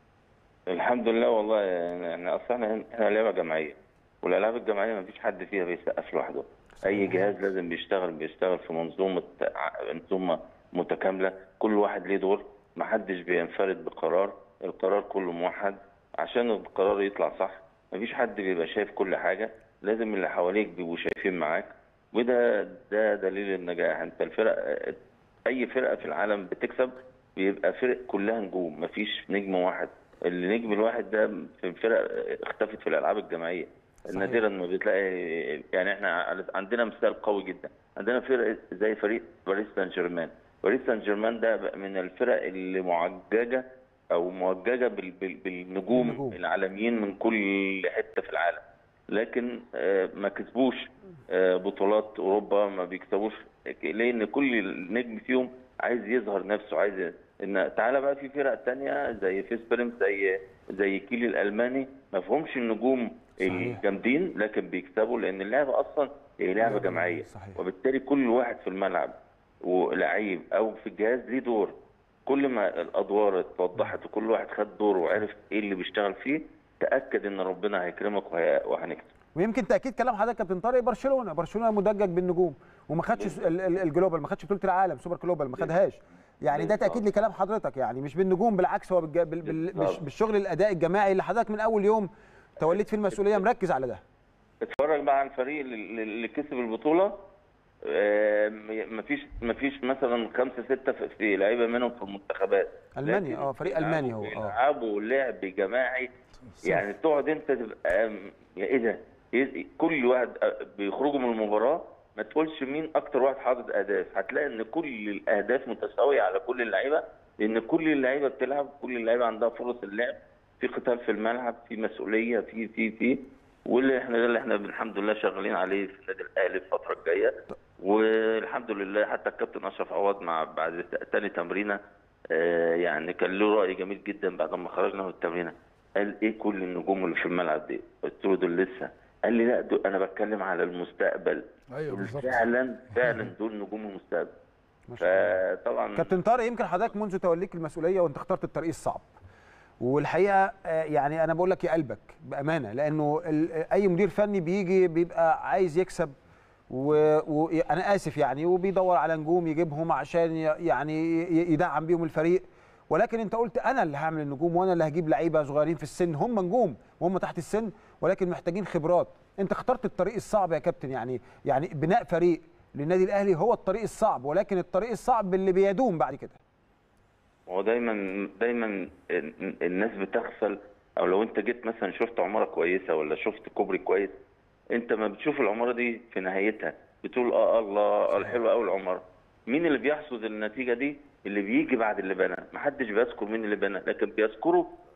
Speaker 6: الحمد لله والله يعني احنا اصلا احنا احنا لعبه جماعيه والالعاب الجماعيه ما فيش حد فيها بيسقف لوحده اي جهاز لازم بيشتغل بيشتغل في منظومه ع- منظومه متكامله كل واحد ليه دور ما حدش بينفرد بقرار القرار كله موحد عشان القرار يطلع صح ما فيش حد بيبقى شايف كل حاجه لازم اللي حواليك بيبقوا شايفين معاك وده ده دليل النجاح انت الفرق اي فرقه في العالم بتكسب بيبقى فرق كلها نجوم مفيش نجم واحد النجم الواحد ده في الفرق اختفت في الالعاب الجماعيه
Speaker 1: صحيح.
Speaker 6: نادرا ما بتلاقي يعني احنا عندنا مثال قوي جدا عندنا فرق زي فريق باريس سان جيرمان باريس سان جيرمان ده بقى من الفرق اللي معججه او موججه بال- بال- بالنجوم
Speaker 1: بالنجوم.
Speaker 6: العالميين من كل حته في العالم لكن آه، ما كسبوش آه، بطولات اوروبا ما بيكسبوش لان كل نجم فيهم عايز يظهر نفسه عايز ان تعالى بقى في فرق تانية زي فيسبرم زي زي كيلي الالماني ما فيهمش النجوم
Speaker 1: صحيح.
Speaker 6: الجامدين لكن بيكسبوا لان اللعبه اصلا هي لعبه جماعيه
Speaker 1: صحيح.
Speaker 6: وبالتالي كل واحد في الملعب ولعيب او في الجهاز ليه دور كل ما الادوار اتوضحت وكل واحد خد دوره وعرف ايه اللي بيشتغل فيه تاكد ان ربنا هيكرمك وهي- وهنكسب
Speaker 1: ويمكن تاكيد كلام حضرتك كابتن طارق برشلونه برشلونه مدجج بالنجوم وما خدش ال- ال- الجلوبال ما خدش بطوله العالم سوبر جلوبال ما خدهاش يعني ده تاكيد لكلام حضرتك يعني مش بالنجوم بالعكس هو بالج- بال- بال- بالش- بالشغل الاداء الجماعي اللي حضرتك من اول يوم توليت فيه المسؤوليه مركز على ده
Speaker 6: اتفرج بقى على الفريق اللي اللي كسب البطوله آه، م- مفيش مفيش مثلا خمسه سته في- في لعيبه منهم في المنتخبات
Speaker 1: المانيا
Speaker 6: لكن
Speaker 1: اه فريق
Speaker 6: بيلعبوا-
Speaker 1: الماني هو اه
Speaker 6: بيلعبوا لعب جماعي يعني تقعد انت تبقى م- يا ايه ده إيه- كل واحد آه، بيخرجوا من المباراه ما تقولش مين اكتر واحد حاطط اهداف هتلاقي ان كل الاهداف متساويه على كل اللعيبه لان كل اللعيبه بتلعب كل اللعيبه عندها فرص اللعب في قتال في الملعب في مسؤوليه في في في واللي احنا ده اللي احنا الحمد لله شغالين عليه في النادي الاهلي الفتره الجايه والحمد لله حتى الكابتن اشرف عوض مع بعد تاني تمرينه آه، يعني كان له راي جميل جدا بعد ما خرجنا من التمرينه قال ايه كل النجوم اللي في الملعب دي؟ قلت له دول لسه قال لي لا دول انا بتكلم على المستقبل
Speaker 4: ايوه بالظبط
Speaker 6: فعلا فعلا دول نجوم المستقبل
Speaker 1: ما شاء الله.
Speaker 6: فطبعا
Speaker 1: كابتن طارق يمكن حضرتك منذ توليك المسؤوليه وانت اخترت الطريق الصعب والحقيقه آه، يعني انا بقول لك يا قلبك بامانه لانه ال- اي مدير فني بيجي بيبقى عايز يكسب وانا اسف يعني وبيدور على نجوم يجيبهم عشان ي- يعني ي- يدعم بيهم الفريق ولكن انت قلت انا اللي هعمل النجوم وانا اللي هجيب لعيبه صغيرين في السن هم نجوم وهم تحت السن ولكن محتاجين خبرات انت اخترت الطريق الصعب يا كابتن يعني يعني بناء فريق للنادي الاهلي هو الطريق الصعب ولكن الطريق الصعب اللي بيدوم بعد كده
Speaker 6: هو دايما دايما ال- الناس بتغفل او لو انت جيت مثلا شفت عماره كويسه ولا شفت كوبري كويس انت ما بتشوف العماره دي في نهايتها بتقول اه الله الحلوه قوي العماره مين اللي بيحصد النتيجه دي اللي بيجي بعد اللي بنى محدش بيذكر مين اللي بنى لكن بيذكروا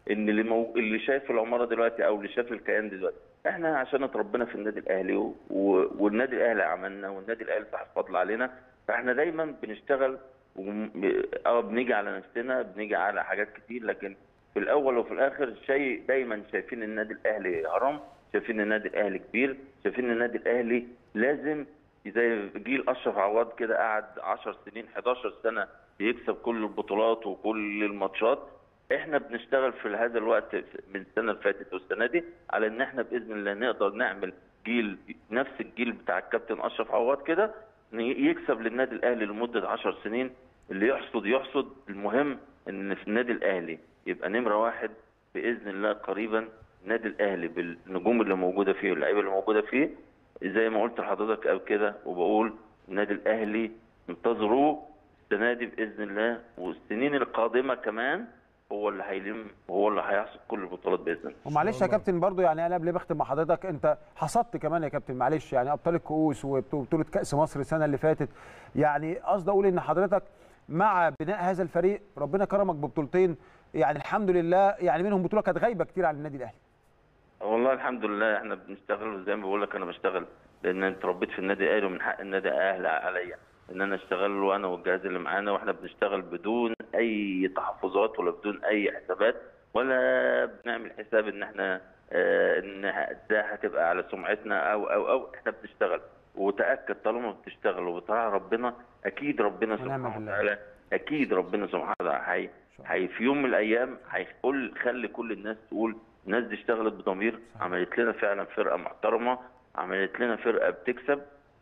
Speaker 6: ان اللي مو... اللي شايف العماره دلوقتي او اللي شاف الكيان دلوقتي احنا عشان اتربينا في النادي الاهلي و... والنادي الاهلي عملنا والنادي الاهلي صاحب فضل علينا فاحنا دايما بنشتغل وم... اه بنيجي على نفسنا بنيجي على حاجات كتير لكن في الاول وفي الاخر شيء دايما شايفين النادي الاهلي هرم شايفين النادي الاهلي كبير شايفين النادي الاهلي لازم زي جيل اشرف عواد كده قعد 10 سنين 11 سنه بيكسب كل البطولات وكل الماتشات احنا بنشتغل في هذا الوقت من السنه اللي فاتت والسنه دي على ان احنا باذن الله نقدر نعمل جيل نفس الجيل بتاع الكابتن اشرف عواد كده يكسب للنادي الاهلي لمده 10 سنين اللي يحصد يحصد المهم ان في النادي الاهلي يبقى نمره واحد باذن الله قريبا النادي الاهلي بالنجوم اللي موجوده فيه واللعيبه اللي موجوده فيه زي ما قلت لحضرتك قبل كده وبقول النادي الاهلي انتظروه السنه دي باذن الله والسنين القادمه كمان هو اللي هيلم وهو اللي هيحصد كل البطولات باذن الله
Speaker 1: ومعلش يا كابتن برضو يعني انا قبل ما اختم مع حضرتك انت حصدت كمان يا كابتن معلش يعني ابطال الكؤوس وبطوله كاس مصر السنه اللي فاتت يعني قصدي اقول ان حضرتك مع بناء هذا الفريق ربنا كرمك ببطولتين يعني الحمد لله يعني منهم بطوله كانت غايبه كتير عن النادي الاهلي
Speaker 6: والله الحمد لله احنا بنشتغل زي ما بقول لك انا بشتغل لان انا اتربيت في النادي الاهلي ومن حق النادي الاهلي عليا ان انا اشتغل وانا والجهاز اللي معانا واحنا بنشتغل بدون اي تحفظات ولا بدون اي حسابات ولا بنعمل حساب ان احنا اه ان ده هتبقى على سمعتنا او او او احنا بنشتغل وتاكد طالما بتشتغل وبتراعي ربنا اكيد ربنا سبحانه وتعالى اكيد ربنا سبحانه وتعالى هي في يوم من الايام هيقول خلي كل الناس تقول الناس دي اشتغلت بضمير عملت لنا فعلا فرقه محترمه عملت لنا فرقه بتكسب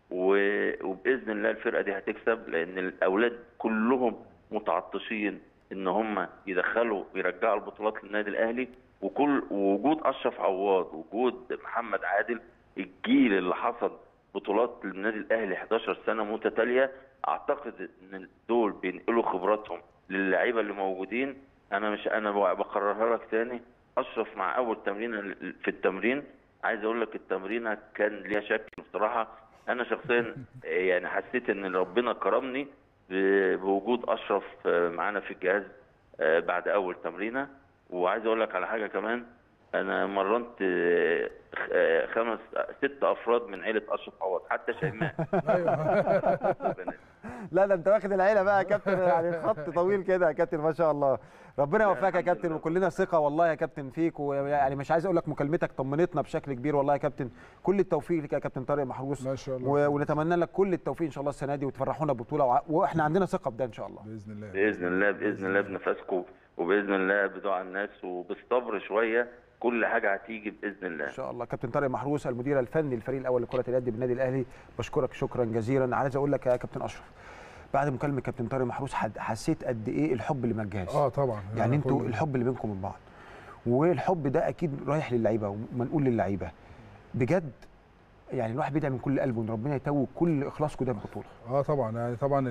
Speaker 6: وباذن الله الفرقه دي هتكسب لان الاولاد كلهم متعطشين ان هم يدخلوا ويرجعوا البطولات للنادي الاهلي وكل وجود اشرف عواد وجود محمد عادل الجيل اللي حصد بطولات للنادي الاهلي 11 سنه متتاليه اعتقد ان دول بينقلوا خبراتهم للعيبه اللي موجودين انا مش انا بكررها لك تاني اشرف مع اول تمرينه في التمرين عايز اقول لك التمرينه كان ليها شكل بصراحه انا شخصيا يعني حسيت ان ربنا كرمني بوجود اشرف معانا في الجهاز بعد اول تمرينه وعايز اقول لك على حاجه كمان انا مرنت خمس ست افراد من عيله اشرف عوض حتى شيماء
Speaker 1: لا ده انت واخد العيله بقى يا كابتن يعني خط طويل كده يا كابتن ما شاء الله ربنا يوفقك يا كابتن وكلنا ثقه والله يا كابتن فيك ويعني مش عايز اقول لك مكالمتك طمنتنا بشكل كبير والله يا كابتن كل التوفيق لك يا كابتن طارق محروس
Speaker 4: ما شاء الله
Speaker 1: و... ونتمنى لك كل التوفيق ان شاء الله السنه دي وتفرحونا ببطوله وع... واحنا عندنا ثقه في ده ان شاء الله
Speaker 4: باذن الله
Speaker 6: باذن الله باذن الله بنفسكم وباذن الله بدعاء الناس وبالصبر شويه كل حاجه هتيجي باذن الله
Speaker 1: ان شاء الله كابتن طارق محروس المدير الفني للفريق الاول لكره اليد بالنادي الاهلي بشكرك شكرا جزيلا عايز اقول لك يا كابتن اشرف بعد مكالمه كابتن طارق محروس حسيت قد ايه الحب اللي ما الجهاز
Speaker 4: اه طبعا
Speaker 1: يعني انتوا الحب اللي بينكم من بعض والحب ده اكيد رايح للعيبه ومنقول للعيبه بجد يعني الواحد بيدعي من كل قلبه ان ربنا يتوج كل اخلاصكم ده ببطوله
Speaker 4: اه طبعا يعني طبعا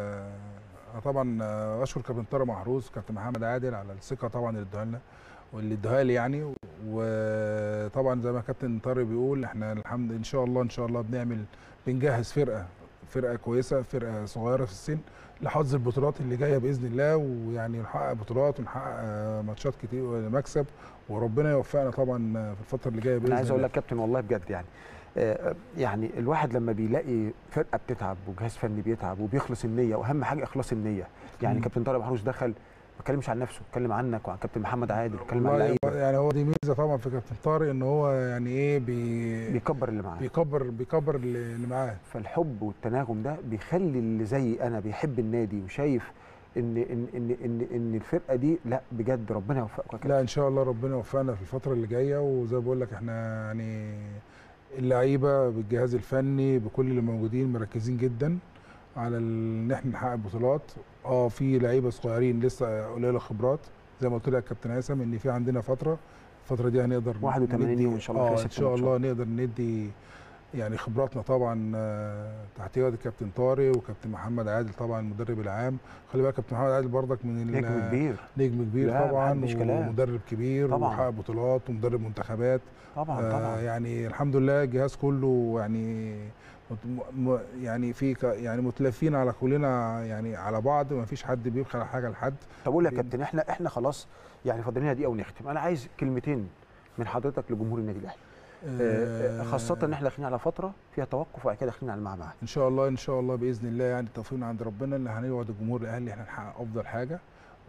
Speaker 4: طبعا اشكر كابتن طارق محروس كابتن محمد عادل على الثقه طبعا اللي ادوها لنا واللي ادوها لي يعني وطبعا زي ما كابتن طارق بيقول احنا الحمد ان شاء الله ان شاء الله بنعمل بنجهز فرقه فرقه كويسه فرقه صغيره في السن لحظ البطولات اللي جايه باذن الله ويعني نحقق بطولات ونحقق ماتشات كتير مكسب وربنا يوفقنا طبعا في الفتره اللي جايه باذن
Speaker 1: الله انا عايز اقول
Speaker 4: الله
Speaker 1: لك كابتن والله بجد يعني يعني الواحد لما بيلاقي فرقه بتتعب وجهاز فني بيتعب وبيخلص النيه واهم حاجه اخلاص النيه يعني كابتن طارق محروس دخل ما اتكلمش عن نفسه اتكلم عنك وعن كابتن محمد عادل واتكلم عن
Speaker 4: والله
Speaker 1: اللعيبه
Speaker 4: يعني هو دي ميزه طبعا في كابتن طارق ان هو يعني ايه بي
Speaker 1: بيكبر اللي معاه
Speaker 4: بيكبر بيكبر اللي معاه
Speaker 1: فالحب والتناغم ده بيخلي اللي زي انا بيحب النادي وشايف ان ان ان ان, إن الفرقه دي لا بجد ربنا يوفقك يا كابتن
Speaker 4: لا ان شاء الله ربنا يوفقنا في الفتره اللي جايه وزي ما بقول لك احنا يعني اللعيبه بالجهاز الفني بكل اللي موجودين مركزين جدا على ان احنا نحقق بطولات اه في لعيبه صغيرين لسه قليله خبرات زي ما قلت لك كابتن هيثم ان في عندنا فتره الفتره دي هنقدر
Speaker 1: 81 يوم ان شاء الله
Speaker 4: اه ان شاء الله نقدر ندي يعني خبراتنا طبعا تحت قياده الكابتن طارق وكابتن محمد عادل طبعا المدرب العام خلي بالك كابتن محمد عادل برضك من
Speaker 1: نجم كبير
Speaker 4: نجم كبير
Speaker 1: لا
Speaker 4: طبعا
Speaker 1: مش كلام.
Speaker 4: ومدرب كبير
Speaker 1: طبعاً.
Speaker 4: وحقق بطولات ومدرب منتخبات
Speaker 1: طبعا
Speaker 4: آه
Speaker 1: طبعا
Speaker 4: يعني الحمد لله الجهاز كله يعني مت- م- يعني في ك- يعني متلفين على كلنا يعني على بعض ما فيش حد بيبخل على حاجه لحد
Speaker 1: طب اقول لك يا
Speaker 4: بين-
Speaker 1: كابتن احنا احنا خلاص يعني فاضل لنا دقيقه ونختم انا عايز كلمتين من حضرتك لجمهور النادي الاهلي آه، خاصه ان احنا داخلين على فتره فيها توقف وبعد كده داخلين على المعمعه
Speaker 4: ان شاء الله ان شاء الله باذن الله يعني التوفيق من عند ربنا اللي هنوعد الجمهور الاهلي احنا نحقق افضل حاجه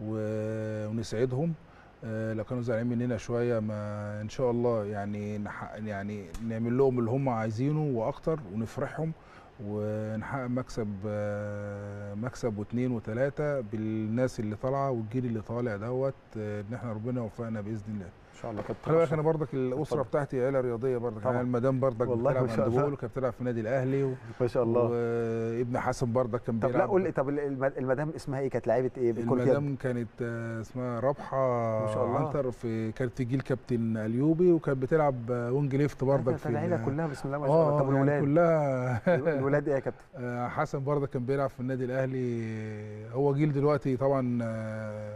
Speaker 4: و- ونسعدهم آه، لو كانوا زعلانين مننا شويه ما ان شاء الله يعني نحقق يعني نعمل لهم اللي هم عايزينه واكتر ونفرحهم ونحقق مكسب آه، مكسب واثنين وثلاثه بالناس اللي طالعه والجيل اللي طالع دوت آه، ان احنا ربنا يوفقنا باذن الله
Speaker 1: ان شاء الله كابتن
Speaker 4: خلي بالك
Speaker 1: أشرف.
Speaker 4: انا برضك الاسره
Speaker 1: اتفضل.
Speaker 4: بتاعتي عيله رياضيه برضك
Speaker 1: طبعاً.
Speaker 4: يعني المدام برضك
Speaker 1: والله
Speaker 4: بتلعب
Speaker 1: ما شاء الله.
Speaker 4: هاندبول وكانت بتلعب في النادي الاهلي و...
Speaker 1: ما شاء الله
Speaker 4: وابن حسن برضك كان
Speaker 1: طب
Speaker 4: بيلعب
Speaker 1: لا قول لي طب الم- المدام اسمها ايه كانت لعيبه ايه بالكره يد
Speaker 4: المدام كانت آه، اسمها رابحه
Speaker 1: ما شاء الله.
Speaker 4: عنتر في كانت في جيل كابتن اليوبي وكانت بتلعب آه، وينج ليفت برضك في
Speaker 1: العيله
Speaker 4: ال-
Speaker 1: كلها بسم الله ما شاء الله
Speaker 4: اه
Speaker 1: طب
Speaker 4: يعني
Speaker 1: والولاد
Speaker 4: كلها
Speaker 1: الولاد ايه يا كابتن
Speaker 4: آه، حسن برضك كان بيلعب في النادي الاهلي هو جيل دلوقتي طبعا آه،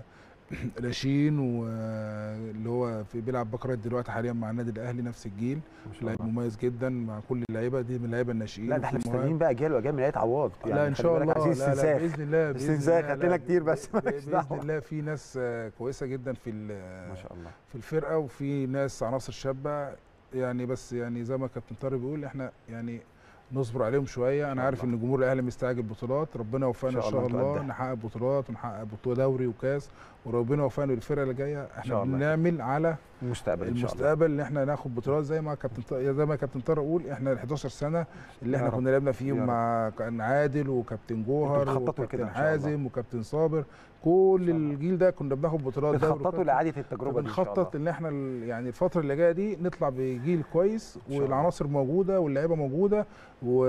Speaker 4: راشين واللي هو في بيلعب باك دلوقتي حاليا مع النادي الاهلي نفس الجيل
Speaker 1: ما شاء
Speaker 4: لعيب
Speaker 1: الله
Speaker 4: مميز جدا مع كل اللعيبه دي من اللعيبه الناشئين
Speaker 1: لا ده احنا
Speaker 4: وفي مهاجم.
Speaker 1: مستنيين بقى اجيال واجيال من عيله عواد
Speaker 4: لا ان
Speaker 1: خلي
Speaker 4: شاء
Speaker 1: بالك
Speaker 4: الله
Speaker 1: عايزين
Speaker 4: لا لا
Speaker 1: استنساخ
Speaker 4: باذن الله بإذن
Speaker 1: استنساخ
Speaker 4: الله،
Speaker 1: هات لنا
Speaker 4: لا،
Speaker 1: كتير بس
Speaker 4: ب-
Speaker 1: مالكش
Speaker 4: باذن
Speaker 1: دعوة.
Speaker 4: الله في ناس آه، كويسه جدا في ال-
Speaker 1: ما شاء الله
Speaker 4: في الفرقه وفي ناس عناصر شابه يعني بس يعني زي ما كابتن طارق بيقول احنا يعني نصبر عليهم شويه انا
Speaker 1: شاء
Speaker 4: عارف
Speaker 1: الله.
Speaker 4: ان جمهور الاهلي مستعجل بطولات ربنا يوفقنا
Speaker 1: إن
Speaker 4: ان
Speaker 1: شاء
Speaker 4: شاء
Speaker 1: الله
Speaker 4: الله
Speaker 1: نتقدم.
Speaker 4: نحقق بطولات ونحقق بطوله دوري وكاس وربنا يوفقنا بالفرقه اللي جايه
Speaker 1: شاء
Speaker 4: احنا
Speaker 1: الله.
Speaker 4: بنعمل على
Speaker 1: المستقبل ان شاء الله
Speaker 4: المستقبل ان احنا ناخد بطولات زي ما كابتن ط- زي ما كابتن طارق قول احنا ال 11 سنه اللي
Speaker 1: يا
Speaker 4: احنا
Speaker 1: رب.
Speaker 4: كنا لعبنا
Speaker 1: يا
Speaker 4: فيهم
Speaker 1: رب.
Speaker 4: مع كان عادل وكابتن جوهر
Speaker 1: بتخططوا لكده
Speaker 4: وكابتن
Speaker 1: إن شاء الله.
Speaker 4: حازم وكابتن صابر كل
Speaker 1: شاء الله.
Speaker 4: الجيل ده كنا بناخد بطولات دوري
Speaker 1: بتخططوا
Speaker 4: وكاس.
Speaker 1: لاعاده التجربه دي ان شاء الله
Speaker 4: بنخطط ان احنا ال- يعني الفتره اللي جايه دي نطلع بجيل كويس
Speaker 1: شاء الله.
Speaker 4: والعناصر موجوده واللعيبه موجوده و...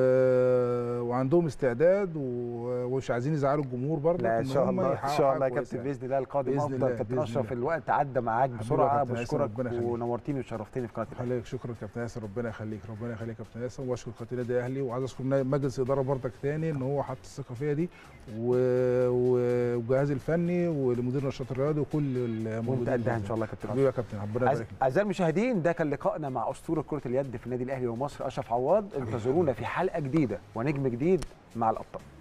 Speaker 4: وعندهم استعداد و... ومش عايزين يزعلوا الجمهور برضه
Speaker 1: لا ان شاء الله ان شاء الله يا كابتن
Speaker 4: باذن
Speaker 1: باذن الله القادم
Speaker 4: بإذن
Speaker 1: افضل
Speaker 4: الله،
Speaker 1: كابتن
Speaker 4: بإذن
Speaker 1: اشرف
Speaker 4: الله.
Speaker 1: الوقت عدى معاك
Speaker 4: حبيبي يا
Speaker 1: بسرعه
Speaker 4: كابتن ياسر،
Speaker 1: بشكرك
Speaker 4: ربنا يخليك.
Speaker 1: ونورتني وشرفتني في قناه الاهلي
Speaker 4: خليك شكرا كابتن ياسر ربنا يخليك ربنا يخليك يا كابتن ياسر واشكر قناه النادي الاهلي وعايز اشكر مجلس الاداره برضك تاني ان هو حط الثقه فيا دي و... و- والجهاز الفني والمدير النشاط الرياضي وكل
Speaker 1: وانت
Speaker 4: الموجودين
Speaker 1: قدها ان شاء الله يا كابتن
Speaker 4: حبيبي يا كابتن ربنا
Speaker 1: أعز-
Speaker 4: يبارك فيك.
Speaker 1: اعزائي المشاهدين ده كان لقائنا مع اسطوره كره اليد في النادي الاهلي ومصر اشرف عواد انتظرونا في حلقه جديده ونجم جديد مع الابطال